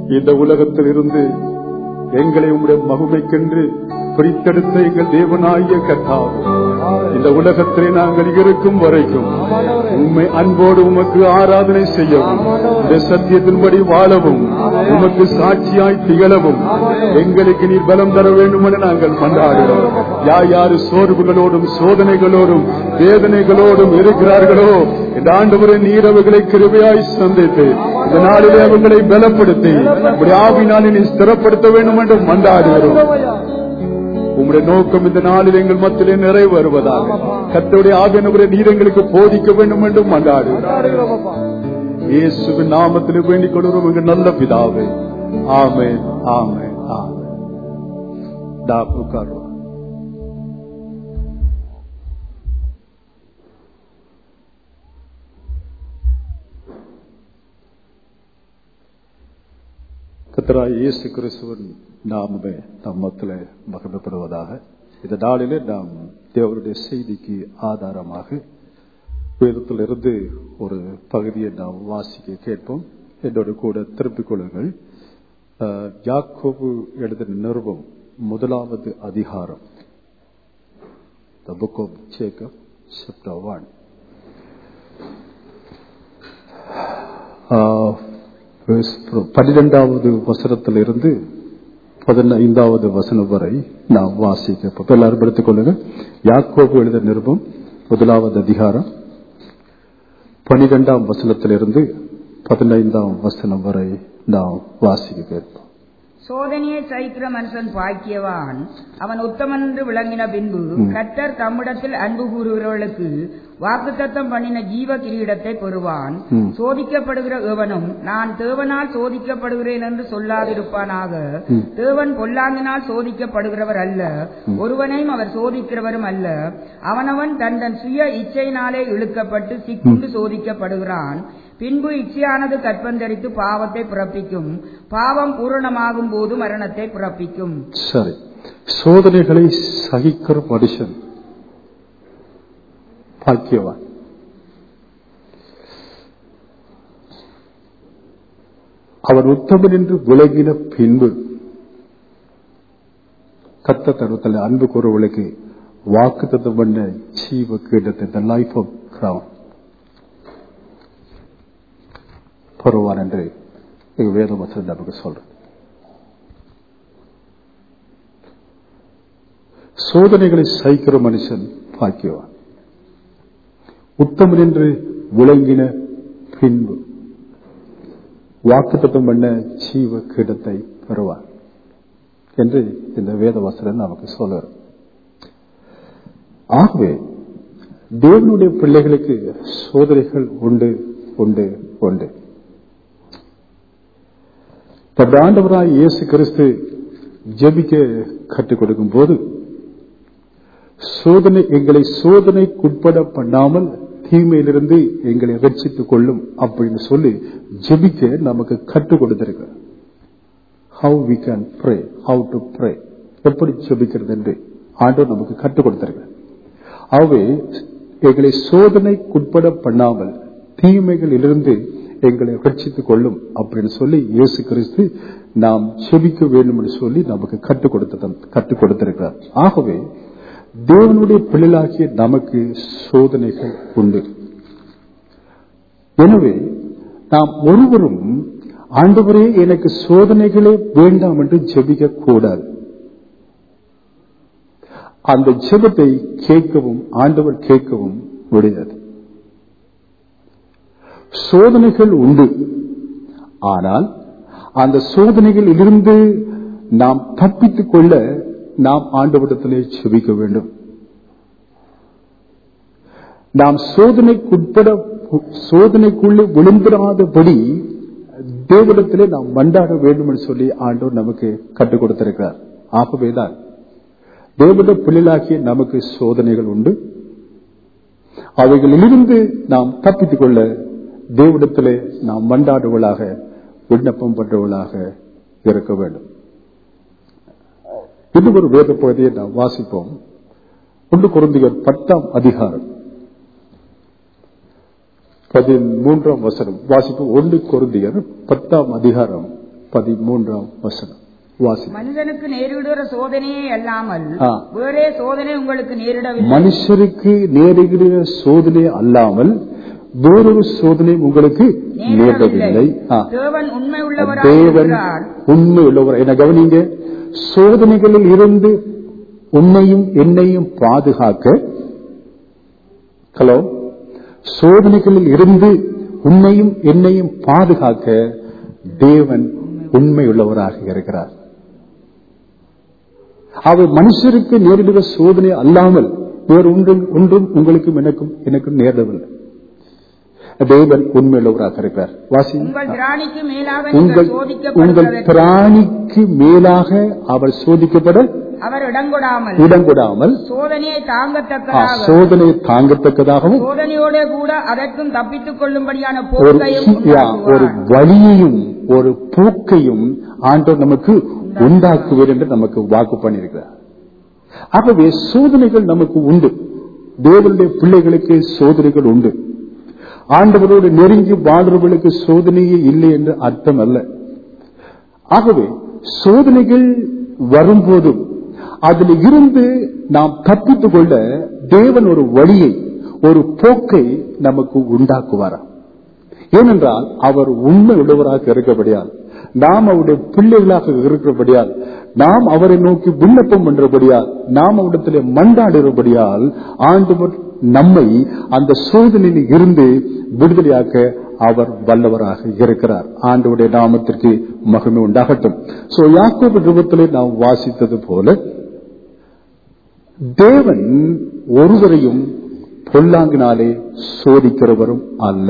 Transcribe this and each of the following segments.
இந்த உலகத்தில் இருந்து எங்களை உம்முடைய மகுமைக்கென்று பிரித்தெடுத்த எங்கள் தேவனாகிய கர்த்தாவே இந்த உலகத்திலே நாங்கள் இருக்கும் வரைக்கும் உண்மை அன்போடு உமக்கு ஆராதனை செய்யவும் இந்த சத்தியத்தின்படி வாழவும் உமக்கு சாட்சியாய் திகழவும் எங்களுக்கு நீர் பலம் தர வேண்டும் என நாங்கள் கொண்டாடுகிறோம் யார் யாரு சோர்வுகளோடும் சோதனைகளோடும் வேதனைகளோடும் இருக்கிறார்களோ இந்த ஆண்டவரை நீர் அவர்களை கிருபையாய் சந்தித்து இந்த நாளிலே அவர்களை பலப்படுத்தி உடைய ஆவினாலே நீ ஸ்திரப்படுத்த வேண்டும் என்று மன்றாடுகிறோம் உம்முடைய நோக்கம் இந்த நாளில் எங்கள் மத்தியிலே நிறைவேறுவதாக கத்தோடைய ஆவியானவரை நீர் எங்களுக்கு போதிக்க வேண்டும் என்று மன்றாடு இயேசுவின் நாமத்தில் வேண்டிக் கொள்கிறோம் எங்கள் நல்ல பிதாவே ஆமென் ஆமென் ஆமென் டா உட்காருவா கத்தராய் இயேசு கிறிஸ்துவின் நாமமே நம்மத்தில் மகிமைப்படுவதாக இந்த நாளிலே நாம் தேவருடைய செய்திக்கு ஆதாரமாக வேதத்திலிருந்து ஒரு பகுதியை நாம் வாசிக்க கேட்போம் என்னோட கூட திருப்பிக் கொள்ளுங்கள் அஹ், யாக்கோபு எழுதின நிருபம் முதலாவது அதிகாரம் the book of Jacob chapter one பன்னிரெண்டாவது வசனத்திலிருந்து பதினைந்தாவது வசனம் வரை நாம் வாசிக்க இப்ப எல்லாரும் எடுத்துக் கொள்ளுங்க யாக்கோபு எழுத நிருபம் முதலாவது அதிகாரம் பனிரெண்டாம் வசனத்திலிருந்து பதினைந்தாம் வசனம் வரை நாம் வாசிக்க கேட்போம் சோதனையை சகிக்கிற மனுஷன் பாக்கியவான் அவன் உத்தமன் என்று விளங்கின பின்பு கர்த்தர் தம்மிடத்தில் அன்பு கூறுகிறவர்களுக்கு வாக்குத்தத்தம் பண்ணின ஜீவ கிரீடத்தை பெறுவான் ம். சோதிக்கப்படுகிற எவனும் நான் தேவனால் சோதிக்கப்படுகிறேன் என்று சொல்லாதிருப்பானாக ம். தேவன் பொல்லாங்கினால் சோதிக்கப்படுகிறவர் அல்ல ஒருவனையும் அவர் சோதிக்கிறவரும் அல்ல அவனவன் தன் தன் சுய இச்சையினாலே இழுக்கப்பட்டு சிக்குண்டு சோதிக்கப்படுகிறான் பின்பு இச்சையானது கற்பந்தரித்து பாவத்தை பிறப்பிக்கும் பாவம் பூரணமாகும் போது மரணத்தை பிறப்பிக்கும் சரி சோதனைகளை சகிக்கிற மனுஷன் பாக்கியவான் அவன் உத்தமன் என்று விலகின பின்பு கத்த தருவத்தில் அன்பு கூறுவளுக்கு வாக்கு தத்தம் பண்ண ஜீவ கீட்டத்தை த லைஃப் ஆஃப் கிரவுன் பெறுவான் என்று எங்க வேத வசனம் நமக்கு சொல்றது சோதனைகளை சகிக்கிற மனுஷன் பாக்கியவான் உத்தமன் என்று விளங்கின பின்பு வாக்குத்தத்தம் பண்ண ஜீவ கீடத்தை பெறுவான் என்று இந்த வேத வசனம் நமக்கு சொல்லுவார் ஆகவே தேவனுடைய பிள்ளைகளுக்கு சோதனைகள் உண்டு உண்டு உண்டு தன் ஆண்டவராய் இயேசு கிறிஸ்து ஜெபிக்க கற்றுக் கொடுக்கும் போது சோதனை எங்களை சோதனைக்குட்பட பண்ணாமல் தீமையிலிருந்து எங்களை ரட்சித்துக் கொள்ளும் அப்படின்னு சொல்லி ஜெபிக்க நமக்கு கற்றுக் கொடுத்திருக்க how we can pray how to pray எப்படி ஜெபிக்கிறது என்று ஆண்டவர் நமக்கு கற்றுக் கொடுத்திருக்க ஆகவே எங்களை சோதனைக்குட்பட பண்ணாமல் தீமைகளிலிருந்து எங்களை ரட்சித்துக் கொள்ளும் அப்படின்னு சொல்லி இயேசு கிறிஸ்து நாம் செபிக்க வேண்டும் என்று சொல்லி நமக்கு கற்றுக் கொடுத்த கற்றுக் கொடுத்திருக்கிறார் ஆகவே தேவனுடைய பிள்ளைகளாகிய நமக்கு சோதனைகள் உண்டு எனவே நாம் ஒருவரும் ஆண்டவரே எனக்கு சோதனைகளே வேண்டாம் என்று ஜெபிக்க கூடாது அந்த ஜெபத்தை கேட்கவும் ஆண்டவர் கேட்கவும் முடியாது சோதனைகள் உண்டு ஆனால் அந்த சோதனைகளில் இருந்து நாம் தப்பித்துக் கொள்ள நாம் ஆண்டவரிடத்திலே செபிக்க வேண்டும் நாம் சோதனைக்குட்பட சோதனைக்குள்ளே விழுந்திராதபடி தேவனிடத்திலே நாம் மண்டாட வேண்டும் என்று சொல்லி ஆண்டவர் நமக்கு கற்றுக் கொடுத்திருக்கிறார் ஆகவேதான் தேவத பிள்ளைகளாகிய நமக்கு சோதனைகள் உண்டு அவைகளிலிருந்து நாம் தப்பித்துக் கொள்ள தேவனிடத்திலே நாம் மண்டாடுவளாக விண்ணப்பம் பண்றவளாக இருக்க வேண்டும் இது ஒரு வேத பகுதியை நாம் வாசிப்போம் ஒன்று குருந்தியர் பத்தாம் அதிகாரம் பதிமூன்றாம் வசனம் வாசிப்போம் ஒன்று குருந்தியர் பத்தாம் அதிகாரம் பதிமூன்றாம் வசனம் வாசி மனிதனுக்கு நேரிடுகிற சோதனையே அல்லாமல் ஆ. வேறே சோதனை உங்களுக்கு நேரிடவில்லை மனுஷருக்கு நேருகிற சோதனை அல்லாமல் வேறொரு சோதனை உங்களுக்கு நேரவில்லை ஆ. தேவன் உண்மை தேவன் உள்ளவராக உண்மை உள்ளவர் என கவனிங்க சோதனைகளில் இருந்து உன்னையும் என்னையும் பாதுகாக்க ஹலோ சோதனைகளில் இருந்து உன்னையும் என்னையும் பாதுகாக்க தேவன் உண்மை உள்ளவராக இருக்கிறார் அவர் மனுஷருக்கு நேரிடுகிற சோதனை அல்லாமல் வேறு ஒன்றும் ஒன்றும் உங்களுக்கும் எனக்கும் எனக்கும் நேரிடவில்லை தேவன் உண்மை உள்ளவராக இருக்கிறார் வாசி உங்கள் திராணிக்கு மேலாக உங்கள் நீங்கள் உங்கள் சோதிக்கப்படுவதற்கு பிராணிக்கு மேலாக அவர் சோதிக்கப்பட அவர் இடங்கொடாமல் இடம் கொடாமல் சோதனையை ஆ, தாங்கத்தக்கதாக சோதனை தாங்கத்தக்கதாகவும் சோதனையோட கூட அதற்கும் தப்பித்துக் கொள்ளும்படியான ஒரு போக்கையும் யா, ஒரு உண்டாக்குவார். வழியையும் ஒரு போக்கையும் ஆண்டவர் நமக்கு உண்டாக்குவார் என்று நமக்கு வாக்கு பண்ணியிருக்கிறார் ஆகவே சோதனைகள் நமக்கு உண்டு தேவனுடைய பிள்ளைகளுக்கு சோதனைகள் உண்டு ஆண்டவரோடு நெருங்கி வாழ்றவர்களுக்கு சோதனையே இல்லை என்று அர்த்தம் அல்ல ஆகவே சோதனைகள் வரும்போதும் அதில் இருந்து நாம் தப்பித்துக் கொள்ள தேவன் ஒரு வழியை ஒரு போக்கை நமக்கு உண்டாக்குவாராம் ஏனென்றால் அவர் உண்மை உள்ளவராக இருக்கபடியால் நாம் அவருடைய பிள்ளைகளாக இருக்கிறபடியால் நாம் அவரை நோக்கி விண்ணப்பம் பண்றபடியால் நாம் அவரிடத்திலே மண்டாடுகிறபடியால் ஆண்டவர் நம்மை அந்த சோதனையில் இருந்து விடுதலையாக்க அவர் வல்லவராக இருக்கிறார் ஆண்டவருடைய நாமத்திற்கு மகிமை உண்டாகட்டும் சோ யாக்கோபு நிருபத்திலே நாம் வாசித்தது போல தேவன் ஒருவரையும் பொல்லாங்கினாலே சோதிக்கிறவரும் அல்ல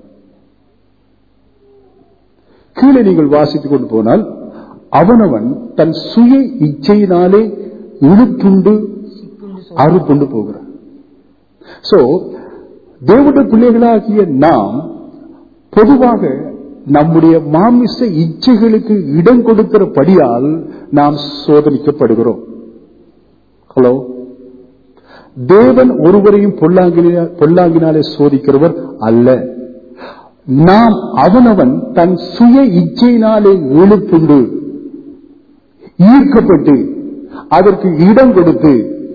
கீழே நீங்கள் வாசித்துக் கொண்டு போனால் அவனவன் தன் சுய இச்சையினாலே இழுத்துண்டு அறுப்புண்டு போகிறான் சோ தேவனுடைய பிள்ளைகளாகிய நாம் பொதுவாக நம்முடைய மாமிச இச்சைகளுக்கு இடம் கொடுக்கிறபடியால் நாம் சோதனிக்கப்படுகிறோம் ஹலோ தேவன் ஒருவரையும் பொல்லாங்கினா- பொல்லாங்கினாலே சோதிக்கிறவர் அல்ல நாம் அவனவன் தன் சுய இச்சையினாலே இழுப்புண்டு ஈர்க்கப்பட்டு அதற்கு இடம் கொடுத்து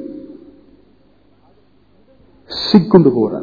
சிக்குண்டு போறார்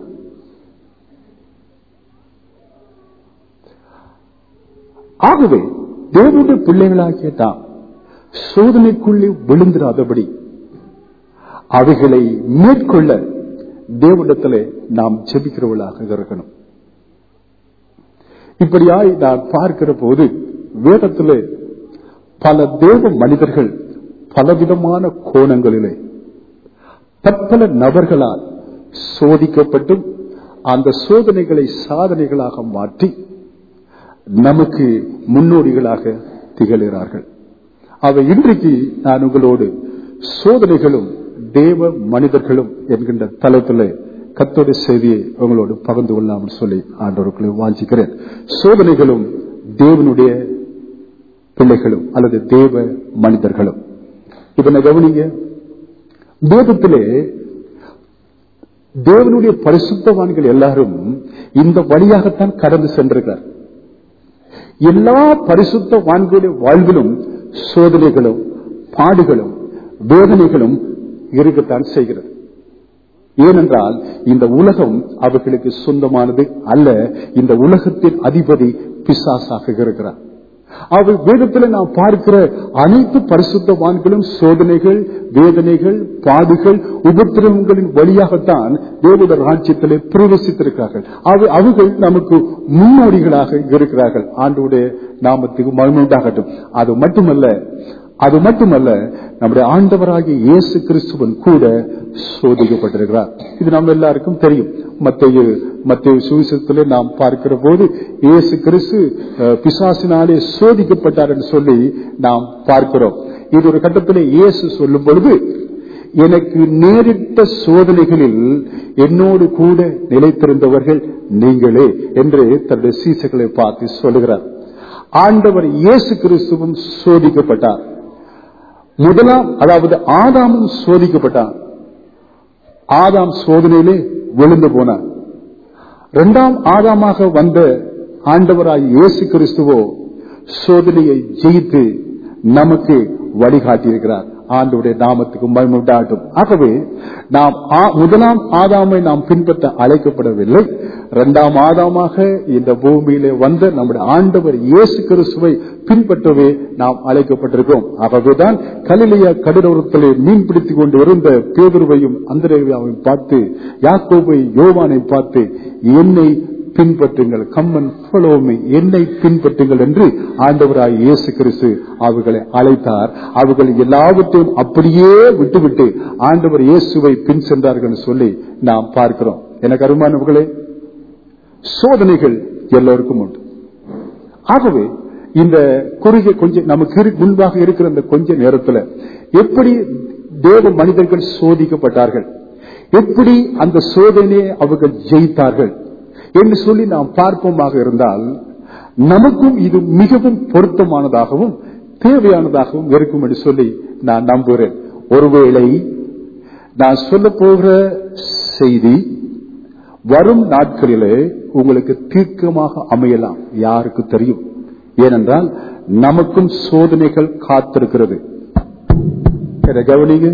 ஆகவே தேவனுடைய பிள்ளைகளாகிய தாம் சோதனைக்குள்ளே விழுந்திராதபடி அவைகளை மேற்கொள்ள தேவனிடத்திலே நாம் ஜெபிக்கிறவர்களாக இருக்கணும் இப்படியாய் நான் பார்க்கிற போது வேதத்திலே பல தேவ மனிதர்கள் பலவிதமான கோணங்களிலே பற்பல நபர்களால் சோதிக்கப்பட்டும் அந்த சோதனைகளை சாதனைகளாக மாற்றி நமக்கு முன்னோடிகளாக திகழ்கிறார்கள் அவை இன்றைக்கு நான் உங்களோடு சோதனைகளும் தேவ மனிதர்களும் என்கின்ற தளத்தில் கத்தோட செய்தியை உங்களோடு பகிர்ந்து கொள்ளாமல் சொல்லி ஆண்டவர்களை வாஞ்சிக்கிறேன் சோதனைகளும் தேவனுடைய பிள்ளைகளும் அல்லது தேவ மனிதர்களும் இதனை கவனிங்க வேதத்திலே தேவனுடைய பரிசுத்தவான்கள் எல்லாரும் இந்த வழியாகத்தான் கடந்து சென்றிருக்கிறார் எல்லா பரிசுத்த வான்களுடைய வாழ்விலும் சோதனைகளும் பாடுகளும் வேதனைகளும் இருக்கத்தான் செய்கிறது ஏனென்றால் இந்த உலகம் அவர்களுக்கு சொந்தமானது அல்ல இந்த உலகத்தின் அதிபதி பிசாசாக இருக்கிறார் அவர் வேதத்தில் நாம் பார்க்கிற அனைத்து பரிசுத்தவான்களும் சோதனைகள் வேதனைகள் பாடுகள் உபத்திரவங்களின் வழியாகத்தான் தேவத ராஜ்யத்திலே பிரவேசித்திருக்கிறார்கள் அவை அவர்கள் நமக்கு முன்னோடிகளாக இருக்கிறார்கள் ஆண்டோடைய நாமத்துக்கு மகிமை உண்டாகட்டும் அது மட்டுமல்ல அது மட்டுமல்ல நம்முடைய ஆண்டவராகிய இயேசு கிறிஸ்துவன் கூட சோதிக்கப்பட்டிருக்கிறார் இது நம்ம எல்லாருக்கும் தெரியும் மத்திய மத்திய சுவிசேஷத்திலே நாம் பார்க்கிற போது இயேசு கிறிஸ்து அஹ், பிசாசினாலே சோதிக்கப்பட்டார் என்று சொல்லி நாம் பார்க்கிறோம் இது ஒரு கட்டத்திலே இயேசு சொல்லும் பொழுது எனக்கு நேரிட்ட சோதனைகளில் என்னோடு கூட நிலைத்திருந்தவர்கள் நீங்களே என்று தன்னுடைய சீசர்களை பார்த்து சொல்லுகிறார் ஆண்டவர் இயேசு கிறிஸ்துவும் சோதிக்கப்பட்டார் முதலாம் அதாவது ஆதாமும் சோதிக்கப்பட்டான் ஆதாம் சோதனையிலே விழுந்து போனார் இரண்டாம் ஆதாமாக வந்த ஆண்டவராய் இயேசு கிறிஸ்துவோ சோதனையை ஜெயித்து நமக்கு வழிகாட்டியிருக்கிறார் ஆண்டுடைய நாமத்துக்கு மகிமுண்டாட்டும் ஆகவே நாம் ஆ- முதலாம் ஆதாமை நாம் பின்பற்ற அழைக்கப்படவில்லை இரண்டாம் ஆதாமாக இந்த பூமியிலே வந்த நம்முடைய ஆண்டவர் இயேசு கிறிஸ்துவை பின்பற்றவே நாம் அழைக்கப்பட்டிருக்கிறோம் ஆகவேதான் கலிலியா கடலோரத்திலே மீன் பிடித்துக் கொண்டு இருந்த பேதுருவையும் அந்தரேவியாவையும் பார்த்து யாக்கோபை யோவானை பார்த்து என்னை பின்பற்றுங்கள் கம்மன் ஃபாலோமி என்னை பின்பற்றுங்கள் என்று ஆண்டவராய் இயேசு கிறிஸ்து அவர்களை அழைத்தார் அவர்கள் எல்லாவற்றையும் அப்படியே விட்டுவிட்டு ஆண்டவர் இயேசுவை பின் சென்றார்கள் என்று சொல்லி நாம் பார்க்கிறோம் எனக்கு அருமானவர்களே சோதனைகள் எல்லோருக்கும் உண்டு ஆகவே இந்த குறுகிய கொஞ்சம் நமக்கு இரு- முன்பாக இருக்கிற இந்த கொஞ்ச நேரத்தில் எப்படி தேவ மனிதர்கள் சோதிக்கப்பட்டார்கள் எப்படி அந்த சோதனையை அவர்கள் ஜெயித்தார்கள் என்று சொல்லி நாம் பார்ப்போமாக இருந்தால் நமக்கும் இது மிகவும் பொருத்தமானதாகவும் தேவையானதாகவும் இருக்கும் என்று சொல்லி நான் நம்புகிறேன் ஒருவேளை நான் சொல்ல போகிற செய்தி வரும் நாட்களிலே உங்களுக்கு தீர்க்கமாக அமையலாம் யாருக்கு தெரியும் ஏனென்றால் நமக்கும் சோதனைகள் காத்திருக்கிறது இதை கவனிங்க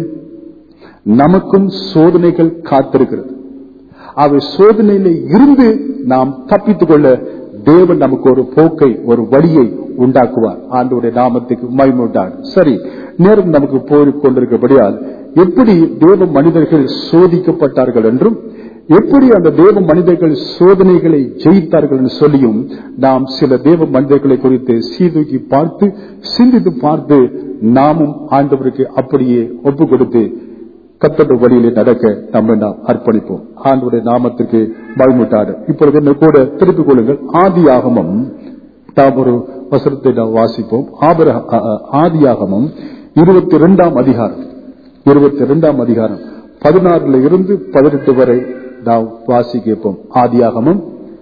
நமக்கும் சோதனைகள் காத்திருக்கிறது அவை சோதனையில இருந்து நாம் தப்பித்துக் கொள்ள தேவன் நமக்கு ஒரு போக்கை ஒரு வழியை உண்டாக்குவார் ஆண்டோடைய நாமத்துக்கு மயமுண்டார் சரி நேரம் நமக்கு போய் கொண்டிருக்கிறபடியால் எப்படி தேவ மனிதர்கள் சோதிக்கப்பட்டார்கள் என்றும் எப்படி அந்த தேவ மனிதர்கள் சோதனைகளை ஜெயித்தார்கள் என்று சொல்லியும் நாம் சில தேவ மனிதர்களை குறித்து சீதூக்கி பார்த்து சிந்தித்து பார்த்து நாமும் ஆண்டவருக்கு அப்படியே ஒப்பு கொடுத்து கத்தட வழியிலே நடக்க நம்ம நாம் அர்ப்பணிப்போம் ஆண்டவருடைய நாமத்துக்கு மகிழ்முட்டாடு இப்பொழுது என்ன கூட திருப்பிக் கொள்ளுங்கள் ஆதி ஆகமம் நாம் ஒரு வசனத்தை நாம் வாசிப்போம் ஆபர ஆதியாகமம் இருபத்தி இரண்டாம் அதிகாரம் இருபத்தி இரண்டாம் அதிகாரம் பதினாறுல இருந்து பதினெட்டு வரை நாம் வாசிக்கப்போம் ஆதியாகமம்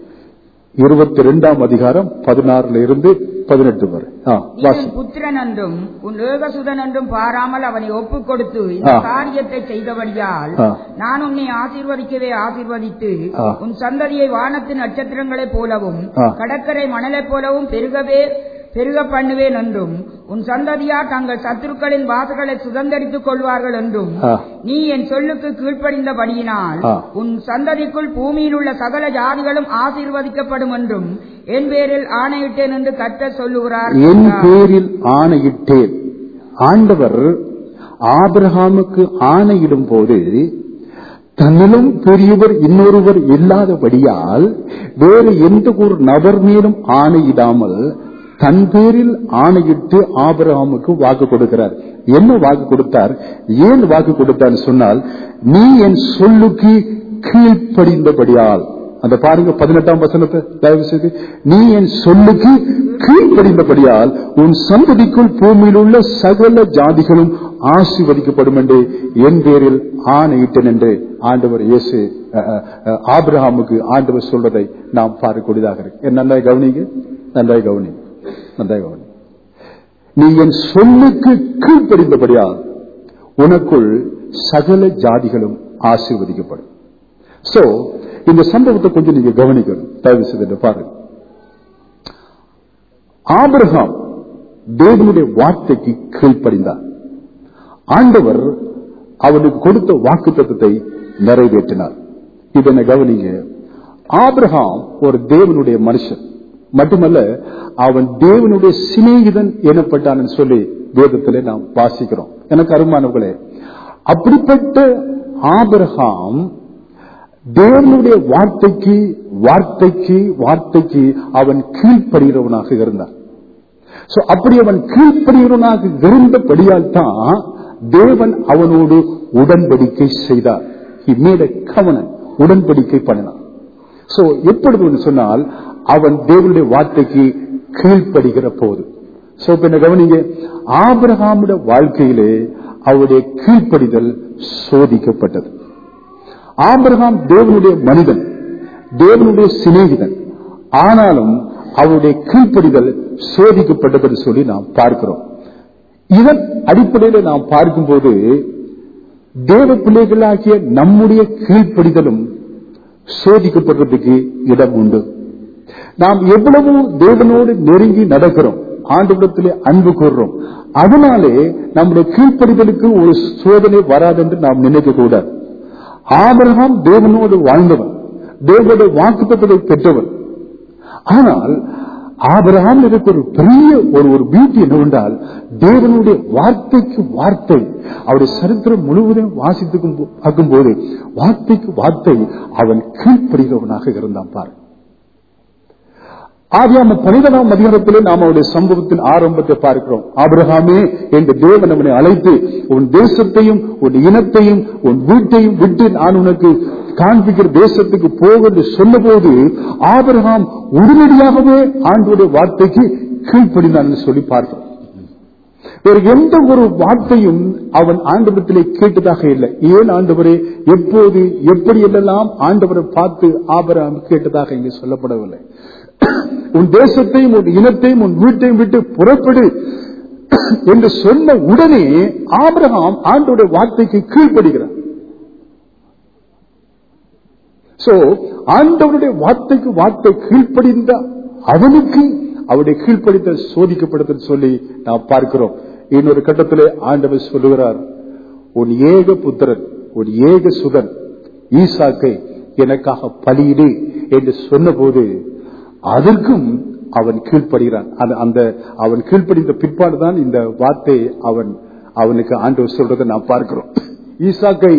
இருபத்தி இரண்டாம் அதிகாரம் பதினாறுல இருந்து பதினெட்டு வரை ஆ, நீ வாசி உன் புத்திரன் என்றும் உன் ஏகசுதன் என்றும் பாராமல் அவனை ஒப்புக் கொடுத்து இந்த ஆ. காரியத்தை செய்தபடியால் ஆ. நான் உன்னை ஆசீர்வதிக்கவே ஆசீர்வதித்து ஆ. உன் சந்ததியை வானத்து நட்சத்திரங்களைப் போலவும் ஆ. கடற்கரை மணலைப் போலவும் பெருகவே பெருக பண்ணுவேன் என்றும் உன் சந்ததியார் தங்கள் சத்துருக்களின் வாசல்களை சுதந்தரித்துக் கொள்வார்கள் என்றும் ஆ. நீ என் சொல்லுக்கு கீழ்ப்படிந்தபடியினால் ஆ. உன் சந்ததிக்குள் பூமியில் உள்ள சகல ஜாதிகளும் ஆசீர்வதிக்கப்படும் என்றும் என் பேரில் ஆணையிட்டேன் என்று கர்த்தர் சொல்லுகிறார் என் என்றார். பேரில் ஆணையிட்டேன் ஆண்டவர் ஆபிரகாமுக்கு ஆணையிடும் போது தன்னிலும் பெரியவர் இன்னொருவர் இல்லாதபடியால் வேறு எந்த ஒரு நபர் மேலும் ஆணையிடாமல் தன் பேரில் ஆணையிட்டு ஆபிரகாமுக்கு வாக்கு கொடுக்கிறார் என்ன வாக்கு கொடுத்தார் ஏன் வாக்கு கொடுத்தார் சொன்னால் நீ என் சொல்லுக்கு கீழ்ப்படிந்தபடியால் அந்த பாருங்க பதினெட்டாம் வசனத்தை தயவு செய்து நீ என் சொல்லுக்கு கீழ்ப்படிந்தபடியால் உன் சந்ததிக்குள் பூமியில் உள்ள சகல ஜாதிகளும் ஆசீர்வதிக்கப்படும் என்று என் பேரில் ஆணையிட்டேன் என்று ஆண்டவர் இயேசு அஹ், அஹ், அஹ், ஆபிரகாமுக்கு ஆண்டவர் சொல்றதை நாம் பார்க்கக்கூடியதாக இருக்கு என் நன்றாய் கவனிங்க நன்றாய் கவனி நன்றாய் கவனி நீ என் சொல்லுக்கு கீழ்ப்படிந்தபடியால் உனக்குள் சகல ஜாதிகளும் ஆசீர்வதிக்கப்படும் சோ இந்த சம்பவத்தை கொஞ்சம் நீங்க கவனிக்கணும் தயவு செய்து பாருங்க ஆபிரகாம் தேவனுடைய வார்த்தைக்கு கீழ்ப்படிந்தார் ஆண்டவர் அவனுக்கு கொடுத்த வாக்கு தத்துவத்தை நிறைவேற்றினார் இதனை கவனிங்க ஆபிரகாம் ஒரு தேவனுடைய மனுஷன் மட்டுமல்ல அவன் தேவனுடைய சிநேகிதன் எனப்பட்டான் சொல்லி வேதத்திலே நாம் வாசிக்கிறோம் எனக்கு அருமானவர்களே அப்படிப்பட்ட ஆபிரகாம் தேவனுடைய வார்த்தைக்கு வார்த்தைக்கு வார்த்தைக்கு அவன் கீழ்ப்படுகிறவனாக இருந்தான் சோ அப்படி அவன் கீழ்ப்படுகிறவனாக இருந்தபடியால் தான் தேவன் அவனோடு உடன்படிக்கை செய்தார் He made a covenant. உடன்படிக்கை பண்ணினான் சோ எப்பொழுது என்று சொன்னால் அவன் தேவனுடைய வார்த்தைக்கு கீழ்ப்படுகிற போது சோ இப்ப என்ன கவனிங்க ஆபிரகாமுடைய வாழ்க்கையிலே அவருடைய கீழ்ப்படிதல் சோதிக்கப்பட்டது ஆபிரகாம் தேவனுடைய மனிதன் தேவனுடைய சிநேகிதன் ஆனாலும் அவருடைய கீழ்ப்படிதல் சோதிக்கப்பட்டது என்று சொல்லி நாம் பார்க்கிறோம் இதன் அடிப்படையில் நாம் பார்க்கும்போது தேவ பிள்ளைகளாகிய நம்முடைய கீழ்ப்படிதலும் சோதிக்கப்படுறதுக்கு இடம் உண்டு நாம் எவ்வளவு தேவனோடு நெருங்கி நடக்கிறோம் ஆண்டவரிடத்திலே அன்பு கூறுறோம் அதனாலே நம்முடைய கீழ்ப்படிதலுக்கு ஒரு சோதனை வராது என்று நாம் நினைக்க கூடாது ஆபிரகாம் தேவனோடு வாழ்ந்தவன் தேவனுடைய வாக்குத்தத்தை பெற்றவன் ஆனால் ஆபிரகாம் இதுக்கு ஒரு பெரிய ஒரு ஒரு பியூட்டி என்னவென்றால் தேவனுடைய வார்த்தைக்கு வார்த்தை அவருடைய சரித்திரம் முழுவதும் வாசித்துக்கும் போ- பார்க்கும்போது வார்த்தைக்கு வார்த்தை அவன் கீழ்ப்படுகிறவனாக இருந்தான் பாரு ஆதியாம பனிரெண்டாம் அதிகாரத்திலே நாம் அவருடைய சம்பவத்தின் ஆரம்பத்தை பார்க்கிறோம் ஆபிரகாமே என்று தேவன் அவனை அழைத்து உன் தேசத்தையும் உன் இனத்தையும் உன் வீட்டையும் விட்டு நான் உனக்கு காண்பிக்கிற தேசத்துக்கு போக என்று சொன்னபோது ஆபிரகாம் உடனடியாகவே ஆண்டுடைய வார்த்தைக்கு கீழ்ப்படிந்தான் என்று சொல்லி பார்க்கிறோம் வேறு எந்த ஒரு வார்த்தையும் அவன் ஆண்டவரத்திலே கேட்டதாக இல்லை ஏன் ஆண்டவரே எப்போது எப்படி எல்லாம் ஆண்டவரை பார்த்து ஆபராம் கேட்டதாக இங்கே சொல்லப்படவில்லை உன் தேசத்தையும் உன் இனத்தையும் உன் வீட்டையும் விட்டு புறப்படு என்று சொன்ன உடனே ஆபிரகாம் ஆண்டோட வார்த்தைக்கு கீழ்ப்படுகிறார் சோ ஆண்டவருடைய வார்த்தைக்கு வார்த்தை கீழ்ப்படிந்த அவனுக்கு அவருடைய கீழ்ப்படித்தல் சோதிக்கப்படுதல் சொல்லி நாம் பார்க்கிறோம் இன்னொரு கட்டத்திலே ஆண்டவர் சொல்லுகிறார் உன் ஏக புத்திரன் உன் ஏக சுதன் ஈசாக்கை எனக்காக பலியிடு என்று சொன்னபோது அதற்கும் அவன் கீழ்ப்படுகிறான் அந்த- அந்த அவன் கீழ்ப்படிந்த பிற்பாடுதான் இந்த வார்த்தை அவன் அவனுக்கு ஆண்டவர் சொல்றதை நாம் பார்க்கிறோம் ஈசாக்கை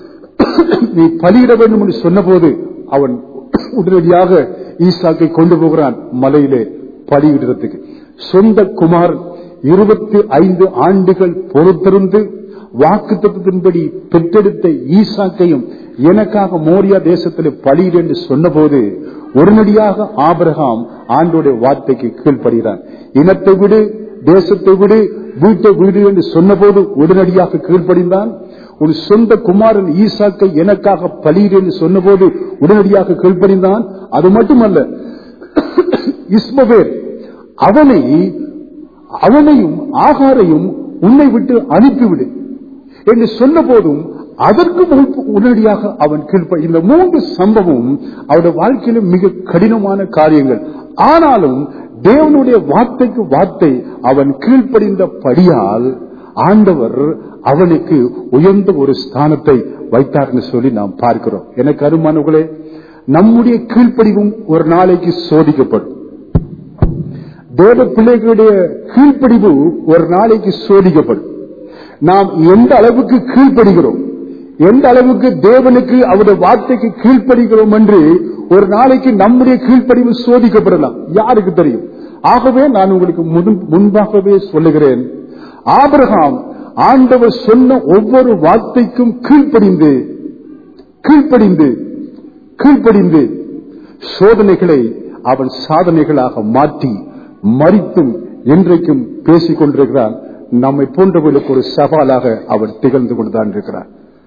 நீ பலியிட வேண்டும் என்று சொன்னபோது அவன் உடனடியாக ஈசாக்கை கொண்டு போகிறான் மலையிலே பலியிடுறதுக்கு சொந்த குமாரன் இருபத்தி ஐந்து ஆண்டுகள் பொறுத்திருந்து வாக்குத்தத்தின்படி பெற்றெடுத்த ஈசாக்கையும் எனக்காக மோரியா தேசத்திலே பலியிடு என்று சொன்னபோது உடனடியாக ஆபிரகாம் ஆண்டோடைய வார்த்தைக்கு கீழ்ப்படுகிறான் இனத்தை விடு தேசத்தை விடு வீட்டை விடு என்று சொன்னபோது உடனடியாக கீழ்ப்படிந்தான் உன் சொந்த குமாரன் ஈசாக்கை எனக்காக பலியிடு என்று சொன்னபோது உடனடியாக கீழ்ப்படிந்தான் அது மட்டுமல்ல இஸ்மவேல் அவனை அவனையும் ஆகாரையும் உன்னை விட்டு அனுப்பிவிடு என்று சொன்ன போதும் அதற்கு முன்பு உடனடியாக அவன் கீழ்ப்ப இந்த மூன்று சம்பவம் அவருடைய வாழ்க்கையில மிக கடினமான காரியங்கள் ஆனாலும் தேவனுடைய வார்த்தைக்கு வார்த்தை அவன் கீழ்ப்படிந்த படியால் ஆண்டவர் அவனுக்கு உயர்ந்த ஒரு ஸ்தானத்தை வைத்தார்னு சொல்லி நாம் பார்க்கிறோம் எனக்கு அருமானவர்களே நம்முடைய கீழ்ப்படிவும் ஒரு நாளைக்கு சோதிக்கப்படும் தேவ பிள்ளைகளுடைய கீழ்ப்படிவு ஒரு நாளைக்கு சோதிக்கப்படும் நாம் எந்த அளவுக்கு கீழ்ப்படுகிறோம் எந்த அளவுக்கு தேவனுக்கு அவருடைய வார்த்தைக்கு கீழ்ப்படுகிறோம் என்று ஒரு நாளைக்கு நம்முடைய கீழ்ப்படிவு சோதிக்கப்படலாம் யாருக்கு தெரியும் ஆகவே நான் உங்களுக்கு முன்- முன்பாகவே சொல்லுகிறேன் ஆபிரகாம் ஆண்டவர் சொன்ன ஒவ்வொரு வார்த்தைக்கும் கீழ்ப்படிந்து கீழ்ப்படிந்து கீழ்ப்படிந்து சோதனைகளை அவன் சாதனைகளாக மாற்றி மறித்தும் என்றைக்கும் பேசிக் கொண்டிருக்கிறான் நம்மை போன்றவர்களுக்கு ஒரு சவாலாக அவன் திகழ்ந்து கொண்டுதான் இருக்கிறான்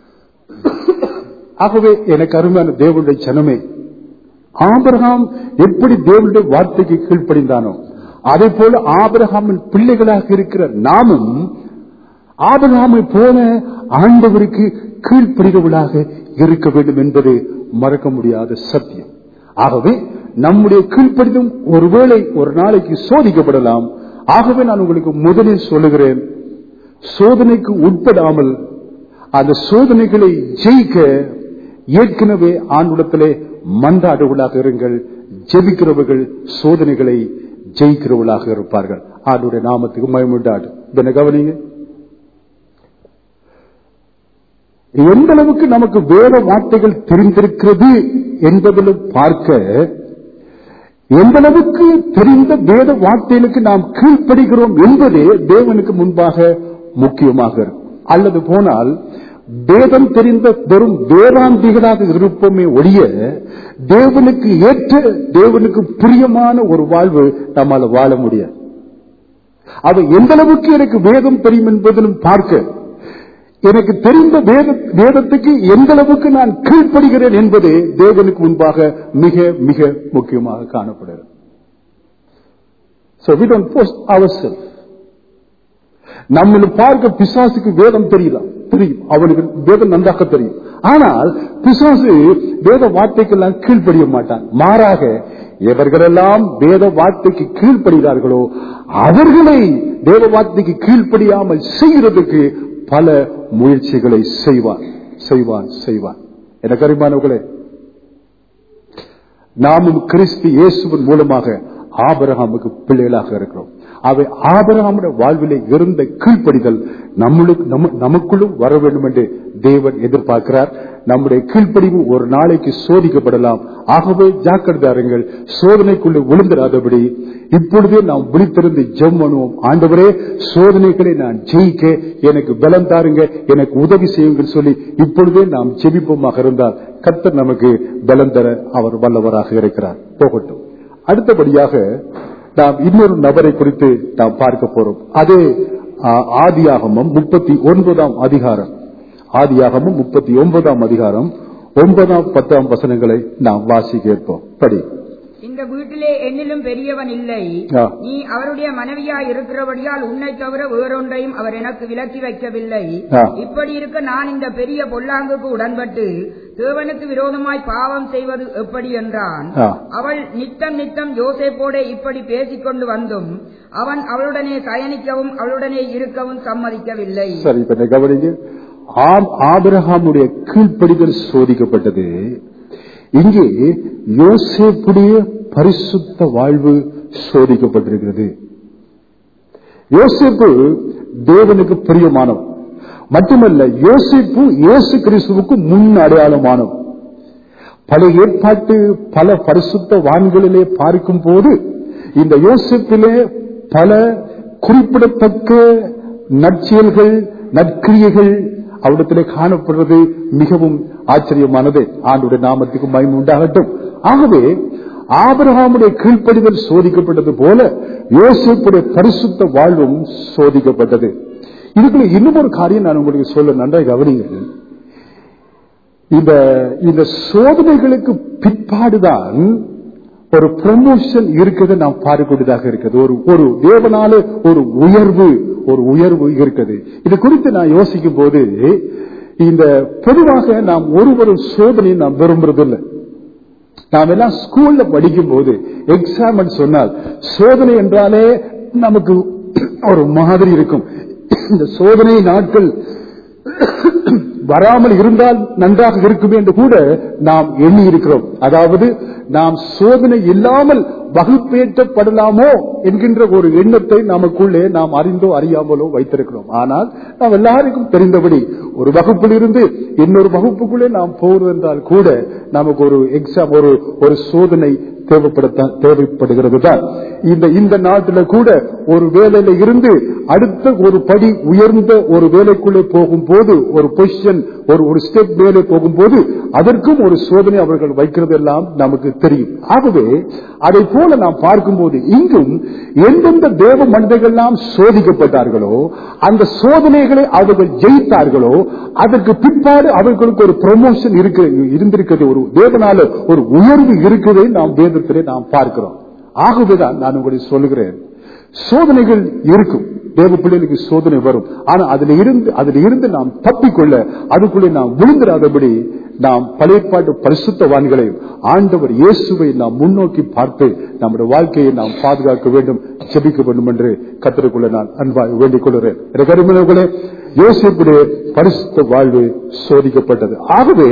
ஆகவே எனக்கு அருமையான தேவனுடைய ஜனமே ஆபிரகாம் எப்படி தேவனுடைய வார்த்தைக்கு கீழ்ப்படிந்தானோ அதே போல ஆபிரகாமின் பிள்ளைகளாக இருக்கிற நாமும் ஆபிரகாமை போல ஆண்டவருக்கு கீழ்ப்படுகிறவர்களாக இருக்க வேண்டும் என்பது மறக்க முடியாத சத்தியம் ஆகவே நம்முடைய கீழ்ப்படிதும் ஒருவேளை ஒரு நாளைக்கு சோதிக்கப்படலாம் ஆகவே நான் உங்களுக்கு முதலில் சொல்லுகிறேன் சோதனைக்கு உட்படாமல் அந்த சோதனைகளை ஜெயிக்க ஏற்கனவே ஆண்டுடத்திலே மன்றாடுவர்களாக இருங்கள் ஜெபிக்கிறவர்கள் சோதனைகளை ஜெயிக்கிறவர்களாக இருப்பார்கள் ஆண்டுடைய நாமத்துக்கு மயமுண்டாடு இதனை கவனிங்க எந்த அளவுக்கு நமக்கு வேத வார்த்தைகள் தெரிந்திருக்கிறது என்பதிலும் பார்க்க எந்த அளவுக்கு தெரிந்த வேத வார்த்தைகளுக்கு நாம் கீழ்ப்படுகிறோம் என்பதே தேவனுக்கு முன்பாக முக்கியமாக இருக்கும் அல்லது போனால் வேதம் தெரிந்த வெறும் வேதாந்திகளாக இருப்போமே ஒழிய தேவனுக்கு ஏற்ற தேவனுக்கு பிரியமான ஒரு வாழ்வு நம்மால வாழ முடியாது அது எந்த அளவுக்கு எனக்கு வேதம் தெரியும் என்பதிலும் பார்க்க எனக்கு தெரிந்த வேத வேதத்துக்கு எந்த அளவுக்கு நான் கீழ்ப்படுகிறேன் என்பது தேவனுக்கு முன்பாக மிக மிக முக்கியமாக காணப்படுகிறது So we don't post ourselves. நம்மள பார்க்க பிசாசுக்கு வேதம் தெரியல தெரியும் அவனுக்கு வேதம் நன்றாக தெரியும் ஆனால் பிசாசு வேத வார்த்தைக்கெல்லாம் கீழ்ப்படிய மாட்டான் மாறாக எவர்களெல்லாம் வேத வார்த்தைக்கு கீழ்ப்படுகிறார்களோ அவர்களை தேவ வார்த்தைக்கு கீழ்ப்படியாமல் செய்கிறதுக்கு பல முயற்சிகளை செய்வார் செய்வான் செய்வான் எனக்கு அறிமானவர்களே நாமும் கிறிஸ்து இயேசுவின் மூலமாக ஆபரகாமுக்கு பிள்ளைகளாக இருக்கிறோம் அவை ஆபரகாமுடைய வாழ்விலே இருந்த கீழ்ப்படிதல் நம்மளுக்கு நம்ம நமக்குள்ளும் வர வேண்டும் என்று தேவன் எதிர்பார்க்கிறார் நம்முடைய கீழ்ப்படிவு ஒரு நாளைக்கு சோதிக்கப்படலாம் ஆகவே ஜாக்கிரதாருங்கள் சோதனைக்குள்ளே விழுந்திராதபடி இப்பொழுதே நாம் விழித்திருந்து ஜெம் பண்ணுவோம் ஆண்டவரே சோதனைகளை நான் ஜெயிக்க எனக்கு பலம் தாருங்க எனக்கு உதவி செய்யுங்கள் சொல்லி இப்பொழுதே நாம் ஜெபிப்போமாக இருந்தால் கர்த்தர் நமக்கு பலம் தர அவர் வல்லவராக இருக்கிறார் போகட்டும் அடுத்தபடியாக நாம் இன்னொரு நபரை குறித்து நாம் பார்க்க போறோம் அதே ஆ, ஆதியாகமம் முப்பத்தி ஒன்பதாம் அதிகாரம் ஆதியாகமம் முப்பத்தி ஒன்பதாம் அதிகாரம் ஒன்பதாம் பத்தாம் வசனங்களை நாம் வாசிக்க இருப்போம் படி இந்த வீட்டிலே என்னிலும் பெரியவன் இல்லை ஆ. நீ அவருடைய மனைவியாய் இருக்கிறபடியால் உன்னை தவிர வேறொன்றையும் அவர் எனக்கு விலக்கி வைக்கவில்லை ஆ. இப்படி இருக்க நான் இந்த பெரிய பொல்லாங்குக்கு உடன்பட்டு தேவனுக்கு விரோதமாய் பாவம் செய்வது எப்படி என்றான் ஆ. அவள் நித்தம் நித்தம் யோசேப்போட இப்படி பேசிக்கொண்டு வந்தும் அவன் அவளுடனே சயனிக்கவும் அவளுடனே இருக்கவும் சம்மதிக்கவில்லை சரி இப்ப என்ன கவனிங்க ஆம் ஆபிரகாமுடைய கீழ்ப்படிதல் சோதிக்கப்பட்டது இங்கே யோசேப்புடைய பரிசுத்த வாழ்வு சோதிக்கப்பட்டிருக்கிறது யோசேப்பு தேவனுக்கு பிரியமானவன் மட்டுமல்ல யோசேப்பு இயேசு கிறிஸ்துவுக்கு முன் அடையாளமானவன் பல ஏற்பாட்டு பல பரிசுத்த வான்களிலே பார்க்கும் போது இந்த யோசிப்பிலே பல குறிப்பிடத்தக்க நற்செயல்கள் நற்கிரியைகள் அவிடத்திலே காணப்படுறது மிகவும் ஆச்சரியமானது ஆண்டுடைய நாமத்துக்கு மயம் உண்டாகட்டும் ஆகவே ஆபிரகாமுடைய கீழ்ப்படிதல் சோதிக்கப்பட்டது போல யோசிப்புடைய பரிசுத்த வாழ்வும் சோதிக்கப்பட்டது இதுக்குள்ள இன்னும் ஒரு காரியம் நான் உங்களுக்கு சொல்ல நன்றாக கவனிங்கள் இந்த இந்த சோதனைகளுக்கு பிற்பாடுதான் ஒரு ப்ரமோஷன் இருக்கிறது நாம் பார்க்கக்கூடியதாக இருக்கிறது ஒரு ஒரு தேவனால ஒரு உயர்வு ஒரு உயர்வு இருக்குது இது குறித்து நான் யோசிக்கும் போது இந்த பொதுவாக நாம் ஒருவரும் சோதனையை நாம் விரும்புறதில்லை நாம் எல்லாம் ஸ்கூல்ல படிக்கும் போது எக்ஸாம் சொன்னால் சோதனை என்றாலே நமக்கு ஒரு மாதிரி இருக்கும் இந்த சோதனை நாட்கள் வராமல் இருந்தால் நன்றாக இருக்கும் என்று கூட நாம் எண்ணி இருக்கிறோம் அதாவது நாம் சோதனை இல்லாமல் வகுப்பேற்றப்படலாமோ என்கின்ற ஒரு எண்ணத்தை நமக்குள்ளே நாம் அறிந்தோ அறியாமலோ வைத்திருக்கிறோம் ஆனால் நாம் எல்லாருக்கும் தெரிந்தபடி ஒரு வகுப்பில் இருந்து இன்னொரு வகுப்புக்குள்ளே நாம் போவது என்றால் கூட நமக்கு ஒரு எக்ஸாம் ஒரு ஒரு சோதனை தேவைப்படத்தான் தேவைப்படுகிறது தான் இந்த இந்த நாட்டில கூட ஒரு வேலையில இருந்து அடுத்த ஒரு படி உயர்ந்த ஒரு வேலைக்குள்ளே போகும் போது ஒரு பொசிஷன் ஒரு ஒரு ஸ்டெப் மேலே போகும்போது அதற்கும் ஒரு சோதனை அவர்கள் வைக்கிறது எல்லாம் நமக்கு தெரியும் ஆகவே அதை போல நாம் பார்க்கும்போது இங்கும் எந்தெந்த தேவ மனிதர்கள்லாம் சோதிக்கப்பட்டார்களோ அந்த சோதனைகளை அவர்கள் ஜெயித்தார்களோ அதற்கு பிற்பாடு அவர்களுக்கு ஒரு ப்ரமோஷன் இருக்கு இருந்திருக்கிறது ஒரு தேவனால ஒரு உயர்வு இருக்கிறதை நாம் வேதத்திலே நாம் பார்க்கிறோம் ஆகவேதான் நான் உங்களுக்கு சொல்லுகிறேன் சோதனைகள் இருக்கும் தேவ பிள்ளைகளுக்கு சோதனை வரும் ஆனா அதுல இருந்து அதுல இருந்து நாம் தப்பிக்கொள்ள அதுக்குள்ளே நாம் விழுந்துடாதபடி நாம் பழையப்பாட்டு பரிசுத்தவான்களையும் ஆண்டவர் இயேசுவை நாம் முன்னோக்கி பார்த்து நம்முடைய வாழ்க்கையை நாம் பாதுகாக்க வேண்டும் செபிக்க வேண்டும் என்று கத்திரக்குள்ள நான் அன்பாக வேண்டிக் கொள்கிறேன் எனக்கு அருமையானவர்களே, யோசிப்புடைய பரிசுத்த வாழ்வு சோதிக்கப்பட்டது ஆகவே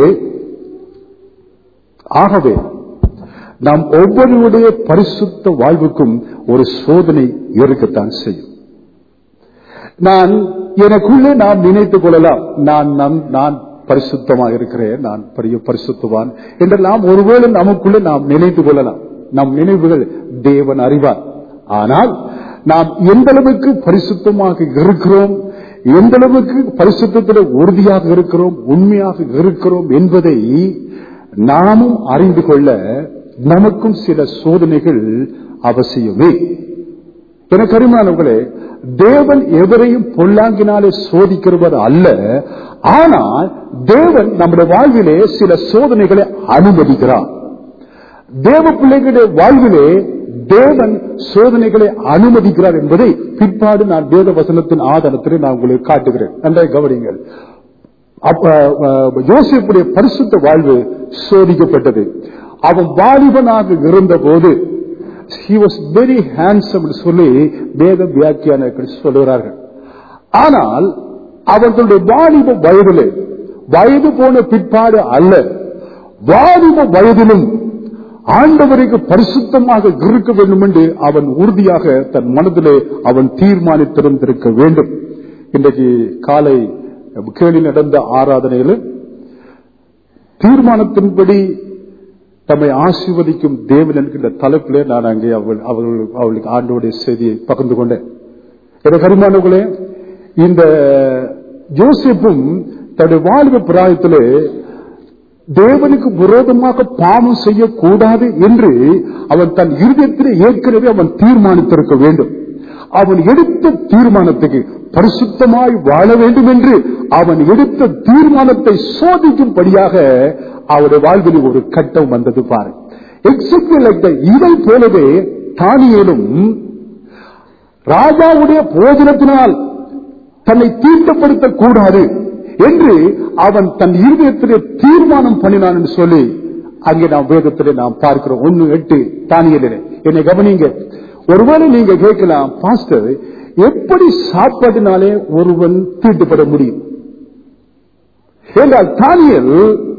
ஆகவே நாம் ஒவ்வொருவருடைய பரிசுத்த வாழ்வுக்கும் ஒரு சோதனை இருக்கத்தான் செய்யும் நான் எனக்குள்ளே நாம் நினைத்துக் கொள்ளலாம் நான் நம்- நான் பரிசுத்தமா இருக்கிறேன் நான் பெரிய பரிசுத்தவான் என்றெல்லாம் ஒருவேளை நமக்குள்ளே நாம் நினைத்துக் கொள்ளலாம் நம் நினைவுகள் தேவன் அறிவார் ஆனால் நாம் எந்த அளவுக்கு பரிசுத்தமாக இருக்கிறோம் எந்த அளவுக்கு பரிசுத்தத்தில் உறுதியாக இருக்கிறோம் உண்மையாக இருக்கிறோம் என்பதை நாமும் அறிந்து கொள்ள நமக்கும் சில சோதனைகள் அவசியமே எனக்கு அருமையானவர்களே தேவன் எவரையும் பொல்லாங்கினாலே சோதிக்கிறவர் அல்ல ஆனால் தேவன் நம்முடைய வாழ்விலே சில சோதனைகளை அனுமதிக்கிறார் தேவ பிள்ளைகளுடைய வாழ்விலே தேவன் சோதனைகளை அனுமதிக்கிறார் என்பதை பிற்பாடு நான் வேத வசனத்தின் ஆதாரத்திலே நான் உங்களுக்கு காட்டுகிறேன் நன்றாக கவனிங்கள் அப்ப அஹ், யோசேப்புடைய பரிசுத்த வாழ்வு சோதிக்கப்பட்டது அவன் வாலிபனாக இருந்தபோது he was very handsome என்று சொல்லி வேத வியாக்கியானர்கள் சொல்லுகிறார்கள் ஆனால் அவர்களுடைய வாலிப வயதிலே வயது போன பிற்பாடு அல்ல வாலிப வயதிலும் ஆண்டவருக்கு பரிசுத்தமாக இருக்க வேண்டும் என்று அவன் உறுதியாக தன் மனதிலே அவன் தீர்மானித்திருந்திருக்க வேண்டும் இன்றைக்கு காலை கேளில் நடந்த ஆராதனையில் தீர்மானத்தின்படி தம்மை ஆசீர்வதிக்கும் தேவன் என்கின்ற தலைப்பிலே நான் அங்கே அவள் அவர்கள் அவளுக்கு ஆண்டோடைய செய்தியை பகிர்ந்து கொண்டேன் எனக்கு அருமானவர்களே இந்த யோசிப்பும் தன்னுடைய வாழ்வு பிராயத்திலே தேவனுக்கு விரோதமாக பாவம் செய்யக்கூடாது என்று அவன் தன் இருதயத்திலே ஏற்கனவே அவன் தீர்மானித்திருக்க வேண்டும் அவன் எடுத்த தீர்மானத்துக்கு பரிசுத்தமாய் வாழ வேண்டும் என்று அவன் எடுத்த தீர்மானத்தை சோதிக்கும்படியாக அவருடைய வாழ்வில் ஒரு கட்டம் வந்தது பாரு எக்ஸாக்ட்லி லைக் இதை போலவே தானியலும் ராஜாவுடைய போஜனத்தினால் தன்னை தீர்க்கப்படுத்தக் கூடாது என்று அவன் தன் இருதயத்திலே தீர்மானம் பண்ணினான் என்று சொல்லி அங்கே நாம் வேதத்திலே நாம் பார்க்கிறோம் ஒன்னு எட்டு தானியலே என்னை கவனிங்க ஒருவேளை நீங்க கேட்கலாம் பாஸ்டர் எப்படி சாப்பாட்டினாலே ஒருவன் தீட்டுப்பட முடியும் என்றால் தானியல்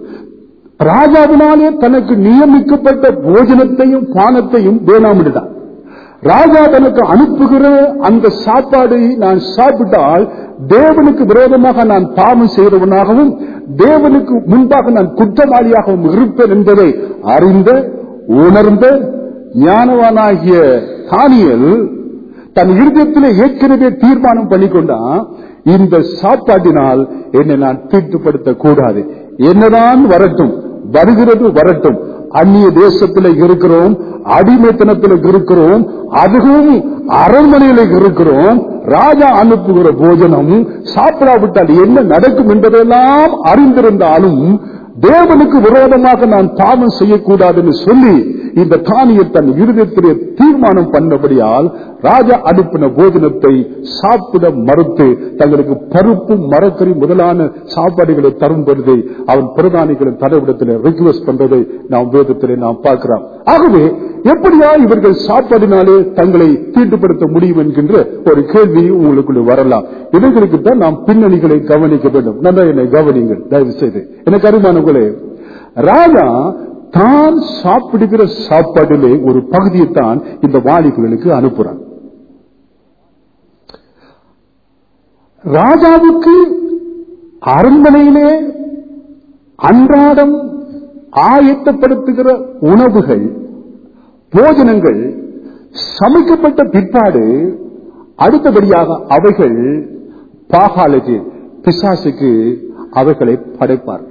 ராஜாவினாலே தனக்கு நியமிக்கப்பட்ட போஜனத்தையும் பானத்தையும் வேணாமிடுதான் ராஜா தனக்கு அனுப்புகிற அந்த சாப்பாடை நான் சாப்பிட்டால் தேவனுக்கு விரோதமாக நான் பாவம் செய்தவனாகவும் தேவனுக்கு முன்பாக நான் குற்றவாளியாகவும் இருப்பேன் என்பதை அறிந்த உணர்ந்த ஞானவானாகிய தானியல் தன் இருதயத்திலே ஏற்கனவே தீர்மானம் பண்ணிக்கொண்டான் இந்த சாப்பாட்டினால் என்னை நான் தீட்டுப்படுத்த கூடாது என்னதான் வரட்டும் வருகிறது வரட்டும் அந்நிய தேசத்தில் இருக்கிறோம் அடிமைத்தனத்தில் இருக்கிறோம் அதுவும் அரண்மனையில இருக்கிறோம் ராஜா அனுப்புகிற போஜனம் சாப்பிடாவிட்டால் என்ன நடக்கும் என்பதெல்லாம் அறிந்திருந்தாலும் தேவனுக்கு விரோதமாக நான் பாவம் செய்யக்கூடாதுன்னு சொல்லி இந்த தானியை தன் இருதயத்திலே தீர்மானம் பண்ணபடியால் ராஜா அனுப்பின போஜனத்தை சாப்பிட மறுத்து தங்களுக்கு பருப்பு மரக்கறி முதலான சாப்பாடுகளை தரும் பொழுது அவன் பிரதானிகளின் தலைவிடத்தில் ரிக்வெஸ்ட் பண்றதை நாம் வேதத்திலே நாம் பார்க்கிறோம் ஆகவே எப்படியா இவர்கள் சாப்பாடினாலே தங்களை தீட்டுப்படுத்த முடியும் என்கின்ற ஒரு கேள்வி உங்களுக்குள்ள வரலாம் இவர்களுக்கு தான் நாம் பின்னணிகளை கவனிக்க வேண்டும் நல்லா என்னை கவனிங்கள் தயவு செய்து எனக்கு அருமானங்களே ராஜா தான் சாப்பிடுகிற சாப்பாட்டிலே ஒரு பகுதியை தான் இந்த வாலிபர்களுக்கு அனுப்புறான் ராஜாவுக்கு அரண்மனையிலே அன்றாடம் ஆயத்தப்படுத்துகிற உணவுகள் போஜனங்கள் சமைக்கப்பட்ட பிற்பாடு அடுத்தபடியாக அவைகள் பாகாலுக்கு பிசாசுக்கு அவைகளை படைப்பார்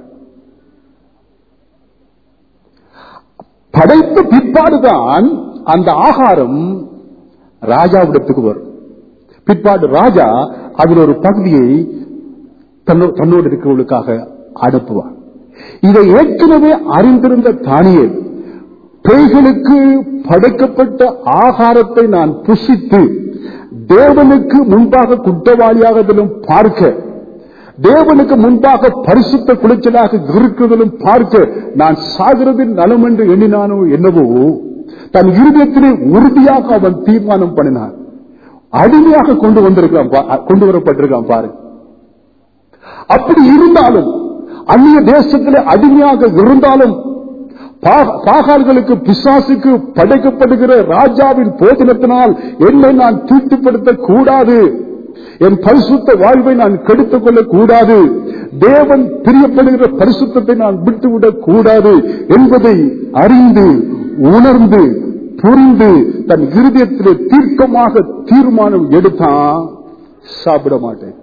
படைத்த பிற்பாடுதான் அந்த ஆகாரம் ராஜாவிடத்துக்கு வரும் பிற்பாடு ராஜா அதில் ஒரு பகுதியை தன்னோ- தன்னோடு இருக்கிறவர்களுக்காக அனுப்புவார் இதை ஏற்கனவே அறிந்திருந்த தானியல் பேய்களுக்கு படைக்கப்பட்ட ஆகாரத்தை நான் புசித்து தேவனுக்கு முன்பாக குற்றவாளியாக இதிலும் பார்க்க தேவனுக்கு முன்பாக பரிசுத்த குளிச்சலாக இருக்கிறதிலும் பார்க்க நான் சாகிறதின் நலம் என்று எண்ணினானோ என்னவோ தன் இருதயத்திலே உறுதியாக அவன் தீர்மானம் பண்ணினான் அடிமையாக கொண்டு வந்திருக்கான் பா- கொண்டு வரப்பட்டிருக்கான் பாரு அப்படி இருந்தாலும் அந்நிய தேசத்திலே அடிமையாக இருந்தாலும் பா- பாகால்களுக்கு பிசாசுக்கு படைக்கப்படுகிற ராஜாவின் போஜனத்தினால் என்னை நான் தீட்டுப்படுத்த கூடாது என் பரிசுத்த வாழ்வை நான் கெடுத்துக் கொள்ளக் கூடாது தேவன் பிரியப்படுகிற பரிசுத்தத்தை நான் விட்டுவிடக் கூடாது என்பதை அறிந்து உணர்ந்து புரிந்து தன் இருதயத்திலே தீர்க்கமாக தீர்மானம் எடுத்தான் சாப்பிட மாட்டேன்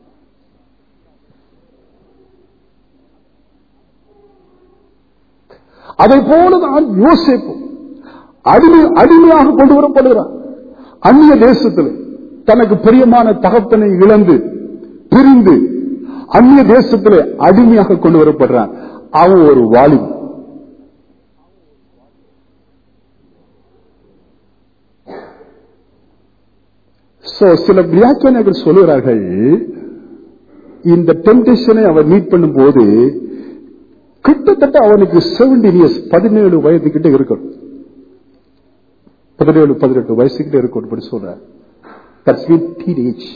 அதை போலதான் யோசிப்பும் அடிமை அடிமையாக கொண்டு வரப்படுகிறான் அந்நிய தேசத்தில் தனக்கு பிரியமான தகப்பனை இழந்து பிரிந்து அந்நிய தேசத்தில் அடிமையாக கொண்டு வரப்படுறான் அவன் ஒரு வாலிபன் So, சில வியாக்கியானர்கள் சொல்லுகிறார்கள் இந்த டெம்டேஷனை அவன் மீட் பண்ணும்போது கிட்டத்தட்ட அவனுக்கு செவன்டீன் இயர்ஸ் பதினேழு வயது கிட்ட இருக்கும் பதினேழு பதினெட்டு வயசுக்கிட்ட இருக்கும் சொல்ற தட்ஸ் மீன் டீனேஜ்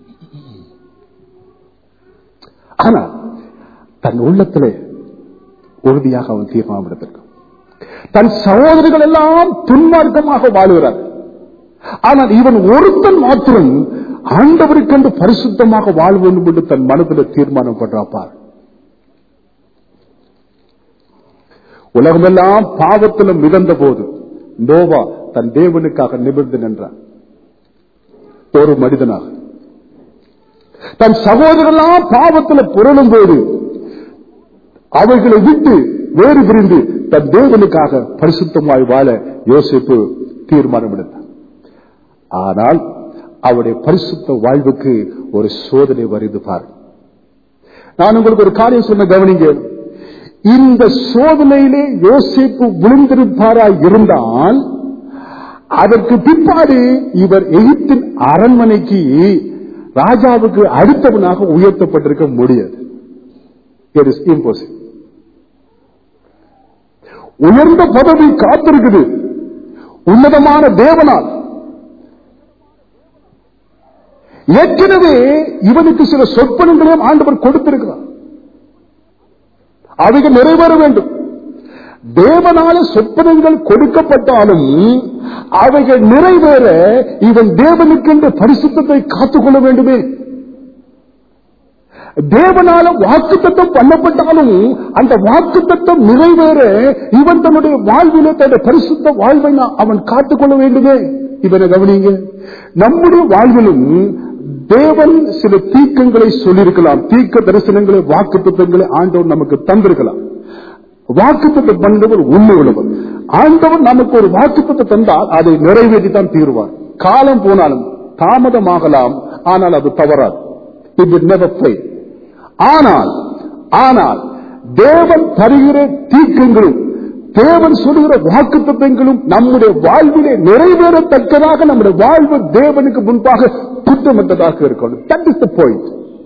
ஆனா தன் உள்ளத்திலே உறுதியாக அவன் தீர்மானம் எடுத்திருக்கான் தன் சகோதரர்கள் எல்லாம் துன்மார்க்கமாக வாழுகிறார் ஆனால் இவன் ஒருத்தன் மாத்திரம் ஆண்டவருக்கென்று பரிசுத்தமாக வாழ வேண்டும் என்று தன் மனதில் தீர்மானம் பண்றாப்பார் உலகமெல்லாம் பாவத்திலும் மிதந்த போது நோவா தன் தேவனுக்காக நிமிர்ந்து நின்றான் ஒரு மனிதனாக தன் சகோதரெல்லாம் பாவத்தில் புரளும் போது அவைகளை விட்டு வேறு பிரிந்து தன் தேவனுக்காக பரிசுத்தமாய் வாழ யோசிப்பு தீர்மானம் எடுத்தார் ஆனால் அவருடைய பரிசுத்த வாழ்வுக்கு ஒரு சோதனை வருது பாரு நான் உங்களுக்கு ஒரு காரியம் சொன்ன கவனிங்க இந்த சோதனையிலே யோசிப்பு விழுந்திருப்பாரா இருந்தால் அதற்கு பிற்பாடு இவர் எகிப்தின் அரண்மனைக்கு ராஜாவுக்கு அடுத்தவனாக உயர்த்தப்பட்டிருக்க முடியாது இட் இஸ் இம்பாசிபிள் உயர்ந்த பதவி காத்திருக்குது உன்னதமான தேவனால் ஏற்கனவே இவனுக்கு சில சொற்பனங்களையும் ஆண்டவர் கொடுத்திருக்கிறார் அவைகள் நிறைவேற வேண்டும் தேவனால சொப்பனங்கள் கொடுக்கப்பட்டாலும் அவைகள் நிறைவேற இவன் தேவனுக்கென்று பரிசுத்தத்தை காத்துக்கொள்ள வேண்டுமே தேவனால வாக்குத்தத்தம் பண்ணப்பட்டாலும் அந்த வாக்குத்தத்தம் நிறைவேற இவன் தன்னுடைய வாழ்விலே தன்னுடைய பரிசுத்த வாழ்வை நான் அவன் காத்துக்கொள்ள வேண்டுமே இவனை கவனிங்க நம்முடைய வாழ்விலும் தேவன் சில தீக்கங்களை சொல்லியிருக்கலாம் தீக்க தரிசனங்களை வாக்குத்தத்தங்களை ஆண்டவர் நமக்கு தந்திருக்கலாம் வாக்குத்தத்தம் பண்ணவர் உண்மை உள்ளவர் ஆண்டவர் நமக்கு ஒரு வாக்குத்தத்தை தந்தால் அதை நிறைவேற்றித்தான் தீர்வார் காலம் போனாலும் தாமதமாகலாம் ஆனால் அது தவறாது இட் will never fail ஆனால் ஆனால் தேவன் தருகிற தீக்கங்களும் தேவன் சொல்லுகிற வாக்குத்தத்தங்களும் நம்முடைய வாழ்விலே நிறைவேறத்தக்கதாக நம்முடைய வாழ்வு தேவனுக்கு முன்பாக குற்றமற்றதாக இருக்கணும் தட் இஸ் த பாயிண்ட்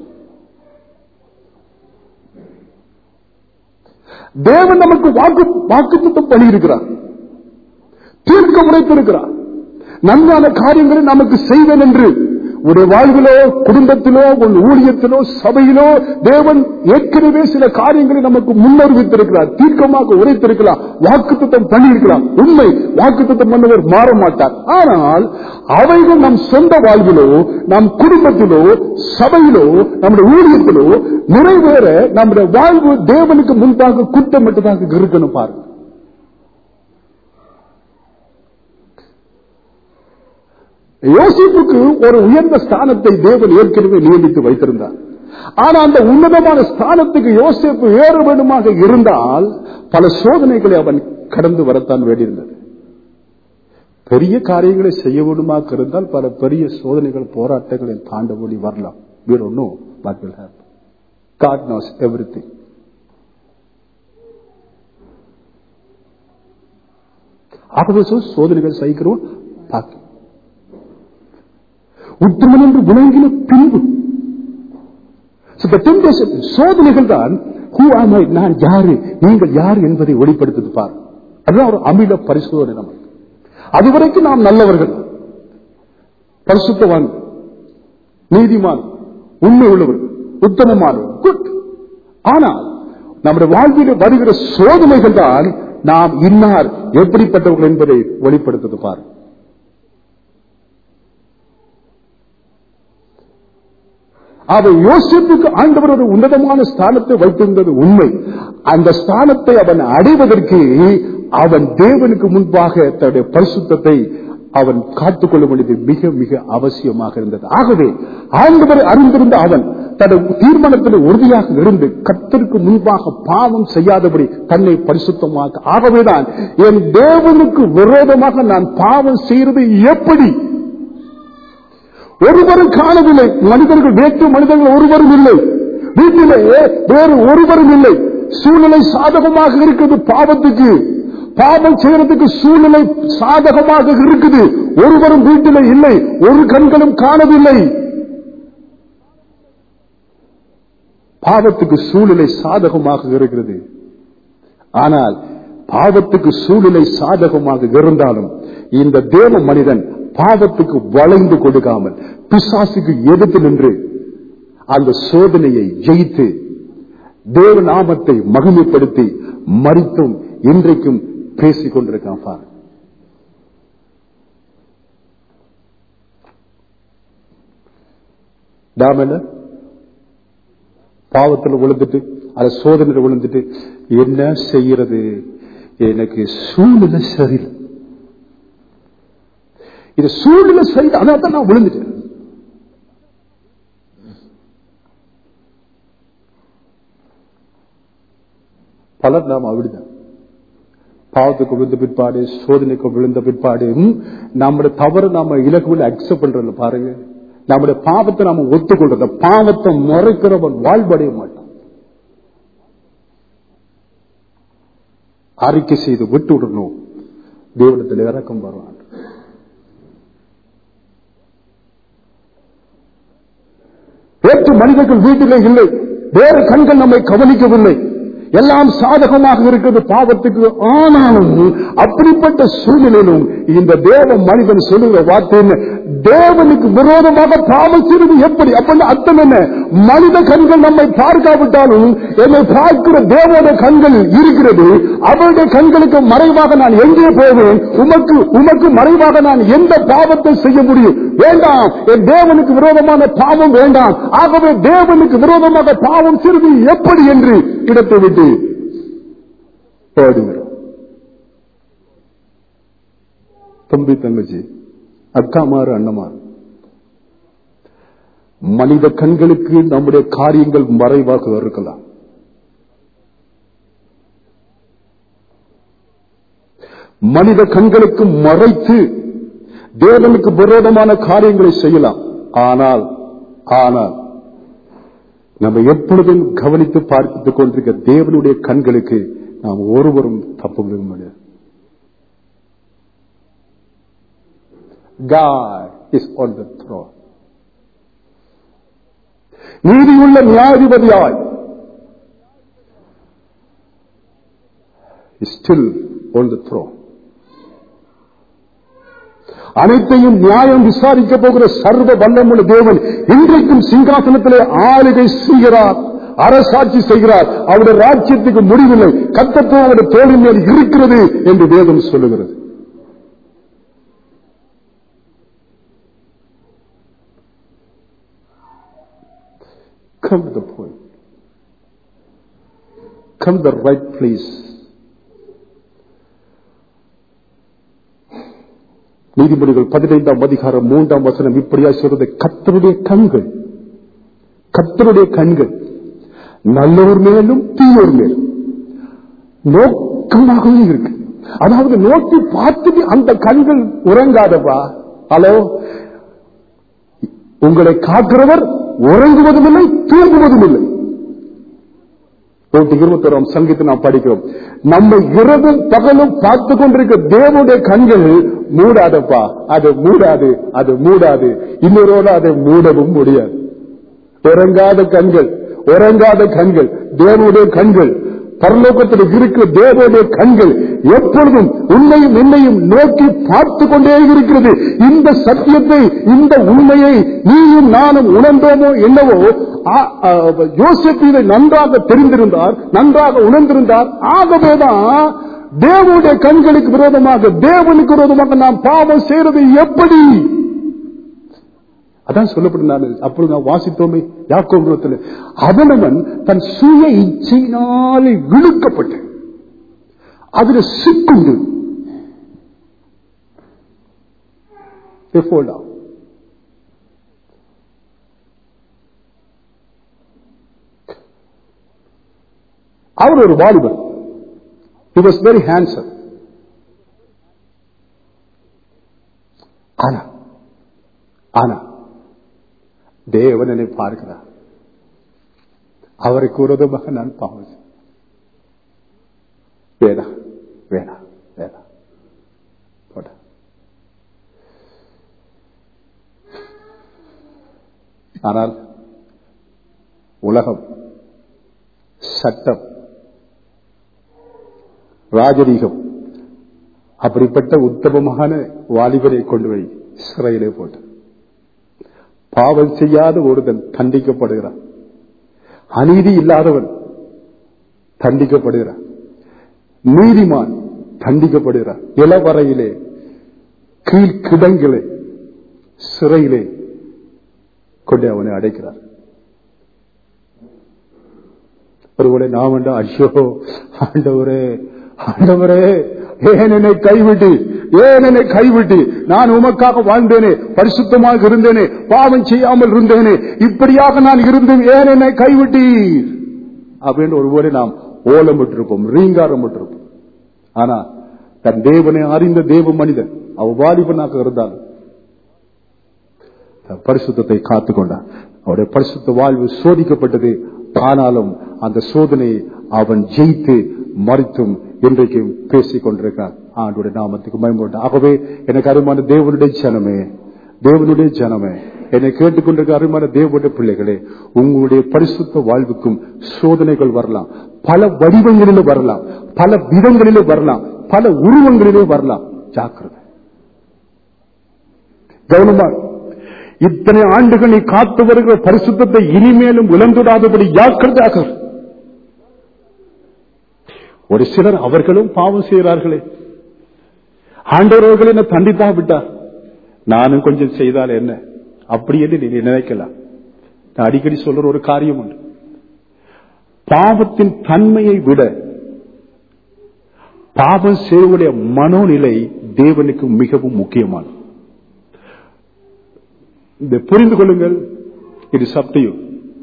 தேவன் நமக்கு வாக்கு வாக்குத்தத்தம் பண்ணியிருக்கிறார் தீர்க்க உரைத்திருக்கிறார் நன்றான காரியங்களை நமக்கு செய்வேன் என்று உடைய வாழ்விலோ குடும்பத்திலோ உன் ஊழியத்திலோ சபையிலோ தேவன் ஏற்கனவே சில காரியங்களை நமக்கு முன்னறிவித்திருக்கிறார் தீர்க்கமாக உரைத்திருக்கலாம் வாக்குத்தத்தம் பண்ணியிருக்கலாம் உண்மை வாக்குத்தத்தம் பண்ணவர் மாற மாட்டார் ஆனால் அவைகள் நம் சொந்த வாழ்விலோ நம் குடும்பத்திலோ சபையிலோ நம்முடைய ஊழியத்திலோ நிறைவேற நம்முடைய வாழ்வு தேவனுக்கு முன்பாக குற்றமற்றதாக இருக்கணும் பாருங்க யோசிப்புக்கு ஒரு உயர்ந்த ஸ்தானத்தை தேவன் ஏற்கனவே நியமித்து வைத்திருந்தார் ஆனா அந்த உன்னதமான ஸ்தானத்துக்கு யோசிப்பு ஏற வேண்டுமாக இருந்தால் பல சோதனைகளை அவன் கடந்து வரத்தான் வேண்டியிருந்தது பெரிய காரியங்களை செய்ய வேண்டுமாக இருந்தால் பல பெரிய சோதனைகள் போராட்டங்களை தாண்ட வேண்டி வரலாம் we don't know what will happen god knows everything ஆகவே சொல் சோதனைகள் சகிக்கிறோம் பார்க்க உத்தமன் என்று விளங்கின பின்பு So the temptation, சோதனைகள் தான் who am I? நான் யாரு நீங்கள் யார் என்பதை வெளிப்படுத்துது பார் அதுதான் ஒரு அமில பரிசோதனை நமக்கு அதுவரைக்கும் நாம் நல்லவர்கள் பரிசுத்தவான் நீதிமான் உண்மை உள்ளவர்கள் உத்தமமானவர் குட் ஆனால் நம்முடைய வாழ்வில் வருகிற சோதனைகள் தான் நாம் இன்னார் எப்படிப்பட்டவர்கள் என்பதை வெளிப்படுத்துது பார் அவ யோசிப்புக்கு ஆண்டவர் ஒரு உன்னதமான ஸ்தானத்தை வைத்திருந்தது உண்மை அந்த ஸ்தானத்தை அவன் அடைவதற்கு அவன் தேவனுக்கு முன்பாக தன்னுடைய பரிசுத்தத்தை அவன் காத்துக்கொள்ள வேண்டியது மிக மிக அவசியமாக இருந்தது ஆகவே ஆண்டவர் அறிந்திருந்த அவன் தனது தீர்மானத்தில் உறுதியாக இருந்து கத்தருக்கு முன்பாக பாவம் செய்யாதபடி தன்னை பரிசுத்தமாக ஆகவேதான் என் தேவனுக்கு விரோதமாக நான் பாவம் செய்யறது எப்படி ஒருவரும் காணவில்லை மனிதர்கள் வேற்று மனிதர்கள் ஒருவரும் இல்லை வீட்டிலே வேறு ஒருவரும் இல்லை சூழ்நிலை சாதகமாக இருக்குது பாவத்துக்கு பாவம் செய்யறதுக்கு சூழ்நிலை சாதகமாக இருக்குது ஒருவரும் வீட்டிலே இல்லை ஒரு கண்களும் காணவில்லை பாவத்துக்கு சூழ்நிலை சாதகமாக இருக்கிறது ஆனால் பாவத்துக்கு சூழ்நிலை சாதகமாக இருந்தாலும் இந்த தேவ மனிதன் பாவத்துக்கு வளைந்து கொடுக்காமல் பிசாசுக்கு எதிர்த்து நின்று அந்த சோதனையை ஜெயித்து தேவ நாமத்தை மகிமைப்படுத்தி மறித்தும் இன்றைக்கும் பேசிக் கொண்டிருக்கான் பாரு நாம என்ன பாவத்தில் விழுந்துட்டு அது சோதனையில் விழுந்துட்டு என்ன செய்யறது எனக்கு சூழ்நிலை சரியில்லை இது சூழ்நிலை சரி அதான் தான் நான் விழுந்துட்டேன் பலர் நாம் அப்படிதான் பாவத்துக்கு விழுந்த பிற்பாடு சோதனைக்கு விழுந்த பிற்பாடு ம், நம்முடைய தவறு நாம இலக்குள்ள அக்செப்ட் பண்றதுல பாருங்க நம்முடைய பாவத்தை நாம ஒத்துக்கொள்றத பாவத்தை மறைக்கிறவன் வாழ்வடைய மாட்டான் அறிக்கை செய்து விட்டு விடணும் தேவனத்தில் இறக்கம் வருவான் வேற்று மனிதர்கள் வீட்டிலே இல்லை வேறு கண்கள் நம்மை கவனிக்கவில்லை எல்லாம் சாதகமாக இருக்கிறது பாவத்துக்கு ஆனாலும் அப்படிப்பட்ட சூழ்நிலையிலும் இந்த தேவ மனிதன் சொல்லுகிற வார்த்தை என்ன தேவனுக்கு விரோதமாக பாவம் செய்வது எப்படி அப்படின்னு அர்த்தம் என்ன மனித கண்கள் நம்மை பார்க்காவிட்டாலும் என்னை பார்க்கிற தேவனுடைய கண்கள் இருக்கிறது அவருடைய கண்களுக்கு மறைவாக நான் எங்கே போவேன் உமக்கு உமக்கு மறைவாக நான் எந்த பாவத்தை செய்ய முடியும் வேண்டாம் என் தேவனுக்கு விரோதமான பாவம் வேண்டாம் ஆகவே தேவனுக்கு விரோதமாக பாவம் செய்வது எப்படி என்று இடத்தை விட்டு போடுகிறோம் தம்பி தங்கச்சி அக்காமாறு அண்ணமாறு மனித கண்களுக்கு நம்முடைய காரியங்கள் மறைவாக இருக்கலாம் மனித கண்களுக்கு மறைத்து தேவனுக்கு விரோதமான காரியங்களை செய்யலாம் ஆனால் ஆனால் நம்ம எப்பொழுதும் கவனித்து பார்த்துக் கொண்டிருக்க தேவனுடைய கண்களுக்கு நாம் ஒருவரும் தப்பு விட முடியாது God is on the throne. நீதியுள்ள நியாயாதிபதியாய் is still on the throne. அனைத்தையும் நியாயம் விசாரிக்க போகிற சர்வ வல்லமுள்ள தேவன் இன்றைக்கும் சிங்காசனத்திலே ஆளுகை செய்கிறார் அரசாட்சி செய்கிறார் அவருடைய ராஜ்யத்துக்கு முடிவில்லை கத்தத்துவம் அவருடைய தோளின் மேல் இருக்கிறது என்று வேதம் சொல்லுகிறது Come to the point. Come to the right place. நீதிமொழிகள் பதினைந்தாம் அதிகாரம் மூன்றாம் வசனம் இப்படியா சொல்றது கத்தருடைய கண்கள் கத்தருடைய கண்கள் நல்லோர் மேலும் தீயோர் மேலும் நோக்கமாகவே இருக்கு அதாவது நோக்கி பார்த்துட்டு அந்த கண்கள் உறங்காதப்பா ஹலோ உங்களை காக்கிறவர் உறங்குவதும் இல்லை தூங்குவதும் இல்லை நூற்றி இருபத்தி ஓராம் சங்கீதம் நாம் படிக்கிறோம் நம்ம இரவும் பகலும் பார்த்து கொண்டிருக்க தேவனுடைய கண்கள் மூடாதப்பா அது மூடாது அது மூடாது இன்னொருவோட அதை மூடவும் முடியாது உறங்காத கண்கள் உறங்காத கண்கள் தேவனுடைய கண்கள் பரலோகத்தில் இருக்கிற தேவனுடைய கண்கள் எப்பொழுதும் உண்மையும் என்னையும் நோக்கி பார்த்து கொண்டே இருக்கிறது இந்த சத்தியத்தை இந்த உண்மையை நீயும் நானும் உணர்ந்தோமோ என்னவோ ஆ- ஆ, யோசேப்பு இதை நன்றாக தெரிந்திருந்தார் நன்றாக உணர்ந்திருந்தார் ஆகவேதான் தேவனுடைய கண்களுக்கு விரோதமாக தேவனுக்கு விரோதமாக நாம் பாவம் செய்யறது எப்படி அதான் சொல்லப்படும் நான் அப்பொழுது நான் வாசித்தோமே யாக்கோபுரத்தில் அவனவன் தன் சுய இச்சையினாலே இழுக்கப்பட்டு அதுல சிக்குண்டு They fall down. அவர் ஒரு வாலிபர் he was very handsome ஆனா ஆனா தேவன் என்னை பார்க்கிறார் அவருக்கு விரோதமாக நான் பாவம் செய்தேன். வேணாம் வேணாம் வேணாம் போட ஆனால் உலகம் சட்டம் ராஜரீகம் அப்படிப்பட்ட உத்தமமான வாலிபரை கொண்டு போய் சிறையிலே போட்டு பாவம் செய்யாத ஒருவன் தண்டிக்கப்படுகிறான் அநீதி இல்லாதவன் தண்டிக்கப்படுகிறான் நீதிமான் தண்டிக்கப்படுகிறான் இளவரையிலே கீழ்கிடங்கிலே சிறையிலே கொண்டு அவனை அடைக்கிறார் ஒருவேளை நாம் என்றா ஐயோ ஆண்டவரே ஆண்டவரே ஏன் என்னை கைவிட்டு ஏன் என்னை கைவிட்டு நான் உமக்காக வாழ்ந்தேனே பரிசுத்தமாக இருந்தேனே பாவம் செய்யாமல் இருந்தேனே இப்படியாக நான் இருந்தும் ஏன் என்னை கைவிட்டீர் அப்படின்னு ஒருவேளை நாம் ஓலம் விட்டிருப்போம் ரீங்காரம் விட்டிருப்போம் ஆனா தன் தேவனை அறிந்த தேவ மனிதன் அவ வாலிபனாக இருந்தால் தன் பரிசுத்தத்தை காத்துக்கொண்டான் அவருடைய பரிசுத்த வாழ்வு சோதிக்கப்பட்டது ஆனாலும் அந்த சோதனையை அவன் ஜெயித்து மறித்தும் இன்றைக்கும் பேசிக் கொண்டிருக்கான் ஆண்டுடைய நாமத்துக்கு பயன்பட ஆகவே எனக்கு அருமான தேவனுடைய ஜனமே தேவனுடைய ஜனமே என்னை கேட்டுக்கொண்டிருக்க அருமான தேவனுடைய பிள்ளைகளே உங்களுடைய பரிசுத்த வாழ்வுக்கும் சோதனைகள் வரலாம் பல வடிவங்களிலும் வரலாம் பல விதங்களிலும் வரலாம் பல உருவங்களிலும் வரலாம் ஜாக்கிரதை கவனமா இத்தனை ஆண்டுகள் நீ காத்து வருகிற பரிசுத்தத்தை இனிமேலும் இழந்துடாதபடி ஜாக்கிரதாக இரு. ஒரு சிலர் அவர்களும் பாவம் செய்கிறார்களே ஆண்டவர்கள் என்ன தண்டித்தா விட்டார் நானும் கொஞ்சம் செய்தால் என்ன அப்படி என்று நீ நினைக்கலாம் நான் அடிக்கடி சொல்ற ஒரு காரியம் உண்டு பாவத்தின் தன்மையை விட பாவம் செய்வடைய மனோநிலை தேவனுக்கு மிகவும் முக்கியமானது இதை புரிந்து கொள்ளுங்கள் இது சப்தியும்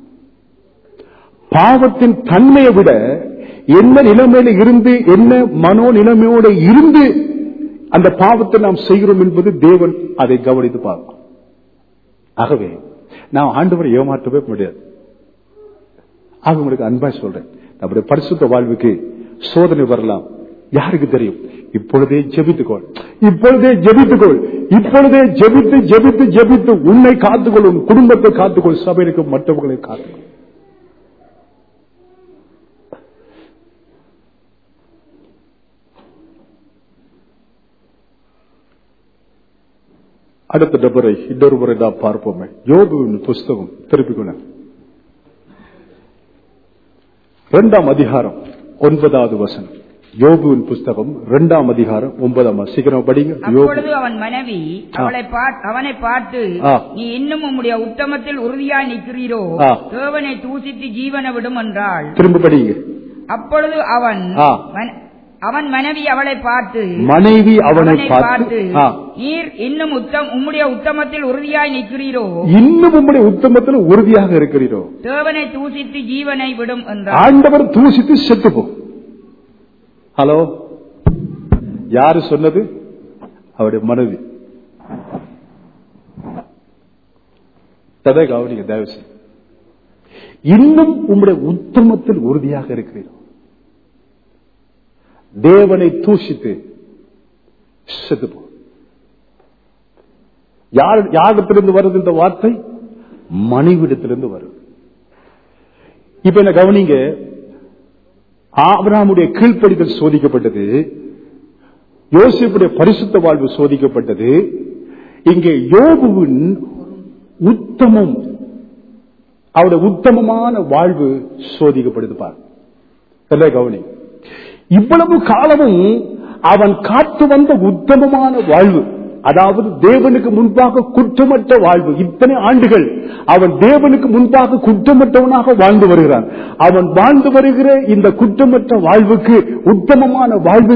பாவத்தின் தன்மையை விட என்ன நிலைமையில இருந்து என்ன மனோ நிலைமையோட இருந்து அந்த பாவத்தை நாம் செய்கிறோம் என்பது தேவன் அதை கவனித்து பார்க்கும் ஆகவே நான் ஆண்டவரை ஏமாற்றவே முடியாது ஆக உங்களுக்கு அன்பா சொல்றேன் நம்முடைய பரிசுத்த வாழ்வுக்கு சோதனை வரலாம் யாருக்கு தெரியும் இப்பொழுதே ஜெபித்துக்கொள் இப்பொழுதே ஜெபித்துக்கொள் இப்பொழுதே ஜெபித்து ஜெபித்து ஜெபித்து உன்னை காத்துக்கொள் உன் குடும்பத்தை காத்துக்கொள் சபைக்கு மற்றவர்களை காத்துக்கொள் அடுத்த டபரை இன்னொரு முறை நாம் பார்ப்போமே யோகுவின் புஸ்தகம் திருப்பிக்கொள்ள இரண்டாம் அதிகாரம் ஒன்பதாவது வசனம் யோகுவின் புஸ்தகம் இரண்டாம் அதிகாரம் ஒன்பதாம் வசனம். சீக்கிரம் படிங்க யோபு அப்பொழுது அவன் மனைவி அவளை பாத்- அவனை பார்த்து ஆ. நீ இன்னும் உம்முடைய உத்தமத்தில் உறுதியாய் நிற்கிறீரோ ஆ. தேவனை தூசித்து ஜீவனை விடும் என்றாள் திரும்ப படிங்க அப்பொழுது அவன் ஆ. மன- அவன் மனைவி அவளை பார்த்து மனைவி அவனை அவனை பார்த்து பார்த்து ஆ, நீர் இன்னும் உத்தம் உம்முடைய உத்தமத்தில் உறுதியாய் நிற்கிறீரோ இன்னும் உம்முடைய உத்தமத்தில் உறுதியாக இருக்கிறீரோ தேவனை தூசித்து ஜீவனை விடும் என்றாள் ஆண்டவர் தூசித்து செத்து போ ஹலோ யாரு சொன்னது அவருடைய மனைவி ததை கவனிங்க தயவு செய்து. இன்னும் உம்முடைய உத்தமத்தில் உறுதியாக இருக்கிறீர்கள் தேவனை தூஷித்து செத்து போ யார் யாகத்திலிருந்து வருது இந்த வார்த்தை மனைவிடத்திலிருந்து வருது இப்ப என்ன கவனிங்க ஆபிரகாமுடைய கீழ்ப்படிதல் சோதிக்கப்பட்டது யோசிப்புடைய பரிசுத்த வாழ்வு சோதிக்கப்பட்டது இங்கே யோபுவின் உத்தமம் அவருடைய உத்தமமான வாழ்வு சோதிக்கப்படுது பார் எல்லாம் கவனி இவ்வளவு காலமும் அவன் காத்து வந்த உத்தமமான வாழ்வு அதாவது தேவனுக்கு முன்பாக குற்றமற்ற வாழ்வு இத்தனை ஆண்டுகள் அவன் தேவனுக்கு முன்பாக குற்றமற்றவனாக வாழ்ந்து வருகிறான் அவன் வாழ்ந்து வருகிற இந்த குற்றமற்ற வாழ்வுக்கு உத்தமமான வாழ்வு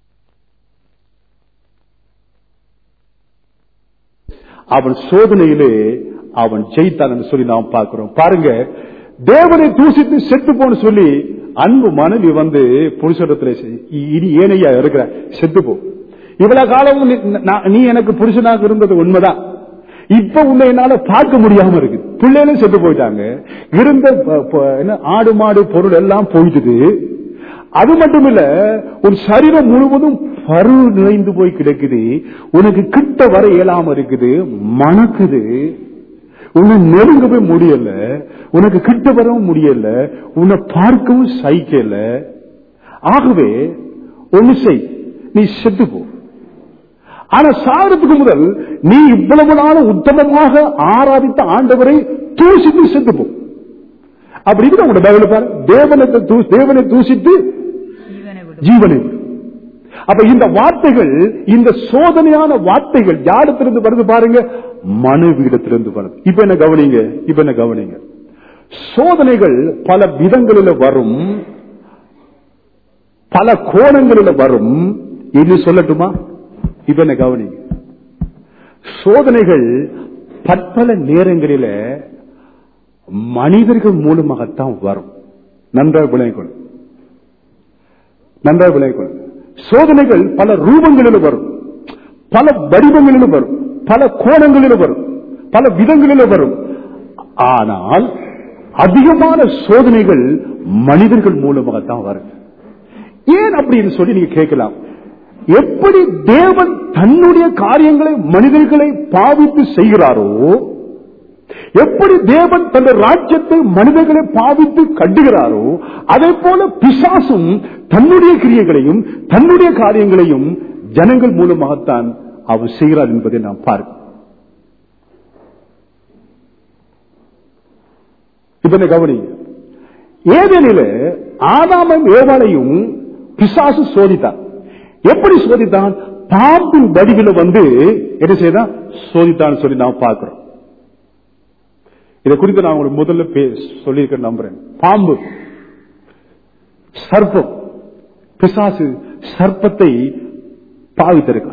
அவன் சோதனையிலே அவன் ஜெயித்தான் என்று சொல்லி நாம் பார்க்கிறோம் பாருங்க தேவனை தூசித்து செத்து போன்னு சொல்லி அன்பு மனைவி வந்து புருஷனத்துல இனி ஏனையா இருக்கிற செத்து போ இவ்வளவு காலம் நீ- நான்- நீ எனக்கு புருஷனாக இருந்தது உண்மைதான் இப்ப உன்னை என்னால பார்க்க முடியாம இருக்கு பிள்ளைகளும் செத்து போயிட்டாங்க இருந்த ப- ப- என்ன ஆடு மாடு பொருள் எல்லாம் போயிட்டுது அது மட்டும் இல்ல உன் சரீரம் முழுவதும் பரு நிறைந்து போய் கிடக்குது உனக்கு கிட்ட வர இயலாம இருக்குது மணக்குது உன்னை நெருங்கவே முடியல உனக்கு கிட்ட வரவும் முடியல உன்னை பார்க்கவும் சகிக்கல ஆகவே ஒண்ணு செய் நீ செத்து போ ஆனா சாகிறதுக்கு முதல் நீ இவ்வளவு நாளும் உத்தமமாக ஆராதித்த ஆண்டவரை தூசித்து செத்து போ அப்படி இருக்கு உங்களோட பைபிள் பாரு தேவனை தூ- தேவனை தூசித்து ஜீவனை விடும் ஜீவனை விடு. அப்ப இந்த வார்த்தைகள் இந்த சோதனையான வார்த்தைகள் யாரிடத்திலிருந்து வருது பாருங்க மனைவியிடத்திலிருந்து வருது இப்ப என்ன கவனிங்க இப்ப என்ன கவனிங்க சோதனைகள் பல விதங்களில் வரும் பல கோணங்களில் வரும் இது சொல்லட்டுமா இப்ப என்ன கவனிங்க சோதனைகள் பற்பல நேரங்களில மனிதர்கள் மூலமாகத்தான் வரும் நன்றாக விளையக்கணும் நன்றாக விளையக்கணும் சோதனைகள் பல ரூபங்களில் வரும் பல வடிவங்களிலும் வரும் பல கோணங்களிலும் வரும் பல விதங்களிலும் வரும் ஆனால் அதிகமான சோதனைகள் மனிதர்கள் மூலமாகத்தான் வரும் ஏன் அப்படின்னு சொல்லி நீங்க கேட்கலாம் எப்படி தேவன் தன்னுடைய காரியங்களை மனிதர்களை பாவித்து செய்கிறாரோ எப்படி தேவன் தன்னுடைய ராஜ்யத்தை மனிதர்களை பாவித்து கட்டுகிறாரோ அதே போல பிசாசும் தன்னுடைய கிரியைகளையும் தன்னுடைய காரியங்களையும் ஜனங்கள் மூலமாகத்தான் அவர் செய்கிறார் என்பதை நாம் பார்க்கிறோம் இப்ப என்ன கவனிங்க ஏதேனில ஆதாமும் ஏவாளையும் பிசாசு சோதித்தான் எப்படி சோதித்தான் பாம்பின் வடிவில வந்து என்ன செய்தான் சோதித்தான் சொல்லி நாம் பார்க்கிறோம் இதை குறித்து நான் உங்களுக்கு முதல்ல பே- சொல்லியிருக்கேன் நம்புறேன் பாம்பு சர்ப்பம் பிசாசு சர்ப்பத்தை பாவித்திருக்கான்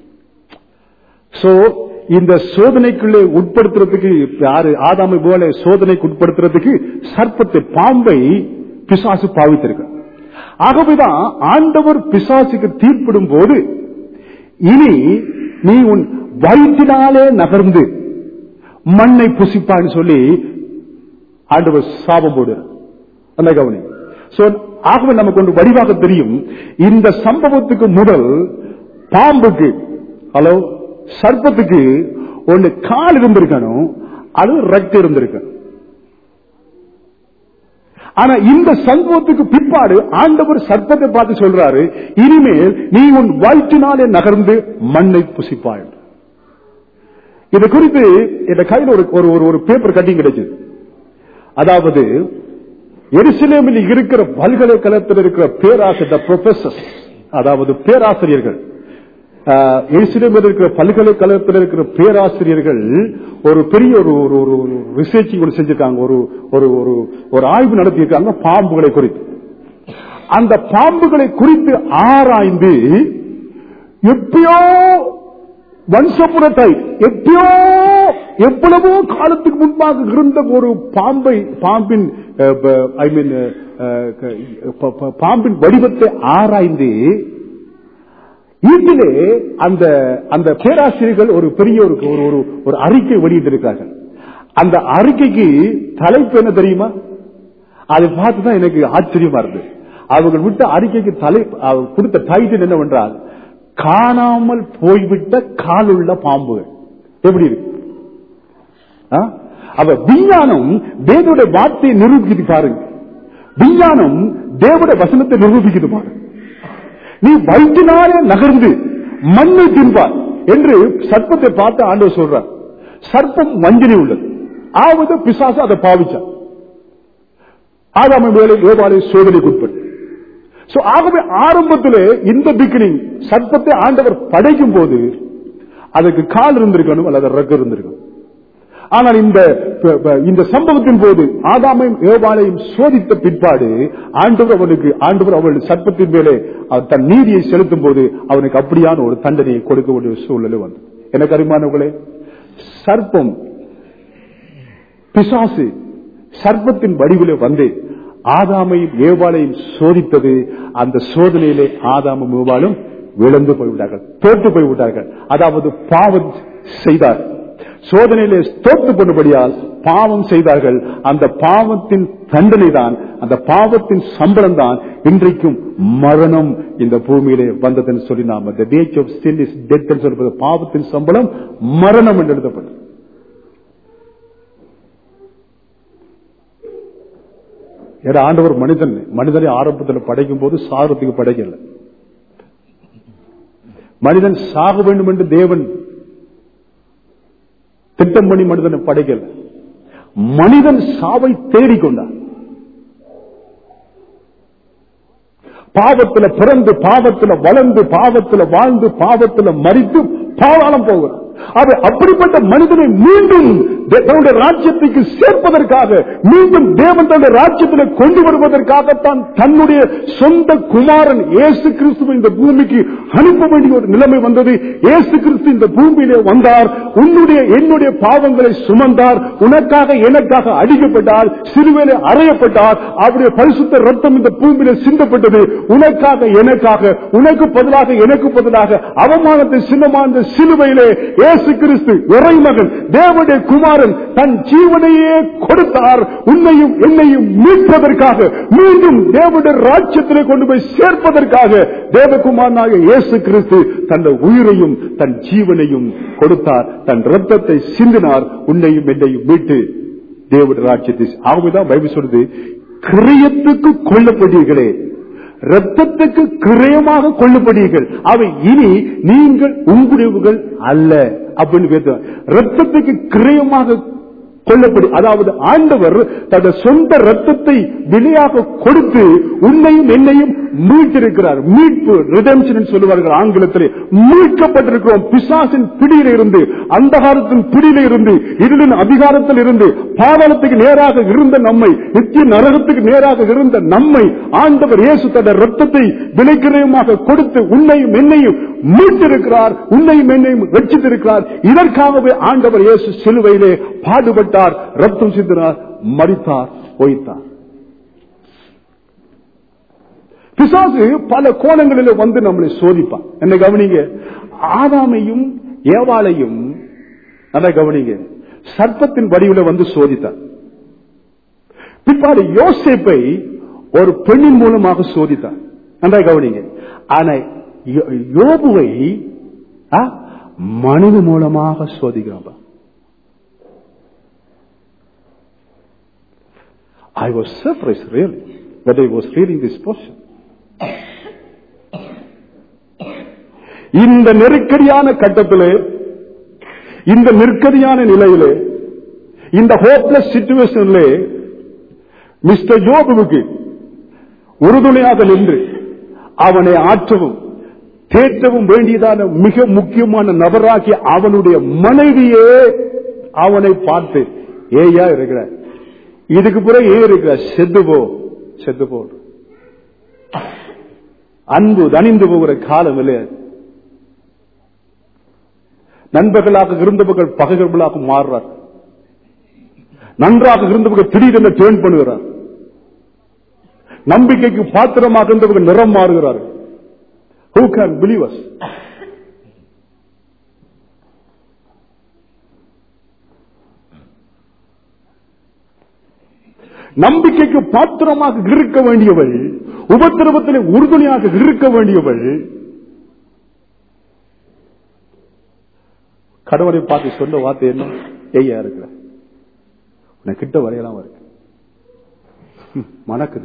சோ இந்த சோதனைக்குள்ளே உட்படுத்துறதுக்கு யாரு ஆதாமை போல சோதனைக்கு உட்படுத்துறதுக்கு சர்ப்பத்தை பாம்பை பிசாசு பாவித்திருக்க ஆகவேதான் ஆண்டவர் பிசாசுக்கு தீர்ப்பிடும் போது இனி நீ உன் வயிற்றினாலே நகர்ந்து மண்ணை புசிப்பான்னு சொல்லி ஆண்டவர் சாபம் போடுறார் நல்ல கவனி சோ ஆகவே நமக்கு ஒன்று வடிவாக தெரியும் இந்த சம்பவத்துக்கு முதல் பாம்புக்கு ஹலோ சர்ப்பத்துக்கு ஒன்று கால் இருந்திருக்கணும் அது ரத்தம் இருந்திருக்கணும் ஆனா இந்த சம்பவத்துக்கு பிற்பாடு ஆண்டவர் சர்ப்பத்தை பார்த்து சொல்றாரு இனிமேல் நீ உன் வயிற்றினாலே நகர்ந்து மண்ணை புசிப்பாய் இது குறித்து என் கையில் ஒரு ஒரு ஒரு- ஒரு பேப்பர் கட்டிங் கிடைச்சது அதாவது எருசலேமில் இருக்கிற பல்கலைக்கழகத்தில் இருக்கிற பேராசிரியர் ப்ரொஃபசர் அதாவது பேராசிரியர்கள் ஆஹ், எருசலேமில் இருக்கிற பல்கலைக்கழகத்தில் இருக்கிற பேராசிரியர்கள் ஒரு பெரிய ஒரு ஒரு ஒரு ரிசர்ச்சிங் ஒன்று செஞ்சிருக்காங்க ஒரு ஒரு ஒரு ஒரு ஆய்வு நடத்தியிருக்காங்க பாம்புகளை குறித்து அந்த பாம்புகளை குறித்து ஆராய்ந்து எப்பயோ வம்சபுரத்தை எப்பயோ எவ்வளவோ காலத்துக்கு முன்பாக இருந்த ஒரு பாம்பை பாம்பின் ஐ மீன் பாம்பின் வடிவத்தை ஆராய்ந்து இதிலே அந்த அந்த பேராசிரியர்கள் ஒரு பெரிய ஒரு ஒரு ஒரு- ஒரு அறிக்கை வெளியிட்டிருக்கார்கள் அந்த அறிக்கைக்கு தலைப்பு என்ன தெரியுமா அதை பார்த்து தான் எனக்கு ஆச்சரியமா இருந்து அவர்கள் விட்ட அறிக்கைக்கு தலை அவர் கொடுத்த டைட்டில் என்னவென்றால் காணாமல் போய்விட்ட காலுள்ள பாம்புகள் எப்படி இருக்கு ஆ? அவ விஞ்ஞானம் தேவனுடைய வார்த்தையை நிரூபிக்குது பாருங்க விஞ்ஞானம் தேவனுடைய வசனத்தை நிரூபிக்குது பாருங்க நீ வயிற்றினாலே நகர்ந்து மண்ணை தின்பார் என்று சர்ப்பத்தை பார்த்து ஆண்டவர் சொல்றார் சர்ப்பம் வஞ்சனை உள்ளது ஆவது பிசாசு அதை பாவிச்சான் ஆதாம வேலை ஏவாலை சோதனைக்கு உட்பட்டு So, ஆகவே ஆரம்பத்திலே இந்த பிகினிங் சர்ப்பத்தை ஆண்டவர் படைக்கும் போது அதுக்கு கால் இருந்திருக்கணும் அல்லது ரக்கு இருந்திருக்கணும் ஆனால் இந்த ப- ப- இந்த சம்பவத்தின் போது ஆதாமையும் ஏவாளையும் சோதித்த பிற்பாடு ஆண்டவர் அவனுக்கு ஆண்டவர் அவள் சர்ப்பத்தின் மேலே அவர் தன் நீதியை செலுத்தும் போது அவனுக்கு அப்படியான ஒரு தண்டனையை கொடுக்க வேண்டிய சூழ்நிலை வந்தது எனக்கு அருமானவர்களே சர்ப்பம் பிசாசு சர்ப்பத்தின் வடிவிலே வந்து ஆதாமையும் ஏவாளையும் சோதித்தது அந்த சோதனையிலே ஆதாமும் ஏவாளும் விழுந்து போய்விட்டார்கள் தோற்று போய்விட்டார்கள் அதாவது பாவம் செய்தார் சோதனையிலே தோற்று போனபடியால் பாவம் செய்தார்கள் அந்த பாவத்தின் தண்டனை தான் அந்த பாவத்தின் சம்பளம் தான் இன்றைக்கும் மரணம் இந்த பூமியிலே வந்ததுன்னு சொல்லி நாம the wage of sin is death என்று சொல்வது பாவத்தின் சம்பளம் மரணம் என்று எழுதப்பட்டது ஏன்னா ஆண்டவர் மனிதன் மனிதனை ஆரம்பத்தில் படைக்கும் போது சாரத்துக்கு படைக்கல மனிதன் சாக வேண்டும் என்று தேவன் திட்டம் பண்ணி மனிதனை படைக்கல மனிதன் சாவை தேடிக்கொண்டான் பாவத்துல பிறந்து பாவத்துல வளர்ந்து பாவத்துல வாழ்ந்து பாவத்துல மறித்து பாதாளம் போகிறான் அது அப்படிப்பட்ட மனிதனை மீண்டும் தே- தன்னுடைய ராஜ்யத்துக்கு சேர்ப்பதற்காக மீண்டும் தேவன் தன்னுடைய ராஜ்யத்தில் கொண்டு வருவதற்காகத்தான் தன்னுடைய சொந்த குமாரன் இயேசு கிறிஸ்துவை இந்த பூமிக்கு அனுப்ப வேண்டிய ஒரு நிலைமை வந்தது இயேசு கிறிஸ்து இந்த பூமியிலே வந்தார் உன்னுடைய என்னுடைய பாவங்களை சுமந்தார் உனக்காக எனக்காக அடிக்கப்பட்டார் சிறுவேலை அறையப்பட்டார் அவருடைய பரிசுத்த ரத்தம் இந்த பூமியிலே சிந்தப்பட்டது உனக்காக எனக்காக உனக்கு பதிலாக எனக்கு பதிலாக அவமானத்தை சின்னமான சிலுவையிலே இயேசு கிறிஸ்து இறைமகன் தேவனுடைய குமாரன் தன் ஜீவனையே கொடுத்தார் உன்னையும் என்னையும் மீட்பதற்காக மீண்டும் தேவனுடைய ராஜ்யத்திலே கொண்டு போய் சேர்ப்பதற்காக தேவகுமாரனாக இயேசு கிறிஸ்து தன் உயிரையும் தன் ஜீவனையும் கொடுத்தார் தன் ரத்தத்தை சிந்தினார் உன்னையும் என்னையும் மீட்டு தேவனுடைய ராஜ்யத்தை ஆகவேதான் பைபிள் சொல்றது கிரியத்துக்கு கொல்லப்படுவீர்களே ரத்தத்துக்கு கிரயமாக கொல்லப்படுவீர்கள் அவை இனி நீங்கள் உங்களுடையவர்கள் அல்ல அப்படின்னு பேசுறாங்க ரத்தத்துக்கு கிரயமாக கொல்லப்படி அதாவது ஆண்டவர் தன்னுடைய சொந்த ரத்தத்தை விலையாக கொடுத்து உன்னையும் என்னையும் மீட்டிருக்கிறார் மீட்பு ரிடம்ஷன் சொல்லுவார்கள் ஆங்கிலத்திலே மீட்கப்பட்டிருக்கிறோம் பிசாசின் பிடியில இருந்து அந்தகாரத்தின் பிடியில இருந்து இருளின் அதிகாரத்தில் இருந்து பாதாளத்துக்கு நேராக இருந்த நம்மை நித்திய நரகத்துக்கு நேராக இருந்த நம்மை ஆண்டவர் இயேசு தன்னுடைய ரத்தத்தை விலைக்கிரயமாக கொடுத்து உன்னையும் என்னையும் மீட்டிருக்கிறார் உன்னையும் என்னையும் ரட்சித்திருக்கிறார் இதற்காகவே ஆண்டவர் இயேசு சிலுவையிலே பாடுபட்டார் ரத்தம் சிந்தினார் மறித்தார் ஒய்த்தார் பிசாசு பல கோணங்களில் வந்து நம்மளை சோதிப்பான் என்ன கவனிங்க ஆதாமையும் ஏவாளையும் நல்லா கவனிங்க சர்ப்பத்தின் வடிவில வந்து சோதித்தார் பிற்பாடு யோசேப்பை ஒரு பெண்ணின் மூலமாக சோதித்தார் நன்றாக கவனிங்க ஆனா யோ- யோபுவை ஆ, மனித மூலமாக சோதிக்கிறான் I was surprised really that I was reading this portion. இந்த நெருக்கடியான கட்டத்திலே இந்த நெருக்கடியான நிலையிலே இந்த ஹோப்லெஸ் சிச்சுவேஷன்ல மிஸ்டர் ஜோபுவுக்கு உறுதுணையாக நின்று அவனை ஆற்றவும் தேற்றவும் வேண்டியதான மிக முக்கியமான நபராகி அவனுடைய மனைவியே அவனை பார்த்து ஏயா இருக்கிற இதுக்கு பிறகு ஏன் இருக்கிற செத்து போ செத்து போ அன்பு தனிந்து போகிற காலம் இல்லையா நண்பர்களாக இருந்தவர்கள் பகைகளாக மாறுறார் நன்றாக இருந்தவர்கள் திடீரென டேர்ன் பண்ணுகிறார் நம்பிக்கைக்கு பாத்திரமாக இருந்தவர்கள் நிறம் மாறுகிறார்கள் ஹூ கேன் பிலீவ் அஸ் நம்பிக்கைக்கு பாத்திரமாக இருக்க வேண்டியவள் உபத்திரவத்தில் உறுதுணையாக இருக்க வேண்டியவள் கடவுளை பார்த்து சொன்ன வார்த்தை என்ன ஏய்யா இருக்கிற உன்னை கிட்ட வரையலாம் இருக்கு ம், மணக்குது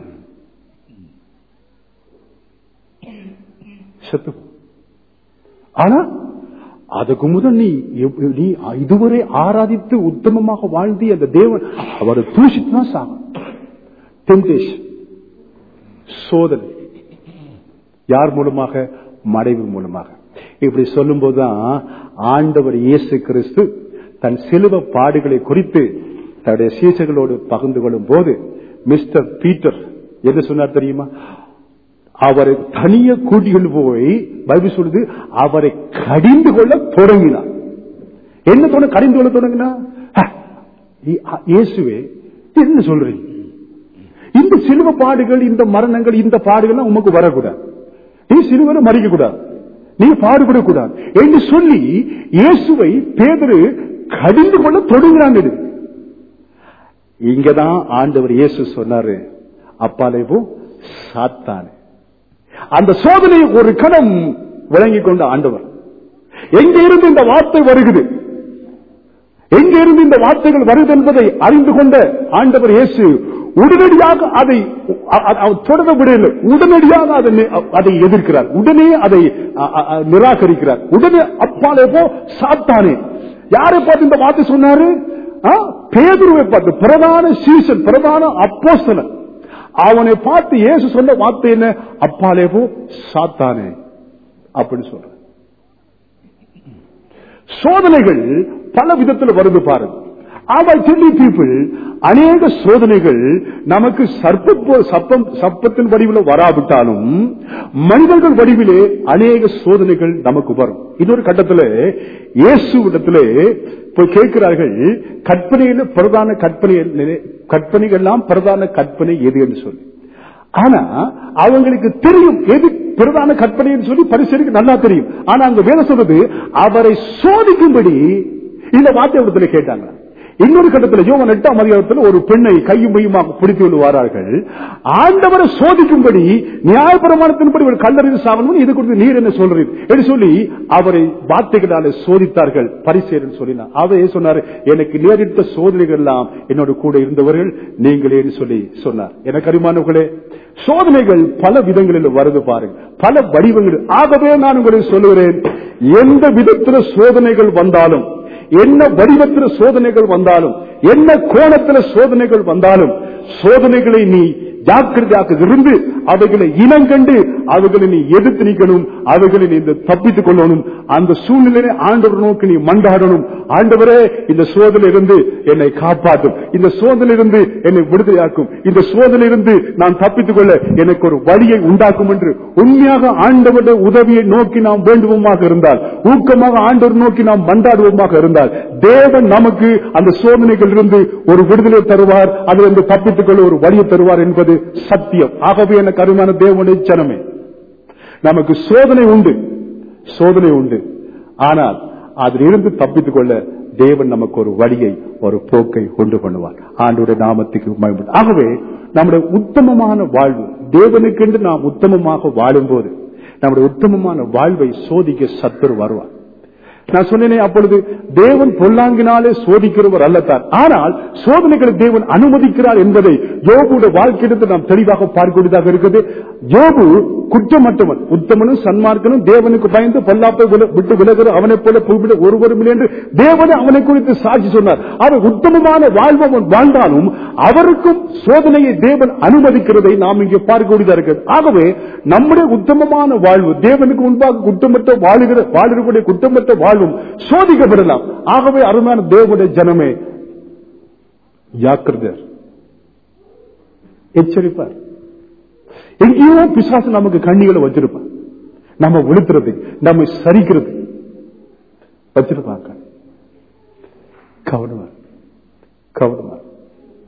செத்து போ. ஆனா அதுக்கு முதல் நீ எப்- நீ இதுவரை ஆராதித்து உத்தமமாக வாழ்ந்தி அந்த தேவன் அவரை தூஷித்துதான் சாகும் டெம்டேஷன் சோதனை யார் மூலமாக மறைவு மூலமாக இப்படி சொல்லும் போதுதான் ஆண்டவர் இயேசு கிறிஸ்து தன் சிலுவ பாடுகளை குறித்து தன்னுடைய சீசர்களோடு பகிர்ந்து கொள்ளும் போது மிஸ்டர் பீட்டர் என்ன சொன்னார் தெரியுமா அவரை தனிய கூட்டிகள் போய் பைபிள் சொல்லுது அவரை கடிந்து கொள்ள தொடங்கினார் என்ன தோண கடிந்து கொள்ள தொடங்கினா "ஹ, இ- அ- இயேசுவே என்ன சொல்றீங்க இந்த சிலுவ பாடுகள் இந்த மரணங்கள் இந்த பாடுகள் உமக்கு வரக்கூடாது நீ சிலுவையில மறிக்க கூடாது நீ பாடுபடக்கூடாது என்று சொல்லி இயேசுவை பேதரு கடிந்து கொள்ள தொடங்குறாங்க இங்கதான் ஆண்டவர் இயேசு சொன்னாரு அப்பாலேவோ சாத்தானே அந்த சோதனையை ஒரு கணம் விளங்கிக் கொண்ட ஆண்டவர் எங்க இருந்து இந்த வார்த்தை வருகிறது எங்க இருந்து இந்த வார்த்தைகள் வருது என்பதை அறிந்து கொண்ட ஆண்டவர் இயேசு உடனடியாக அதை அ- அ- அவர் தொடர விடவில்லை உடனடியாக அதை நி- அதை எதிர்க்கிறார் உடனே அதை அ- அ- அ- நிராகரிக்கிறார் உடனே அப்பாலே போ சாத்தானே யாரை பார்த்து இந்த வார்த்தை சொன்னாரு ஆ? பேதுருவை பார்த்து பிரதான சீசன் பிரதான அப்போஸ்தலன் அவனை பார்த்து இயேசு சொன்ன வார்த்தை என்ன அப்பாலே போ சாத்தானே அப்படின்னு சொல்ற சோதனைகள் பல விதத்தில் வருது பாருங்க ஆமா டெல்லி பீப்புள் அநேக சோதனைகள் நமக்கு சர்ப்ப போ- சப்பம் சப்பத்தின் வடிவில் வராவிட்டாலும் மனிதர்கள் வடிவிலே அநேக சோதனைகள் நமக்கு வரும் இன்னொரு கட்டத்தில் இயேசு இடத்திலே போய் கேட்கிறார்கள் கற்பனையில பிரதான கற்பனை கற்பனைகள்லாம் பிரதான கற்பனை எது என்று சொல்லி ஆனா அவங்களுக்கு தெரியும் எது பிரதான கற்பனைன்னு சொல்லி பரிசீலிக்க நல்லா தெரியும் ஆனா அங்க வேலை சொல்றது அவரை சோதிக்கும்படி இந்த வார்த்தை இடத்துல கேட்டாங்க இன்னொரு கட்டத்தில் யோகன் எட்டாம் அதிகாரத்தில் ஒரு பெண்ணை கையும் மையுமாக பிடித்து கொண்டு வாரார்கள் ஆண்டவரை சோதிக்கும்படி நியாயப்பிரமாணத்தின்படி ஒரு கல்லறிவு சாவணும் இது குறித்து நீர் என்ன சொல்றீர் என்று சொல்லி அவரை வார்த்தைகளாலே சோதித்தார்கள் பரிசேரன் சொல்லினார் அவரே சொன்னார் எனக்கு நேரிட்ட சோதனைகள் எல்லாம் என்னோட கூட இருந்தவர்கள் நீங்களே என்று சொல்லி சொன்னார் எனக்கு அருமானவர்களே சோதனைகள் பல விதங்களில் வருது பாருங்க பல வடிவங்கள் ஆகவே நான் உங்களுக்கு சொல்லுகிறேன் எந்த விதத்துல சோதனைகள் வந்தாலும் என்ன வடிவத்தில் சோதனைகள் வந்தாலும் என்ன கோணத்தில் சோதனைகள் வந்தாலும் சோதனைகளை நீ ஜாக்கிரதையாக இருந்து அவைகளை இனங்கண்டு அவைகளை நீ எதிர்த்து நிற்கணும் அவைகளை நீ இந்த தப்பித்துக் கொள்ளணும் அந்த சூழ்நிலையை ஆண்டவர் நோக்கி நீ மண்டாடணும் ஆண்டவரே இந்த சோதனை இருந்து என்னை காப்பாற்றும் இந்த சோதனை இருந்து என்னை விடுதலையாக்கும் இந்த சோதனை இருந்து நான் தப்பித்துக் கொள்ள எனக்கு ஒரு வழியை உண்டாக்கும் என்று உண்மையாக ஆண்டவருடைய உதவியை நோக்கி நாம் வேண்டுவோமாக இருந்தால் ஊக்கமாக ஆண்டவர் நோக்கி நாம் மண்டாடுவோமாக இருந்தால் தேவன் நமக்கு அந்த சோதனைகள் இருந்து ஒரு விடுதலை தருவார் அதிலிருந்து தப்பித்துக் கொள்ள ஒரு வழியை தருவார் என்பது சத்தியம் ஆகவே எனக்கு அருமையான தேவனுடைய ஜனமே நமக்கு சோதனை உண்டு சோதனை உண்டு ஆனால் அதிலிருந்து தப்பித்துக் கொள்ள தேவன் நமக்கு ஒரு வழியை ஒரு போக்கை உண்டு பண்ணுவார் ஆண்டுடைய நாமத்துக்கு மகிமை. ஆகவே நம்முடைய உத்தமமான வாழ்வு தேவனுக்கென்று நாம் உத்தமமாக வாழும்போது நம்முடைய உத்தமமான வாழ்வை சோதிக்க சத்துரு வருவார் நான் சொன்னேனே அப்பொழுது தேவன் பொல்லாங்கினாலே சோதிக்கிறவர் அல்லத்தான் ஆனால் சோதனைகளை தேவன் அனுமதிக்கிறார் என்பதை யோபுடைய வாழ்க்கையிடத்தில் நாம் தெளிவாக பார்க்கக்கூடியதாக இருக்குது யோபு குற்றமற்றவன் உத்தமனும் சன்மார்க்கனும் தேவனுக்கு பயந்து பொல்லாப்பை வில- விட்டு விலகிற அவனைப் போல புவிட ஒருவரும் இல்லை என்று தேவன் அவனை குறித்து சாட்சி சொன்னார் அவர் உத்தமமான வாழ்வு அவன் வாழ்ந்தாலும் அவருக்கும் சோதனையை தேவன் அனுமதிக்கிறதை நாம் இங்கே பார்க்கக்கூடியதாக இருக்கிறது ஆகவே நம்முடைய உத்தமமான வாழ்வு தேவனுக்கு முன்பாக குற்றமற்ற வாழுகிற வாழுகிற குற்றமற்ற வாழ்வும் சோதிக்கப்படலாம் ஆகவே அருமையான தேவனுடைய ஜனமே ஜாக்கிரதர் எச்சரிப்பார் எங்கேயோ பிசாசு நமக்கு கண்ணிகளை வச்சிருப்பான் நம்ம விழுத்துறது நம்ம சரிக்கிறது வச்சிருப்பாங்க கவனமா இரு. கவனமா இரு.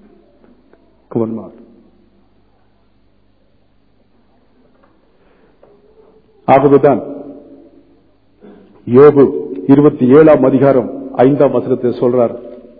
கவனமா இரு. ஆகவேதான் யோபு இருபத்தி ஏழாம் அதிகாரம் ஐந்தாம் வசனத்தை சொல்றார்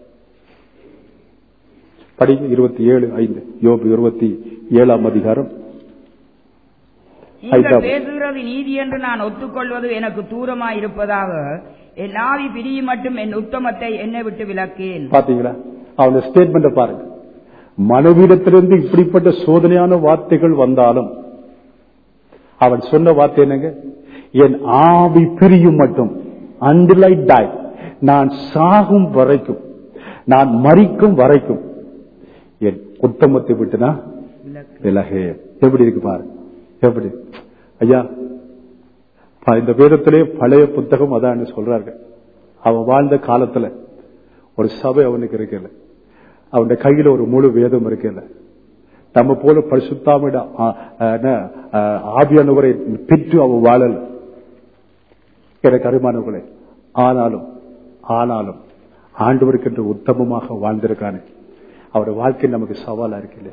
படிங்க இருபத்தி ஏழு ஐந்து யோபு இருபத்தி ஏழாம் அதிகாரம் நீங்கள் ஐந்தாம். பேசுகிறது நீதி என்று நான் ஒத்துக்கொள்வது எனக்கு தூரமாய் இருப்பதாக என் ஆவி பிரியும் மட்டும் என் உத்தமத்தை என்னை விட்டு விலக்கேன் பாத்தீங்களா அவன ஸ்டேட்மெண்ட் பாருங்க மனைவிடத்திலிருந்து இப்படிப்பட்ட சோதனையான வார்த்தைகள் வந்தாலும் அவன் சொன்ன வார்த்தை என்னங்க என் ஆவி பிரியும் மட்டும் until I die நான் சாகும் வரைக்கும் நான் மறிக்கும் வரைக்கும் என் உத்தமத்தை விட்டுனா விலக்கு. விலகே எப்படி இருக்கு பாரு எப்படி ஐயா ப- இந்த வேதத்திலே பழைய புத்தகம் அதான் சொல்றார்கள் அவன் வாழ்ந்த காலத்துல ஒரு சபை அவனுக்கு இருக்கல அவனுடைய கையில ஒரு முழு வேதம் இருக்கல நம்ம போல பரிசுத்தாமிட ஆவியானவரை பெற்று அவன் வாழல எனக்கு அருமானவர்களே ஆனாலும் ஆனாலும் ஆண்டவருக்கு என்று உத்தமமாக வாழ்ந்திருக்கானே அவருடைய வாழ்க்கை நமக்கு சவாலா இருக்குல்ல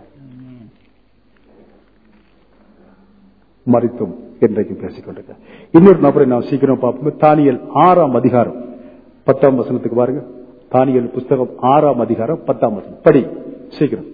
மறித்தும் என்றைக்கு பேசிக் கொண்டிருக்க இன்னொரு நபரை நான் சீக்கிரம் பார்ப்போம் தானியல் ஆறாம் அதிகாரம் பத்தாம் வசனத்துக்கு பாருங்க தானியல் புஸ்தகம் ஆறாம் அதிகாரம் பத்தாம் வசனம் படி சீக்கிரம்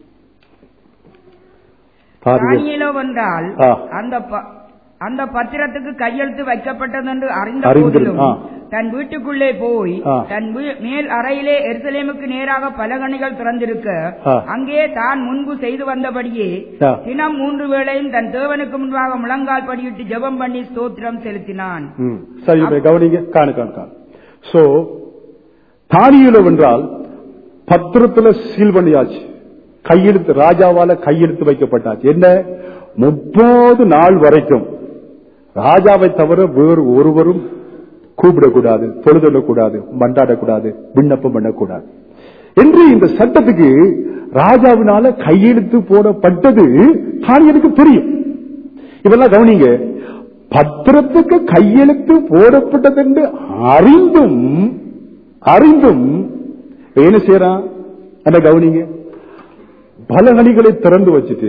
தானியேல் தானியேலோ வென்றால் ஆ. அந்த ப- அந்த பத்திரத்துக்கு கையெழுத்து வைக்கப்பட்டது என்று அறிந்த அறிந்திரு- போதிலும் ஆ. தன் வீட்டுக்குள்ளே போய் ஆ. தன் வீ- மேல் அறையிலே எருசலேமுக்கு நேராக பலகணிகள் திறந்திருக்க ஆ. அங்கே தான் முன்பு செய்து வந்தபடியே ஆ. தினம் மூன்று வேளையும் தன் தேவனுக்கு முன்பாக முழங்கால் படியிட்டு ஜெபம் பண்ணி ஸ்தோத்திரம் செலுத்தினான் ம். சரி இப்ப கவனிங்க காணு காணு காணு சோ தானியலம் என்றால் பத்திரத்துல சீல் பண்ணியாச்சு கையெழுத்து ராஜாவால கையெழுத்து வைக்கப்பட்டாச்சு என்ன முப்பது நாள் வரைக்கும் ராஜாவை தவிர வேறு ஒருவரும் கூப்பிடக்கூடாது தொழுதொள்ளக்கூடாது மண்டாடக்கூடாது விண்ணப்பம் பண்ணக்கூடாது என்று இந்த சட்டத்துக்கு ராஜாவினால கையெழுத்து போடப்பட்டது தானியலுக்கு தெரியும் இதெல்லாம் கவனிங்க பத்திரத்துக்கு கையெழுத்து போடப்பட்டது என்று அறிந்தும் அறிந்தும் என்ன செய்யறான் என்ன கவனிங்க பலகணிகளை திறந்து வச்சுட்டு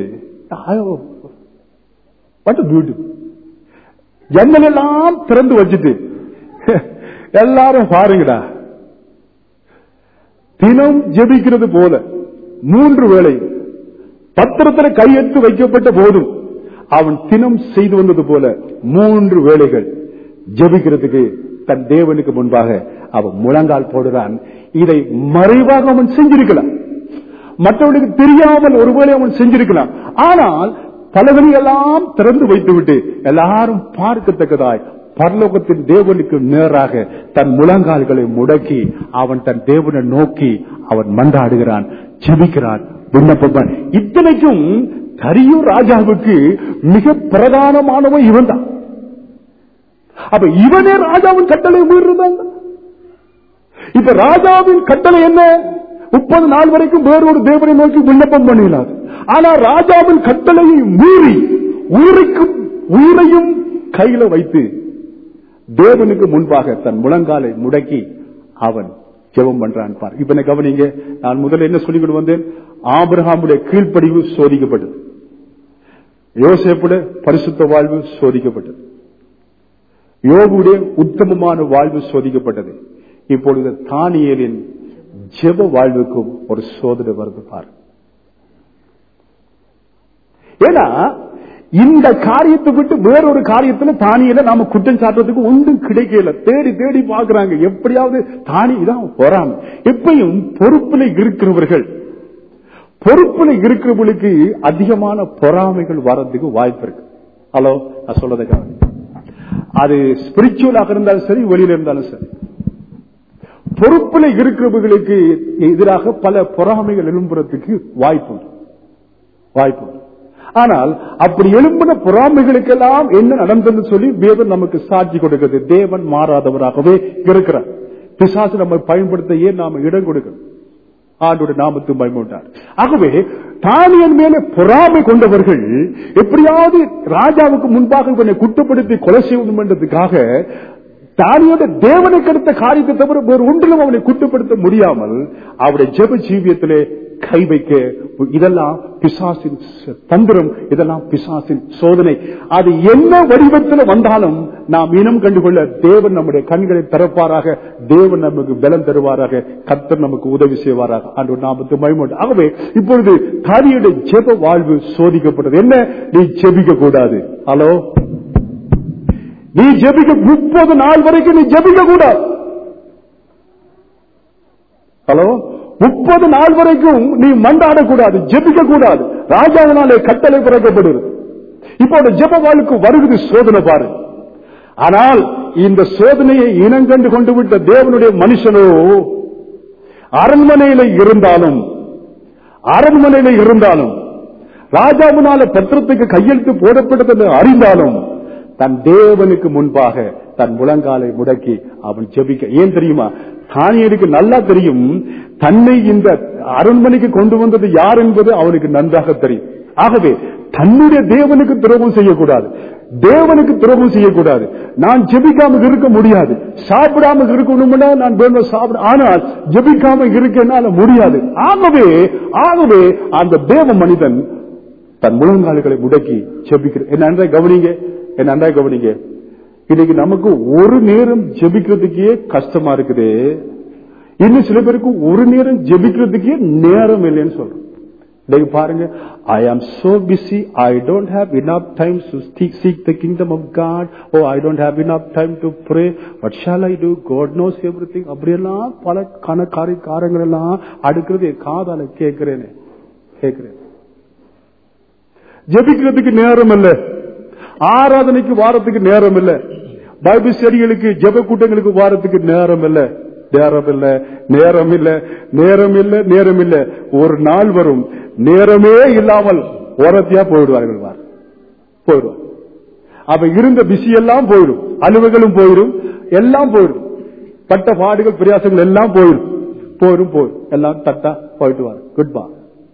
வாட் பியூட்டி ஜன்னல் எல்லாம் திறந்து வச்சுட்டு எல்லாரும் பாருங்கடா தினம் ஜெபிக்கிறது போல மூன்று வேளை பத்திரத்துல கையெழுத்து வைக்கப்பட்ட போதும் அவன் தினம் செய்து வந்தது போல மூன்று வேளைகள் ஜெபிக்கிறதுக்கு தன் தேவனுக்கு முன்பாக அவன் முழங்கால் போடுறான் இதை மறைவாக அவன் செஞ்சிருக்கலாம் மற்றவனுக்கு தெரியாமல் ஒருவேளை அவன் செஞ்சிருக்கலாம் ஆனால் பலவழி எல்லாம் திறந்து வைத்துவிட்டு எல்லாரும் பார்க்கத்தக்கதாய் பரலோகத்தின் தேவனுக்கு நேராக தன் முழங்கால்களை முடக்கி அவன் தன் தேவனை நோக்கி அவன் மன்றாடுகிறான் ஜெபிக்கிறான் விண்ணப்பம் இத்தனைக்கும் கரியூர் ராஜாவுக்கு மிக பிரதானமானவன் இவன் தான் அப்ப இவனே ராஜாவின் கட்டளை மீறுதான் இப்ப ராஜாவின் கட்டளை என்ன முப்பது நாள் வரைக்கும் வேறொரு தேவனை நோக்கி விண்ணப்பம் பண்ணினார் ஆனா ராஜாவின் கட்டளையை மீறி உயிரைக்கும் உயிரையும் கையில வைத்து தேவனுக்கு முன்பாக தன் முழங்காலை முடக்கி அவன் ஜெபம் பண்றான் பார் இப்ப என்ன கவனிங்க நான் முதல்ல என்ன சொல்லிக் வந்தேன் ஆபிரகாமுடைய கீழ்ப்படிவு சோதிக்கப்பட்டது யோசேப்புடைய பரிசுத்த வாழ்வு சோதிக்கப்பட்டது யோகுடைய உத்தமமான வாழ்வு சோதிக்கப்பட்டது இப்பொழுது தானியலின் ஜெப வாழ்வுக்கும் ஒரு சோதனை வருது பாரு ஏன்னா இந்த காரியத்தை விட்டு வேறொரு காரியத்துல தானியில நாம குற்றம் சாட்டுறதுக்கு ஒன்றும் கிடைக்கல தேடி தேடி பாக்குறாங்க எப்படியாவது தானி இதான் வராம எப்பயும் பொறுப்புல இருக்கிறவர்கள் பொறுப்புல இருக்கிறவர்களுக்கு அதிகமான பொறாமைகள் வர்றதுக்கு வாய்ப்பு இருக்கு ஹலோ நான் சொல்றதை கவனி அது ஸ்பிரிச்சுவலாக இருந்தாலும் சரி வெளியில இருந்தாலும் சரி பொறுப்புல இருக்கிறவர்களுக்கு எதிராக பல பொறாமைகள் எழும்புறதுக்கு வாய்ப்பு உண்டு. வாய்ப்பு உண்டு. ஆனால் அப்படி எழும்பின பொறாமைகளுக்கெல்லாம் என்ன நடந்ததுன்னு சொல்லி வேதம் நமக்கு சாட்சி கொடுக்கிறது தேவன் மாறாதவராகவே இருக்கிறார் பிசாசு நம்ம பயன்படுத்த ஏன் நாம இடம் கொடுக்கணும் ஆண்டோட நாமத்து பயமுண்டார் ஆகவே தானியன் மேல பொறாமை கொண்டவர்கள் எப்படியாவது ராஜாவுக்கு முன்பாக இவனை குற்றப்படுத்தி கொலை செய்வது என்றதுக்காக தானியோட தேவனுக்கு அடுத்த காரியத்தை தவிர வேறு ஒன்றிலும் அவனை குற்றப்படுத்த முடியாமல் அவருடைய ஜெப ஜீவியத்திலே கை வைக்க இதெல்லாம் பிசாசின் தந்திரம் இதெல்லாம் பிசாசின் சோதனை அது என்ன வடிவத்தில் வந்தாலும் நாம் இனம் கண்டுகொள்ள தேவன் நம்முடைய கண்களை திறப்பாராக தேவன் நமக்கு பலம் தருவாராக கர்த்தர் நமக்கு உதவி செய்வாராக அன்று நாமத்து மயமோட்டு ஆகவே இப்பொழுது தானியுடைய ஜெப வாழ்வு சோதிக்கப்பட்டது என்ன நீ ஜெபிக்க கூடாது ஹலோ நீ ஜெபிக்க முப்பது நாள் வரைக்கும் நீ ஜெபிக்க கூடாது ஹலோ முப்பது நாள் வரைக்கும் நீ மண்டாடக்கூடாது ஜெபிக்க கூடாது ராஜாவினாலே கட்டளை பிறக்கப்படுது இப்போ ஜெப வாழ்க்கை வருகிறது சோதனை பாரு ஆனால் இந்த சோதனையை இனங்கண்டு கொண்டு விட்ட தேவனுடைய மனுஷனோ அரண்மனையில இருந்தாலும் அரண்மனையில இருந்தாலும் ராஜாவினால பத்திரத்துக்கு கையெழுத்து போடப்பட்டது என்று அறிந்தாலும் தன் தேவனுக்கு முன்பாக தன் முழங்காலை முடக்கி அவன் ஜெபிக்க ஏன் தெரியுமா தானியலுக்கு நல்லா தெரியும் தன்னை இந்த அரண்மனைக்கு கொண்டு வந்தது யார் என்பது அவனுக்கு நன்றாக தெரியும் ஆகவே தன்னுடைய தேவனுக்கு துரோகம் செய்யக்கூடாது தேவனுக்கு துரோகம் செய்யக்கூடாது நான் ஜெபிக்காம இருக்க முடியாது சாப்பிடாம இருக்கணும்னா நான் வேணும் சாப்பிட ஆனால் ஜெபிக்காம இருக்க என்னால முடியாது ஆகவே ஆகவே அந்த தேவ மனிதன் தன் முழங்கால்களை முடக்கி ஜெபிக்கிற என்ன நன்றாய் கவனிங்க என்ன நன்றாய் கவனிங்க இன்னைக்கு நமக்கு ஒரு நேரம் ஜெபிக்கிறதுக்கே கஷ்டமா இருக்குது இன்னும் சில பேருக்கு ஒரு நேரம் ஜெபிக்கிறதுக்கே நேரம் இல்லைன்னு சொல்றோம் இன்னைக்கு பாருங்க I am so busy, I don't have enough time to seek, seek the kingdom of God. Oh, I don't have enough time to pray. What shall I do? God knows everything. அப்படியெல்லாம் பல கண காரி காரங்கள் எல்லாம் அடுக்கிறது என் காதால கேட்கிறேனே கேட்கிறேன் ஜெபிக்கிறதுக்கு நேரம் இல்ல ஆராதனைக்கு வாரத்துக்கு நேரம் இல்ல பைபிள் ஸ்டடிகளுக்கு ஜெப கூட்டங்களுக்கு வாரத்துக்கு நேரம் இல்ல நேரம் இல்ல நேரம் இல்ல நேரம் இல்ல நேரம் இல்ல ஒரு நாள் வரும் நேரமே இல்லாமல் ஓரத்தியா போயிடுவார்கள் வார் போயிடுவார் அப்ப இருந்த பிசி எல்லாம் போயிடும் அலுவல்களும் போயிடும் எல்லாம் போயிடும் பட்ட பாடுகள் பிரயாசங்கள் எல்லாம் போயிடும் போயிடும் போயிடும் எல்லாம் தட்டா போயிட்டு வார் குட் பா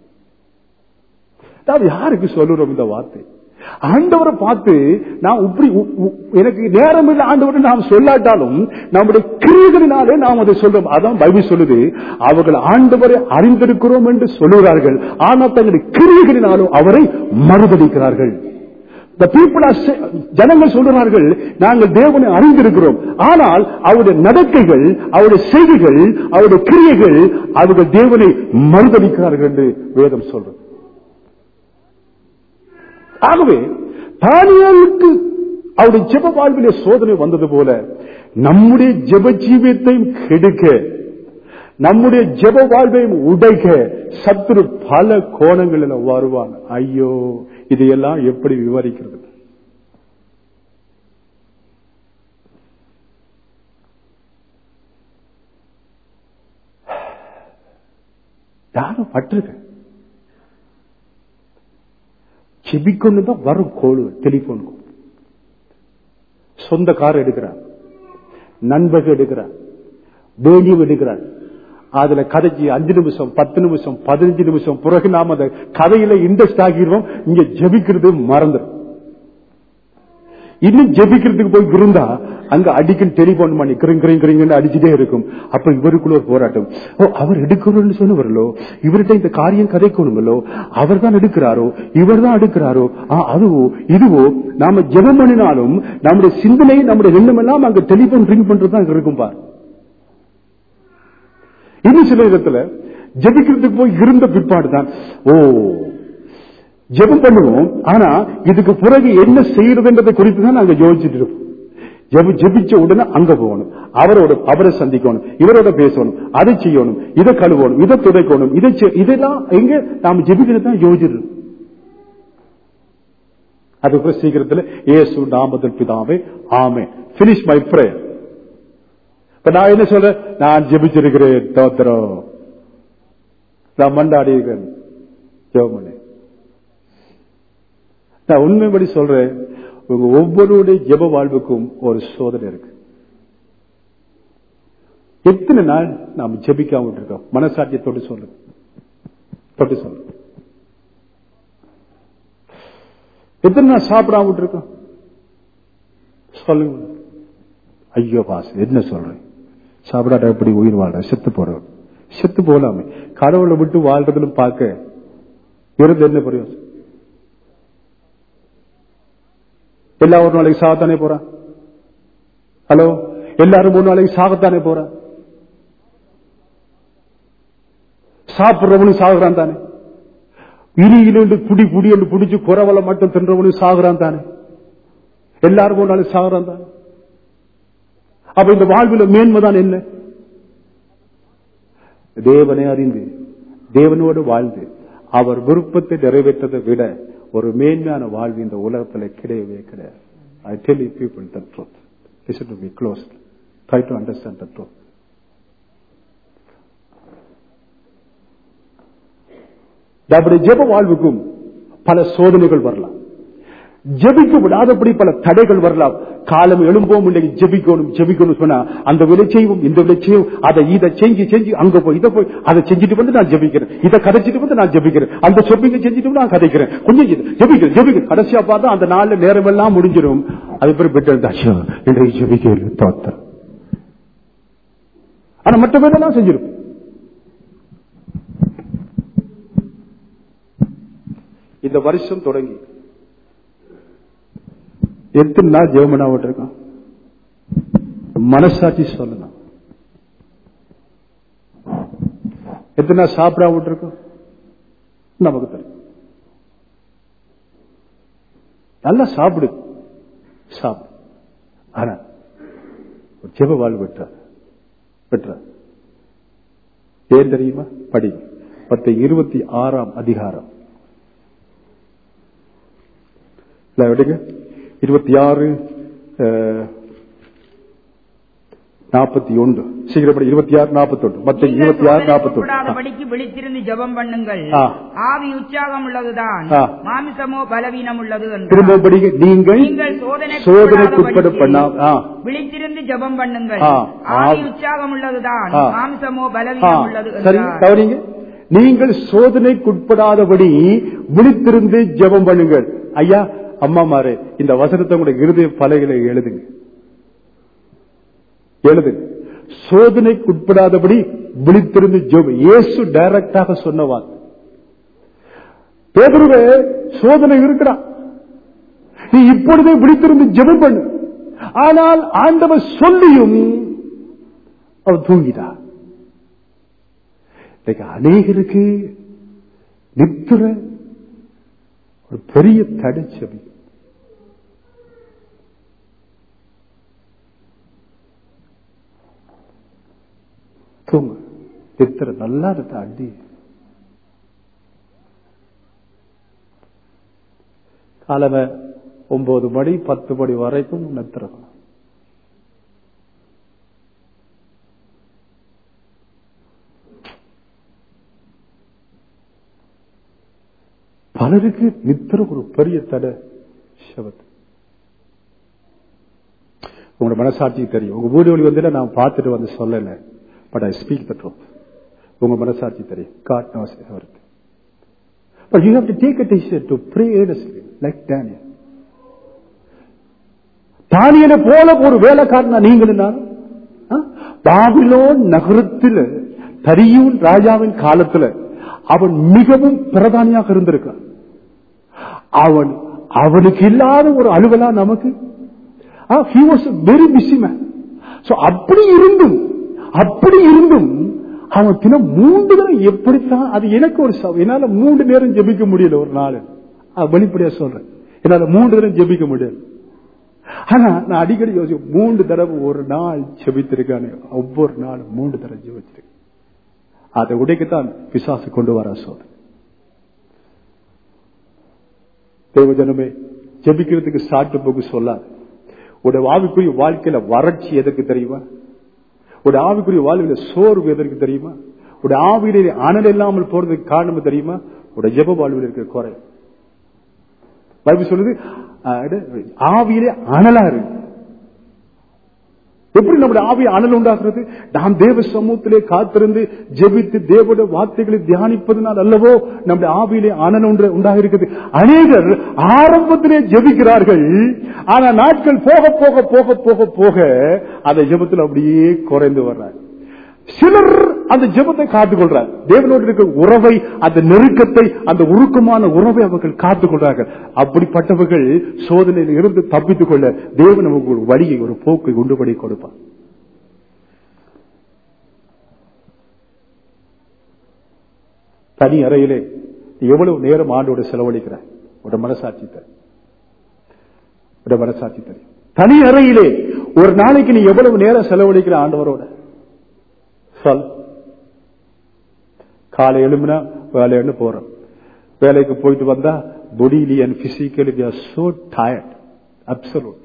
நாம் யாருக்கு சொல்லுறோம் இந்த வார்த்தை ஆண்டவரை பார்த்து நான் இப்படி உ- உ- எனக்கு நேரம் இல்லை ஆண்டவரை நாம் சொல்லாட்டாலும் நம்முடைய கிரியைகளினாலே நாம் அதை சொல்றோம் அதான் பைபிள் சொல்லுது அவர்கள் ஆண்டவரை அறிந்திருக்கிறோம் என்று சொல்லுகிறார்கள் ஆனால் தங்களுடைய கிரியைகளினாலும் அவரை மறுதளிக்கிறார்கள் The people are say- ஜனங்கள் சொல்கிறார்கள் நாங்கள் தேவனை அறிந்திருக்கிறோம் ஆனால் அவருடைய நடக்கைகள் அவருடைய செய்திகள் அவருடைய கிரியைகள் அவர்கள் தேவனை மறுதளிக்கிறார்கள் என்று வேதம் சொல்றது ஆகவே தானியலுக்கு அவருடைய ஜெப வாழ்விலே சோதனை வந்தது போல நம்முடைய ஜெப ஜீவியத்தையும் கெடுக்க நம்முடைய ஜெப வாழ்வையும் உடைக்க சத்துரு பல கோணங்களில் வருவான் ஐயோ இதையெல்லாம் எப்படி விவரிக்கிறது யாரும் பட்டிருக்கேன் செபிக்கொண்டு தான் வரும் கோடு டெலிபோன் சொந்த கார் எடுக்கிறார் நண்பர்கள் எடுக்கிறார் வேண்டியம் எடுக்கிறார் அதுல கதைக்கு அஞ்சு நிமிஷம் பத்து நிமிஷம் பதினஞ்சு நிமிஷம் பிறகு நாம அந்த கதையில இன்ட்ரெஸ்ட் ஆகிடுவோம் இங்க ஜெபிக்கிறது மறந்துடும் இன்னும் ஜெபிக்கிறதுக்கு போய் இருந்தா அங்க அடிக்கும் டெலிபோன் பண்ணி கிரிங் கிரிங் கிரிங் அடிச்சுட்டே இருக்கும் அப்ப இவருக்குள்ள ஒரு போராட்டம் ஓ அவர் எடுக்கணும்னு சொன்னவர்களோ இவர்கிட்ட இந்த காரியம் கதைக்கணுங்களோ அவர் தான் எடுக்கிறாரோ இவர் தான் எடுக்கிறாரோ ஆ, அதுவோ இதுவோ நாம ஜெபம் பண்ணினாலும் நம்முடைய சிந்தனை நம்முடைய எண்ணம் எல்லாம் அங்க டெலிபோன் ரிங் பண்றது தான் அங்க இருக்கும் பார் இன்னும் சில இடத்துல ஜெபிக்கிறதுக்கு போய் இருந்த பிற்பாடு தான் ஓ ஜெபம் பண்ணுவோம் ஆனா இதுக்கு பிறகு என்ன செய்யறதுன்றதை குறித்து தான் நாங்க யோசிச்சுட்டு இருப்போம் ஜெப ஜெபிச்ச உடனே அங்க போகணும் அவரோட அவரை சந்திக்கணும் இவரோட பேசணும் அதை செய்யணும் இதை கழுவணும் இதை துடைக்கணும் இதை செய்- இதெல்லாம் எங்க நாம ஜெபிக்கிறது தான் யோசிச்சிட்டு இருக்கோம். அதுக்கப்புறம் சீக்கிரத்துல இயேசு நாமத்தில் பிதாவே ஆமே பினிஷ் மை பிரேயர் இப்ப நான் என்ன சொல்றேன் நான் ஜெபிச்சிருக்கிறேன் தோத்திரம் நான் மண்டாடி இருக்கிறேன் ஜெபம் பண்ணேன் நான் உண்மைப்படி சொல்றேன் உங்க ஒவ்வொருடைய ஜெப வாழ்வுக்கும் ஒரு சோதனை இருக்கு எத்தனை நாள் நாம் ஜெபிக்காம இருக்கோம் மனசாட்சியத்தோடு சொல்லு தொட்டு சொல்லு எத்தனை நாள் சாப்பிடாம விட்டுருக்கோம் சொல்லுங்க ஐயோ பாஸ் என்ன சொல்றேன் சாப்பிடாட்ட எப்படி உயிர் வாழ்ற செத்து போறவன் செத்து போலாமே கடவுளை விட்டு வாழ்றதுன்னு பார்க்க இருந்து என்ன பிரயோசனம் எல்லா ஒரு நாளைக்கு சாகத்தானே போறான் ஹலோ எல்லாரும் ஒரு நாளைக்கு சாகத்தானே போறான் சாப்பிடுறவனும் சாகுறான் தானே இனியிலிருந்து குடி குடி என்று குடிச்சு குறவலை மட்டும் தின்றவனும் சாகுறான் தானே எல்லாரும் ஒரு நாளைக்கு சாகுறான் தானே அப்ப இந்த வாழ்வில் மேன்மைதான் என்ன தேவனை அறிந்து தேவனோடு வாழ்ந்து அவர் விருப்பத்தை நிறைவேற்றதை விட ஒரு மேன்மையான வாழ்வு இந்த உலகத்தில் கிடையவே கிடையாது I tell you people the truth listen to be close try to understand the truth நம்முடைய ஜெப வாழ்வுக்கும் பல சோதனைகள் வரலாம் ஜெபிக்க விடாதபடி பல தடைகள் வரலாம் காலம் எழும்போம் இன்னைக்கு ஜெபிக்கணும் ஜெபிக்கணும் சொன்னா அந்த விலை செய்வோம் இந்த விலை செய்வோம் அதை இதை செஞ்சு செஞ்சு அங்க போய் இதை போய் அதை செஞ்சுட்டு வந்து நான் ஜெபிக்கிறேன் இதை கதைச்சிட்டு வந்து நான் ஜெபிக்கிறேன் அந்த சொப்பிங்க செஞ்சுட்டு வந்து நான் கதைக்கிறேன் கொஞ்சம் இது, ஜெபிக்கிறேன் ஜெபிக்கிறேன் கடைசியா பார்த்தா அந்த நாள்ல நேரம் எல்லாம் முடிஞ்சிடும் அது பேர் பெற்று இருந்தாச்சு இன்றைக்கு ஜெபிக்க தோத்தர் ஆனா மற்ற பேரெல்லாம் செஞ்சிருப்போம் இந்த வருஷம் தொடங்கி எத்தனை நாள் ஜெவமனா விட்டுருக்கான் மனசாட்சி சொல்லலாம் எத்தனை நாள் சாப்பிடா விட்டுருக்கோம் நமக்கு தெரியும் நல்லா சாப்பிடு சாப்பிடு ஆனா ஒரு ஜெப வாழ்வு பெற்றார் பெற்றார் ஏன் தெரியுமா படி பத்து இருபத்தி ஆறாம் அதிகாரம் இல்ல, விடுங்க இருபத்தி ஆறு நாற்பத்தி ஒன்று சீக்கிரப்படி இருபத்தி ஆறு நாற்பத்தி ஒன்று மத்த நீங்கள் இருபத்தி ஆறு நாற்பத்தி ஒன்று கூடாதபடிக்கு விழித்திருந்து ஜெபம் பண்ணுங்கள் ஆ. ஆவி உற்சாகம் உள்ளதுதான் ஆ. மாமிசமோ பலவீனம் உள்ளது என்றார். திரும்ப படிங்க நீங்கள் நீங்கள் சோதனைக்கு சோதனைக்குட்பட பண்ணா ஆ. விழித்திருந்து ஜெபம் பண்ணுங்கள் ஆ. ஆவி ஆ. உற்சாகம் உள்ளதுதான் ஆ. மாமிசமோ ஆ, பலவீனம் உள்ளது சரி என்றார். கவனிங்க நீங்கள் சோதனைக்குட்படாதபடி விழித்திருந்து ஜெபம் பண்ணுங்கள் ஐயா அம்மா மாரே இந்த வசனத்தை உங்களுடைய இருதய பலகையில எழுதுங்க எழுதுங்க சோதனைக்குட்படாதபடி விழித்திருந்து ஜெபம் இயேசு டைரக்டாக சொன்னவார் பேதுருவே சோதனை இருக்கிறான் நீ இப்பொழுதே விழித்திருந்து ஜெபம் பண்ணு ஆனால் ஆண்டவர் சொல்லியும் அவர் தூங்கிட்டார் இன்னைக்கு அநேகருக்கு நித்திர ஒரு பெரிய தடைச்சபி தூங்கு நித்திர நல்லா இருக்க அடி காலமே ஒன்பது மணி பத்து மணி வரைக்கும் நித்திரம் பலருக்கு நித்திர ஒரு பெரிய தடை சபத்து உங்களோட மனசாட்சி தெரியும் உங்க வீடு வழி வந்து நான் பார்த்துட்டு வந்து சொல்லல but I speak the truth உங்க மனசாட்சி தெரியும் God knows everything but you have to take a decision to pray earnestly like Daniel தானியலை போல ஒரு வேலைக்காரனா நீங்களும் நானும் ஆ? பாபிலோன் நகரத்தில் தரியூன் ராஜாவின் காலத்துல அவன் மிகவும் பிரதானியாக இருந்திருக்கான் அவன் அவனுக்கு இல்லாத ஒரு அலுவலா நமக்கு he was very busy man so அப்படி இருந்தும் அப்படி இருந்தும் அவன் தினம் மூன்று நேரம் எப்படித்தான் அது எனக்கு ஒரு சவ- என்னால மூன்று நேரம் ஜெபிக்க முடியல ஒரு நாள் அது வெளிப்படையா சொல்றேன் என்னால மூன்று நேரம் ஜெபிக்க முடியல ஆனா நான் அடிக்கடி யோசி மூன்று தடவை ஒரு நாள் ஜெபித்திருக்கானே ஒவ்வொரு நாளும் மூன்று தடவை ஜெபிச்சிருக்கேன் அதை உடைக்கத்தான் பிசாசு கொண்டு வர சொல்றேன் தேவஜனமே ஜெபிக்கிறதுக்கு சாட்டு போக்கு சொல்லாது உடைய ஆவிக்குரிய வாழ்க்கையில வறட்சி எதற்கு தெரியுமா உடைய ஆவிக்குரிய வாழ்க்கையில சோர்வு எதற்கு தெரியுமா உடைய ஆவியிலே அனல் இல்லாமல் போறதுக்கு காரணம் தெரியுமா உடைய ஜெப வாழ்வில் இருக்கிற குறை பைபிள் சொல்லுது அஹ், ஆவியிலே அனலா இருக்கு எப்படி நம்முடைய ஆவியை அனல் உண்டாக்குறது நாம் தேவ சமூகத்திலே காத்திருந்து ஜெபித்து தேவனுடைய வார்த்தைகளை தியானிப்பதனால் அல்லவோ நம்முடைய ஆவியிலே அனல் உண்டு உண்டாக இருக்குது அநேகர் ஆரம்பத்திலே ஜெபிக்கிறார்கள் ஆனா நாட்கள் போக போக போக போக போக அந்த ஜெபத்தில் அப்படியே குறைந்து வர்றாங்க சிலர் அந்த ஜெபத்தை காத்துக் கொள்றார் தேவனோடு இருக்கிற உறவை அந்த நெருக்கத்தை அந்த உருக்கமான உறவை அவர்கள் காத்துக் கொள்றார்கள் அப்படிப்பட்டவர்கள் சோதனையில் இருந்து தப்பித்துக் கொள்ள தேவன் நமக்கு ஒரு வழியை ஒரு போக்கை உண்டுபடி கொடுப்பார் தனி அறையிலே நீ எவ்வளவு நேரம் ஆண்டோட செலவழிக்கிறாய் உட மனசாட்சி தரும் உட மனசாட்சி தெரியும் தனி அறையிலே ஒரு நாளைக்கு நீ எவ்வளவு நேரம் செலவழிக்கிற ஆண்டவரோட சொல் காலை எழுமினா வேலைன்னு போறோம் வேலைக்கு போயிட்டு வந்தா bodily and physically we are so tired absolute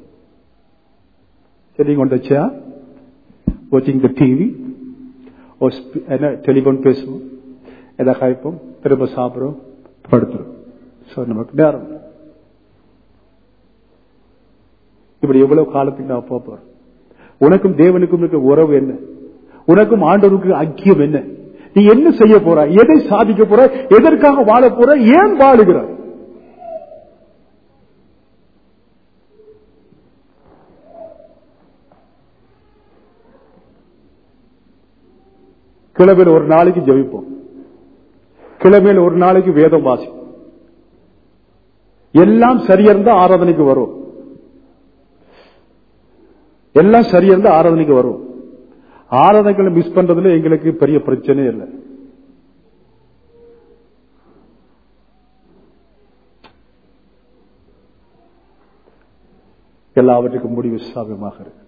சரி கொண்டுச்சா வாட்சிங் த டிவி என்ன டெலிபோன் பேசுவோம் எதை காய்ப்போம் திரும்ப சாப்பிடுறோம் படுத்துரும் ஸோ நமக்கு நேரம் இல்லை. இப்படி எவ்வளவு காலத்துக்கு நான் போக போறேன் உனக்கும் தேவனுக்கும் இருக்க உறவு என்ன உனக்கும் ஆண்டவருக்கு ஐக்கியம் என்ன நீ என்ன செய்ய போற எதை சாதிக்க போற எதற்காக வாழ போற ஏன் வாழுகிறாய் கிழமையில் ஒரு நாளைக்கு ஜெபிப்போம் கிழமையில் ஒரு நாளைக்கு வேதம் வாசி எல்லாம் சரியா இருந்தா ஆராதனைக்கு வரும் எல்லாம் சரியா இருந்தா ஆராதனைக்கு வரும் ஆராதனைகளை மிஸ் பண்றதுல எங்களுக்கு பெரிய பிரச்சனை இல்லை எல்லாவற்றுக்கும் முடிவு சாபியமாக இருக்கு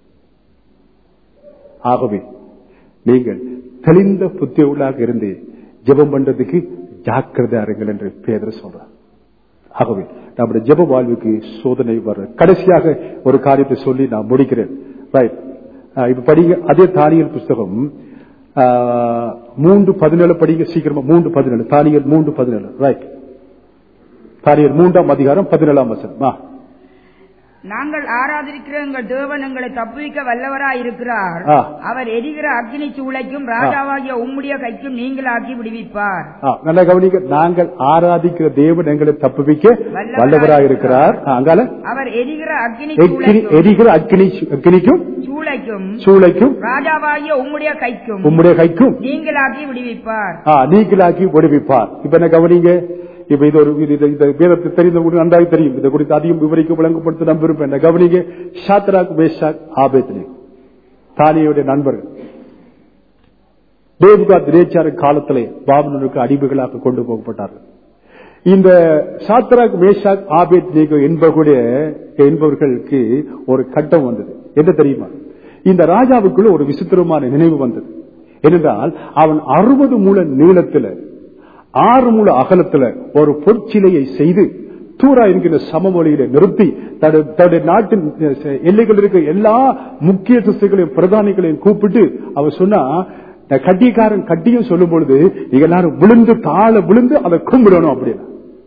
ஆகவே நீங்கள் தெளிந்த புத்தியுள்ளாக இருந்து ஜெபம் பண்றதுக்கு ஜாக்கிரதை இருங்கள் என்று பேதர் சொல்றார் ஆகவே நம்முடைய ஜெப வாழ்வுக்கு சோதனை வர கடைசியாக ஒரு காரியத்தை சொல்லி நான் முடிக்கிறேன் ரைட் இப்ப படிங்க அதே தானியல் புஸ்தகம் ஆஹ், மூன்று பதினேழு படிங்க சீக்கிரமா மூன்று பதினேழு தானியல் மூன்று பதினேழு ரைட் தானியல் மூன்றாம் அதிகாரம் பதினேழாம் வசனம் ஆ. நாங்கள் ஆராதிக்கிற எங்கள் தேவன் எங்களை தப்புவிக்க வல்லவராய் இருக்கிறார் ஆ. அவர் எரிகிற அக்கினி சூளைக்கும் ராஜாவாகிய உம்முடைய கைக்கும் நீங்களாக்கி விடுவிப்பார் ஆ, நல்லா கவனிக்க நாங்கள் ஆராதிக்கிற தேவன் எங்களை தப்புவிக்க வல்லவராய் வல்லவராக இருக்கிறார் ஆ, அங்கால அவர் எரிகிற அக்கினி எக்கினி சூளைக்கும் எரிகிற அக்கினி அக்கினிக்கும் சூளைக்கும் சூளைக்கும் ராஜாவாகிய உம்முடைய கைக்கும் உம்முடைய கைக்கும் நீங்களாக்கி விடுவிப்பார் ஆ, நீங்களாக்கி விடுவிப்பார் இப்ப என்ன கவனிங்க இப்ப இது ஒரு இது- இது- இந்த வேதத்தை தெரிந்த உங்களுக்கு நன்றாக தெரியும் இதை குறித்து அதிகம் விவரிக்க விளங்கப்படுத்த நம்பியிருப்பேன் என்ன கவனிங்க ஷாத்ராக் மேஷாக் ஆபேத்னே தானியுடைய நண்பர்கள் தேவ்காத் ரேச்சார காலத்திலே பாபனுக்கு அடிமைகளாக கொண்டு போகப்பட்டார்கள் இந்த சாத்ராக் மேஷாக் ஆபேத் நீகோ என்பவர்களுடைய என்பவர்களுக்கு ஒரு கட்டம் வந்தது என்ன தெரியுமா இந்த ராஜாவுக்குள்ள ஒரு விசித்திரமான நினைவு வந்தது ஏனென்றால் அவன் அறுபது மூல நீளத்துல ஆறு மூல அகலத்துல ஒரு பொற்சிலையை செய்து தூரா என்கிற சமவெளியில நிறுத்தி தன்னுடைய தன்னுடைய நாட்டின் எல்லைகள் இருக்க எல்லா முக்கிய திசைகளையும் பிரதானிகளையும் கூப்பிட்டு அவர் சொன்னா இந்த கட்டிக்காரன் கட்டியும் சொல்லும் பொழுது நீங்க எல்லாரும் விழுந்து தாழ விழுந்து அதை கும்பிடணும் அப்படின்னு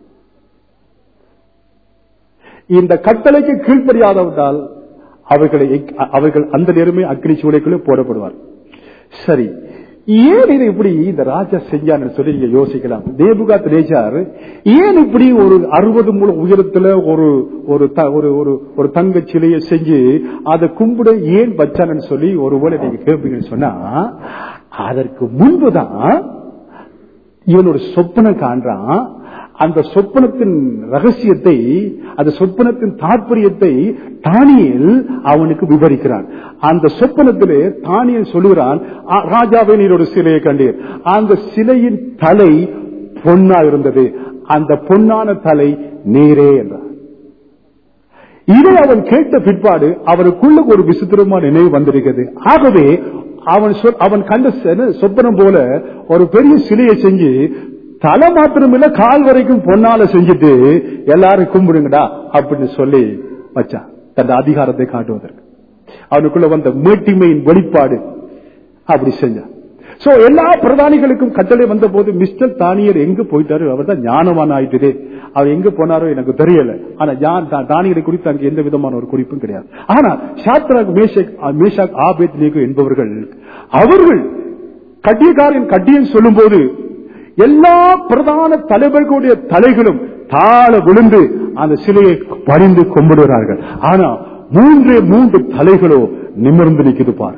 இந்த கட்டளைக்கு கீழ்ப்படியாதவதால் அவர்களை அவர்கள் அந்த நேரமே அக்னி சூளைக்குள்ளே போடப்படுவார் சரி ஏன் இது இப்படி இந்த ராஜா செஞ்சான்னு சொல்லி நீங்க யோசிக்கலாம் தேபுகாத் ரேஜார் ஏன் இப்படி ஒரு அறுபது மூல உயரத்துல ஒரு ஒரு த- ஒரு ஒரு ஒரு தங்க சிலையை செஞ்சு அதை கும்பிட ஏன் வச்சான்னு சொல்லி ஒருவேளை நீங்க கேட்பீங்கன்னு சொன்னா அதற்கு முன்புதான் இவன் ஒரு சொப்பனை காண்றான் அந்த சொப்பனத்தின் ரகசியத்தை அந்த சொப்பனத்தின் தாற்பயத்தை தானியல் அவனுக்கு விவரிக்கிறான் அந்த சொப்பனத்திலே தானியல் சொல்லுகிறான் "ஆ, ராஜாவே நீர் ஒரு சிலையை கண்டீர் அந்த சிலையின் தலை பொன்னா இருந்தது அந்த பொன்னான தலை நீரே என்றார் இதை அவன் கேட்ட பிற்பாடு அவனுக்குள்ள ஒரு விசித்திரமான நினைவு வந்திருக்கிறது ஆகவே அவன் சொல்- அவன் கண்ட சென- சொப்பனம் போல ஒரு பெரிய சிலையை செஞ்சு தலை மாத்திரம் இல்ல கால் வரைக்கும் பொன்னால செஞ்சுட்டு எல்லாரும் கும்பிடுங்கடா அப்படின்னு சொல்லி வச்சான் தன் அதிகாரத்தை காட்டுவதற்கு அவனுக்குள்ள வந்த மேட்டிமையின் வெளிப்பாடு அப்படி செஞ்சான் சோ எல்லா பிரதானிகளுக்கும் கட்டளை வந்த போது மிஸ்டர் தானியர் எங்க போயிட்டாரு அவர் தான் ஞானவான் ஆயிட்டுதே அவர் எங்க போனாரோ எனக்கு தெரியல ஆனா ஜான் தா- தானியரை குறித்து அங்க எந்த விதமான ஒரு குறிப்பும் கிடையாது ஆனா Shadrach Meshach Meshach Abednego என்பவர்கள் அவர்கள் கட்டியக்காரன் கட்டியன் சொல்லும் போது எல்லா பிரதான தலைவர்களுடைய தலைகளும் தாழ விழுந்து அந்த சிலையை பணிந்து கும்பிடுகிறார்கள் ஆனா மூன்றே மூன்று தலைகளோ நிமிர்ந்து நிக்குது பாரு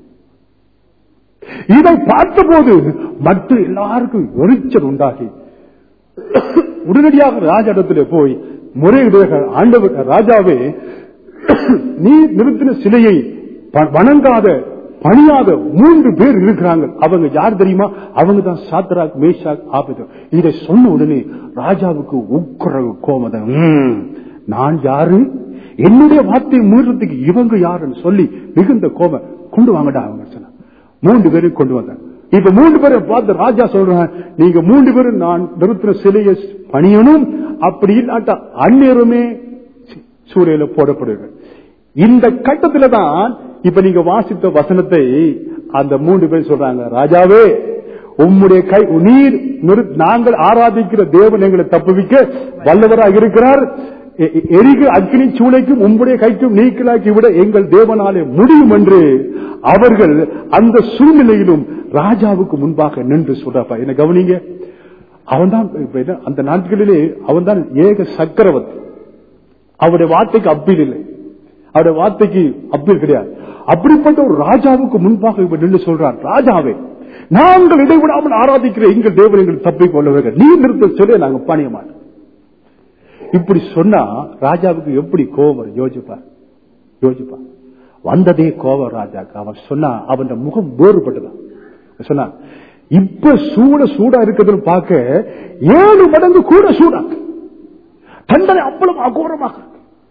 இதை பார்த்தபோது மற்ற எல்லாருக்கும் எரிச்சல் உண்டாகி உடனடியாக ராஜாடத்திலே போய் முறையிடுகிறார் ஆண்டவர் ராஜாவே நீ நிறுத்தின சிலையை ப- வணங்காத பணியாத மூன்று பேர் இருக்கிறாங்க அவங்க யார் தெரியுமா அவங்க தான் சாத்ராக் மேஷாக் ஆபத்து இதை சொன்ன உடனே ராஜாவுக்கு உக்கர கோமதம் "ம், நான் யாரு என்னுடைய வார்த்தையை மீறதுக்கு இவங்க யாருன்னு சொல்லி மிகுந்த கோபம் கொண்டு வாங்கடா அவங்க சொன்னாங்க மூன்று பேரும் கொண்டு வந்தாங்க இப்ப மூன்று பேரை பார்த்து ராஜா சொல்றான் நீங்க மூன்று பேரும் நான் நிறுத்தின சிலையை பணியணும் அப்படி இல்லாட்டா அந்நேரமே சூரியல போடப்படுங்க இந்த கட்டத்துல தான் இப்ப நீங்க வாசித்த வசனத்தை அந்த மூன்று பேர் சொல்றாங்க ராஜாவே உம்முடைய கை நீர் நிறு- நாங்கள் ஆராதிக்கிற தேவன் எங்களை தப்புவிக்க வல்லவராக இருக்கிறார் எ- எ- எரிக அக்னி சூளைக்கும் உம்முடைய கைக்கும் நீக்கலாக்கி விட எங்கள் தேவனாலே முடியும் என்று அவர்கள் அந்த சூழ்நிலையிலும் ராஜாவுக்கு முன்பாக நின்று சொல்றப்பா என்ன கவனிங்க அவன்தான் இப்ப என்ன, அந்த நாட்களிலே அவன்தான் ஏக சக்கரவர்த்தி அவருடைய வார்த்தைக்கு அப்பீல் இல்லை அவருடைய வார்த்தைக்கு அப்பீல் கிடையாது அப்படிப்பட்ட ஒரு ராஜாவுக்கு முன்பாக இவர் நின்று சொல்றார் ராஜாவே நாங்கள் இடைவிடாமல் ஆராதிக்கிற எங்கள் தேவன் எங்கள் தப்பை கொள்ளவர்கள் நீ நிறுத்த சொல்லி நாங்க பணிய மாட்டோம் இப்படி சொன்னா ராஜாவுக்கு எப்படி கோபம் வரும்? யோசிப்பார் யோசிப்பார் வந்ததே கோபம் ராஜாக்கு அவன் சொன்னா அவன் முகம் வேறுபட்டதான் சொன்னா இப்ப சூட சூடா இருக்குதுன்னு பார்க்க ஏழு மடங்கு கூட சூடாக்கு தண்டனை அவ்வளவு அகோரமாக இருக்கு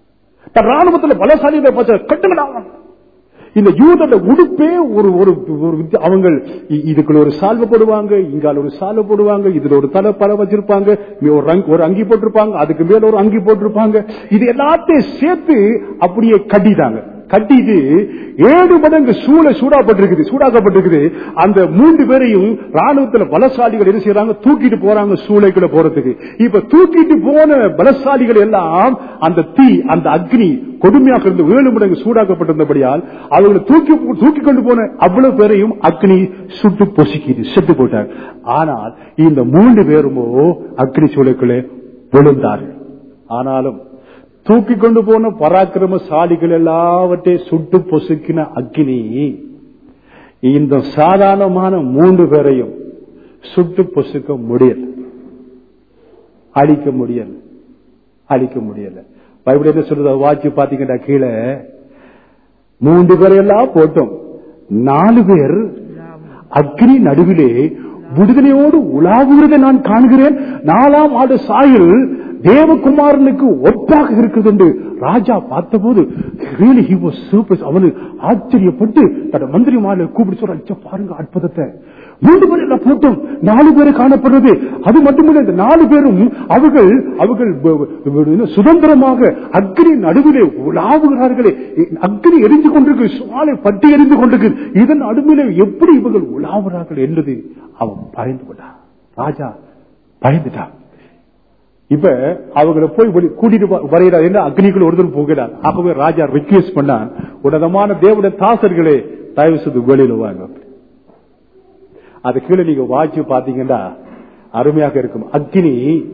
தன் ராணுவத்துல பலசாலியை பார்த்து கட்டுங்கடா இந்த யூதோட உடுப்பே ஒரு ஒரு ஒரு வித்தியா- அவங்க இ- இதுக்குள்ள ஒரு சால்வை போடுவாங்க இங்கால ஒரு சால்வை போடுவாங்க இதுல ஒரு தலை பல வச்சிருப்பாங்க இங்க ஒரு ரங்- ஒரு அங்கி போட்டிருப்பாங்க அதுக்கு மேல ஒரு அங்கி போட்டிருப்பாங்க இது எல்லாத்தையும் சேர்த்து அப்படியே கட்டிட்டாங்க கட்டிட்டு ஏழு மடங்கு சூளை சூடாப்பட்டிருக்குது சூடாக்கப்பட்டிருக்குது அந்த மூன்று பேரையும் ராணுவத்துல பலசாலிகள் என்ன செய்யறாங்க தூக்கிட்டு போறாங்க சூளைக்குள்ள போறதுக்கு இப்ப தூக்கிட்டு போன பலசாலிகள் எல்லாம் அந்த தீ அந்த அக்னி கொடுமையாக இருந்து ஏழு மடங்கு சூடாக்கப்பட்டிருந்தபடியால் அவங்களை தூக்கி தூக்கி கொண்டு போன அவ்வளவு பேரையும் அக்னி சுட்டு பொசுக்கிது செத்து போட்டாங்க ஆனால் இந்த மூன்று பேருமோ அக்னி சூளைக்குள்ளே விழுந்தார்கள் ஆனாலும் தூக்கி கொண்டு போன பராக்கிரமசாலிகள் எல்லாவற்றையும் சுட்டு பொசுக்கின அக்னி இந்த சாதாரணமான மூன்று பேரையும் சுட்டு பொசுக்க முடியல அழிக்க முடியல அழிக்க முடியல பைபிள் என்ன சொல்றது வாட்சி பாத்தீங்கன்னா கீழே மூன்று பேரையெல்லாம் போட்டோம் நாலு பேர் அக்னி நடுவிலே விடுதலையோடு உலாவுகிறதை நான் காண்கிறேன் நாலாம் ஆண்டு சாயல் தேவகுமாரனுக்கு ஒப்பாக இருக்கிறது என்று ராஜா பார்த்தபோது really he was surprised. அவனு ஆச்சரியப்பட்டு தன் மந்திரி மாலை கூப்பிட்டு சொல்ற "ஐயா, பாருங்க அற்புதத்தை மூன்று பேர் எல்லாம் போட்டோம் நாலு பேரை காணப்படுறது அது மட்டுமில்லை இந்த நாலு பேரும் அவர்கள் அவர்கள் வ- வ- என்ன, சுதந்திரமாக அக்னி நடுவிலே உலாவுகிறார்களே அக்னி எரிந்து கொண்டிருக்கு சுவாலை பட்டி எரிந்து கொண்டிருக்கு இதன் நடுவிலே எப்படி இவர்கள் உலாவுகிறார்கள் என்பது அவன் பயந்து கொண்டான் ராஜா பயந்துட்டான் இப்ப அவங்களை போய் வெளி- கூட்டிட்டு வ- வருகிறார் என்று அக்னிக்குள் ஒருத்தர் போகிறார் ஆகவே ராஜா ரிக்வெஸ்ட் பண்ணான் உன்னதமான தேவனுடைய தாசர்களே தயவு செய்து வெளியில வாங்க அது கீழே நீங்க வாட்சி பாத்தீங்கன்னா அருமையாக இருக்கும் அக்னி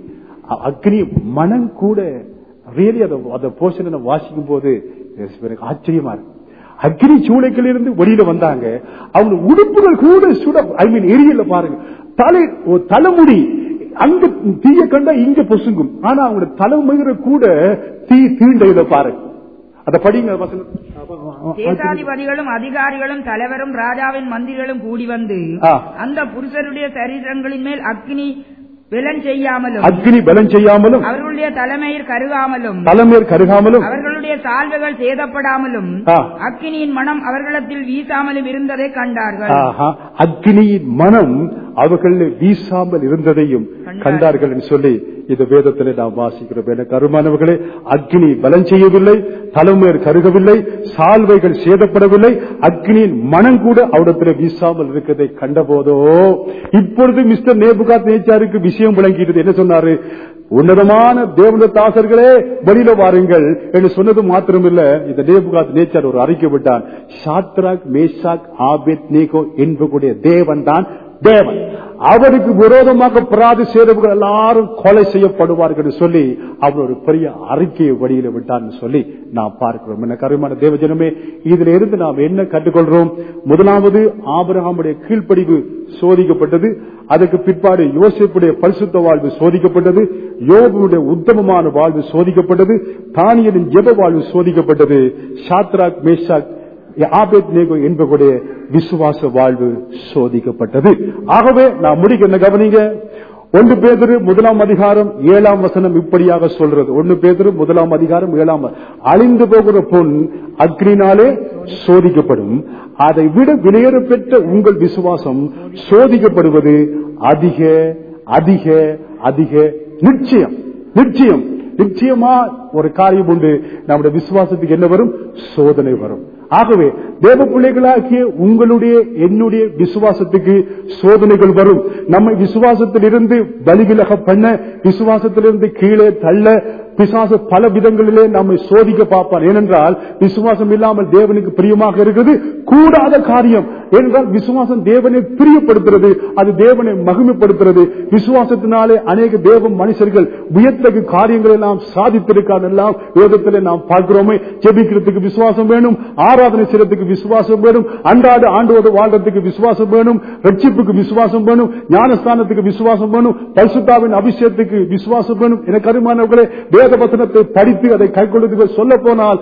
அ- அக்னி மனம் கூட ரியலி அந்த அந்த போர்ஷனை வாசிக்கும் போது எனக்கு ஆச்சரியமா இருக்கு அக்னி சூளைகள் இருந்து வெளியில வந்தாங்க அவங்க உடுப்புகள் கூட சுட ஐ மீன் எரியல பாருங்க தலை ஒரு தலைமுடி அங்க தீய கண்டா இங்க பொசுங்கும் ஆனா அவங்க தலைமுறை கூட தீ தீண்டையில பாருங்க அத படிங்க வசனம் தேசாதிபதிகளும் அதிகாரிகளும் தலைவரும் ராஜாவின் மந்திரிகளும் கூடி வந்து ஆ. அந்த புருஷருடைய சரீரங்களின் மேல் அக்னி விலன் செய்யாமலும் அக்னி பலம் செய்யாமலும் அவர்களுடைய தலைமையில் கருகாமலும் தலைமையில் கருகாமலும் அவர்களுடைய சால்வைகள் சேதப்படாமலும் ஆ. அக்கினியின் மனம் அவர்களிடத்தில் வீசாமலும் இருந்ததை கண்டார்கள் ஆஹா, அக்னியின் மனம் அவர்கள் வீசாமல் இருந்ததையும் கண்டார்கள் என்று சொல்லி இந்த வேதத்திலே நாம் வாசிக்கிறோம் எனக்கு அருமானவர்களே அக்னி பலம் செய்யவில்லை தலைமையர் கருகவில்லை சால்வைகள் சேதப்படவில்லை அக்னியின் மனம் கூட அவரிடத்தில் வீசாமல் இருக்கிறதை கண்டபோதோ இப்பொழுது மிஸ்டர் நேபுகாத் நேச்சாருக்கு விஷயம் விளங்கிட்டது என்ன சொன்னாரு உன்னதமான தேவன தாசர்களே வெளியில வாருங்கள் என்று சொன்னது மாத்திரமில்ல இந்த நேபுகாத் நேச்சார் ஒரு அறிக்கை விட்டான் ஷாத்ராக் மேஷாக் ஆபேத் நேகோ என்பக்கூடிய தேவன் தான் தேவன் அவருக்கு விரோதமாக பிராது சேரவர்கள் எல்லாரும் கொலை செய்யப்படுவார்கள் என்று சொல்லி அவர் ஒரு பெரிய அறிக்கையை வழியில விட்டான்னு சொல்லி நாம் பார்க்கிறோம் என்ன கருமான தேவஜனமே இதுல இருந்து நாம் என்ன கற்றுக்கொள்றோம் முதலாவது ஆபிரகாமுடைய கீழ்ப்படிவு சோதிக்கப்பட்டது அதுக்கு பிற்பாடு யோசிப்புடைய பரிசுத்த வாழ்வு சோதிக்கப்பட்டது யோபுடைய உத்தமமான வாழ்வு சோதிக்கப்பட்டது தானியலின் ஜெப வாழ்வு சோதிக்கப்பட்டது ஷாத்ராக் மேஷாக் ஆபேத் நேகோ என்பவருடைய விசுவாச வாழ்வு சோதிக்கப்பட்டது ஆகவே நான் முடிக்க என்ன கவனிங்க ஒன்று பேதரு முதலாம் அதிகாரம் ஏழாம் வசனம் இப்படியாக சொல்றது ஒன்று பேதரு முதலாம் அதிகாரம் ஏழாம் வ- அழிந்து போகிற பொன் அக்னினாலே சோதிக்கப்படும் அதை விட விலையேற பெற்ற உங்கள் விசுவாசம் சோதிக்கப்படுவது அதிக அதிக அதிக நிச்சயம் நிச்சயம் நிச்சயமா ஒரு காரியம் உண்டு நம்முடைய விசுவாசத்துக்கு என்ன வரும் சோதனை வரும் ஆகவே தேவ பிள்ளைகளாகிய உங்களுடைய என்னுடைய விசுவாசத்துக்கு சோதனைகள் வரும் நம்மை விசுவாசத்திலிருந்து பலிவிலக பண்ண விசுவாசத்திலிருந்து கீழே தள்ள பிசாசு பல விதங்களிலே நம்மை சோதிக்க பார்ப்பான் ஏனென்றால் விசுவாசம் இல்லாமல் தேவனுக்கு பிரியமாக இருக்கிறது கூடாத காரியம் ஏனென்றால் விசுவாசம் தேவனை பிரியப்படுத்துறது அது தேவனை மகிமைப்படுத்துறது விசுவாசத்தினாலே அநேக தேவ மனுஷர்கள் வியத்தகு காரியங்களை எல்லாம் சாதித்திருக்கான் எல்லாம் வேதத்திலே நாம் பார்க்கிறோமே ஜெபிக்கிறதுக்கு விசுவாசம் வேணும் ஆராதனை செய்யறதுக்கு விசுவாசம் வேணும் அன்றாட ஆண்டோடு வாழ்றதுக்கு விசுவாசம் வேணும் ரட்சிப்புக்கு விசுவாசம் வேணும் ஞானஸ்தானத்துக்கு விசுவாசம் வேணும் பரிசுத்தாவின் அபிஷேகத்துக்கு விசுவாசம் வேணும் எனக்கு அருமானவர்களே வேத வசனத்தை படித்து அதை கைக்கொள்ளுக்கு சொல்ல போனால்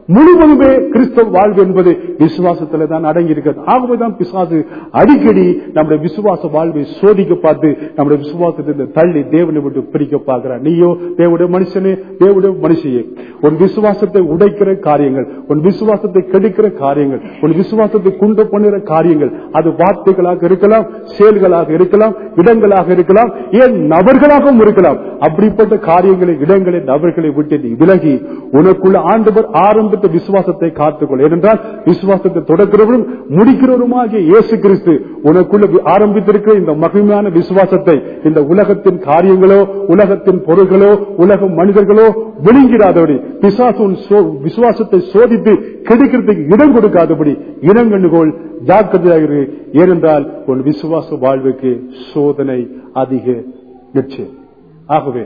முழுவதுமே கிறிஸ்தவ வாழ்வு என்பது விசுவாசத்துல தான் அடங்கி இருக்கிறது ஆகவேதான் பிசாசு அடிக்கடி நம்முடைய விசுவாச வாழ்வை சோதிக்க பார்த்து நம்முடைய விசுவாசத்தை தள்ளி தேவனை விட்டு பிரிக்க பார்க்கிறார் நீயோ தேவடைய மனுஷனே தேவடைய மனுஷியே உன் விசுவாசத்தை உடைக்கிற காரியங்கள் உன் விசுவாசத்தை கெடுக்கிற காரியங்கள் உன் விசுவாசத்தை குண்ட பண்ணுகிற காரியங்கள் அது வார்த்தைகளாக இருக்கலாம் செயல்களாக இருக்கலாம் இடங்களாக இருக்கலாம் ஏன் நபர்களாகவும் இருக்கலாம் அப்படிப்பட்ட காரியங்களை இடங்களை நபர்களை விட்டு நீ விலகி உனக்குள்ள ஆண்டவர் ஆரம்பித்த விசுவாசத்தை காத்துக்கொள் ஏனென்றால் விசுவாசத்தை தொடக்கிறவரும் முடிக்கிறவருமாகிய இயேசு கிறிஸ்து உனக்குள்ள வி- ஆரம்பித்திருக்கிற இந்த மகிமையான விசுவாசத்தை இந்த உலகத்தின் காரியங்களோ உலகத்தின் பொருள்களோ உலக மனிதர்களோ விழுங்கிடாதபடி பிசாசு உன் சோ- விசுவாசத்தை சோதித்து கெடுக்கிறதுக்கு இடம் கொடுக்காதபடி இனங்கண்டுகோள் ஜாக்கிரதையாக இரு. ஏனென்றால் உன் விசுவாச வாழ்வுக்கு சோதனை அதிக நிச்சயம் ஆகவே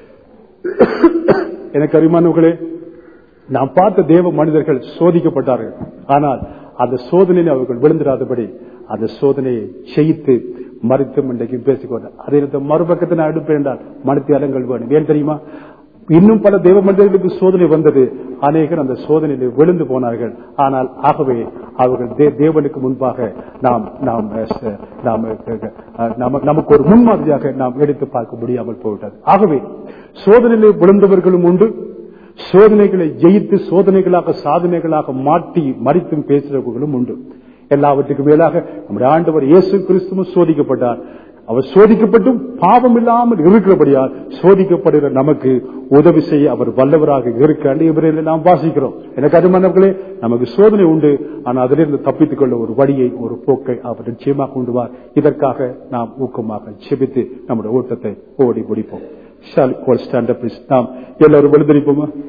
எனக்கு அருமானவர்களே நாம் பார்த்த தேவ மனிதர்கள் சோதிக்கப்பட்டார்கள் ஆனால் அந்த சோதனையில் அவர்கள் விழுந்திராதபடி அந்த சோதனையை செய்து மறுத்தும் இன்றைக்கும் பேசிக்கொண்டார் அதே நேரத்தில் மறுபக்கத்தை நான் எடுப்பேன் என்றால் மனத்தியாலங்கள் வேணும் ஏன் தெரியுமா இன்னும் பல தேவ மனிதர்களுக்கு சோதனை வந்தது அநேகர் அந்த சோதனையில் விழுந்து போனார்கள் ஆனால் ஆகவே அவர்கள் தே- தேவனுக்கு முன்பாக நாம் நாம் அஹ், ச- நாம் அஹ், நம- நமக்கு ஒரு முன்மாதிரியாக நாம் எடுத்து பார்க்க முடியாமல் போய்விட்டது ஆகவே சோதனையில் விழுந்தவர்களும் உண்டு சோதனைகளை ஜெயித்து சோதனைகளாக சாதனைகளாக மாற்றி மறித்தும் பேசுறவர்களும் உண்டு எல்லாவற்றுக்கும் மேலாக நம்முடைய ஆண்டவர் இயேசு கிறிஸ்துவும் சோதிக்கப்பட்டார் அவர் சோதிக்கப்பட்டும் பாவம் இல்லாமல் இருக்கிறபடியால் சோதிக்கப்படுகிற நமக்கு உதவி செய்ய அவர் வல்லவராக இருக்க இவரையில் நாம் வாசிக்கிறோம் எனக்கு அருமானவர்களே நமக்கு சோதனை உண்டு ஆனால் அதிலிருந்து தப்பித்துக் கொள்ள ஒரு வழியை ஒரு போக்கை அவர் நிச்சயமாக கொண்டுவார் இதற்காக நாம் ஊக்கமாக செபித்து நம்முடைய ஓட்டத்தை ஓடி முடிப்போம் ஷால் ஸ்டாண்ட் அப் நாம் எல்லாரும் விழுந்தளிப்போமா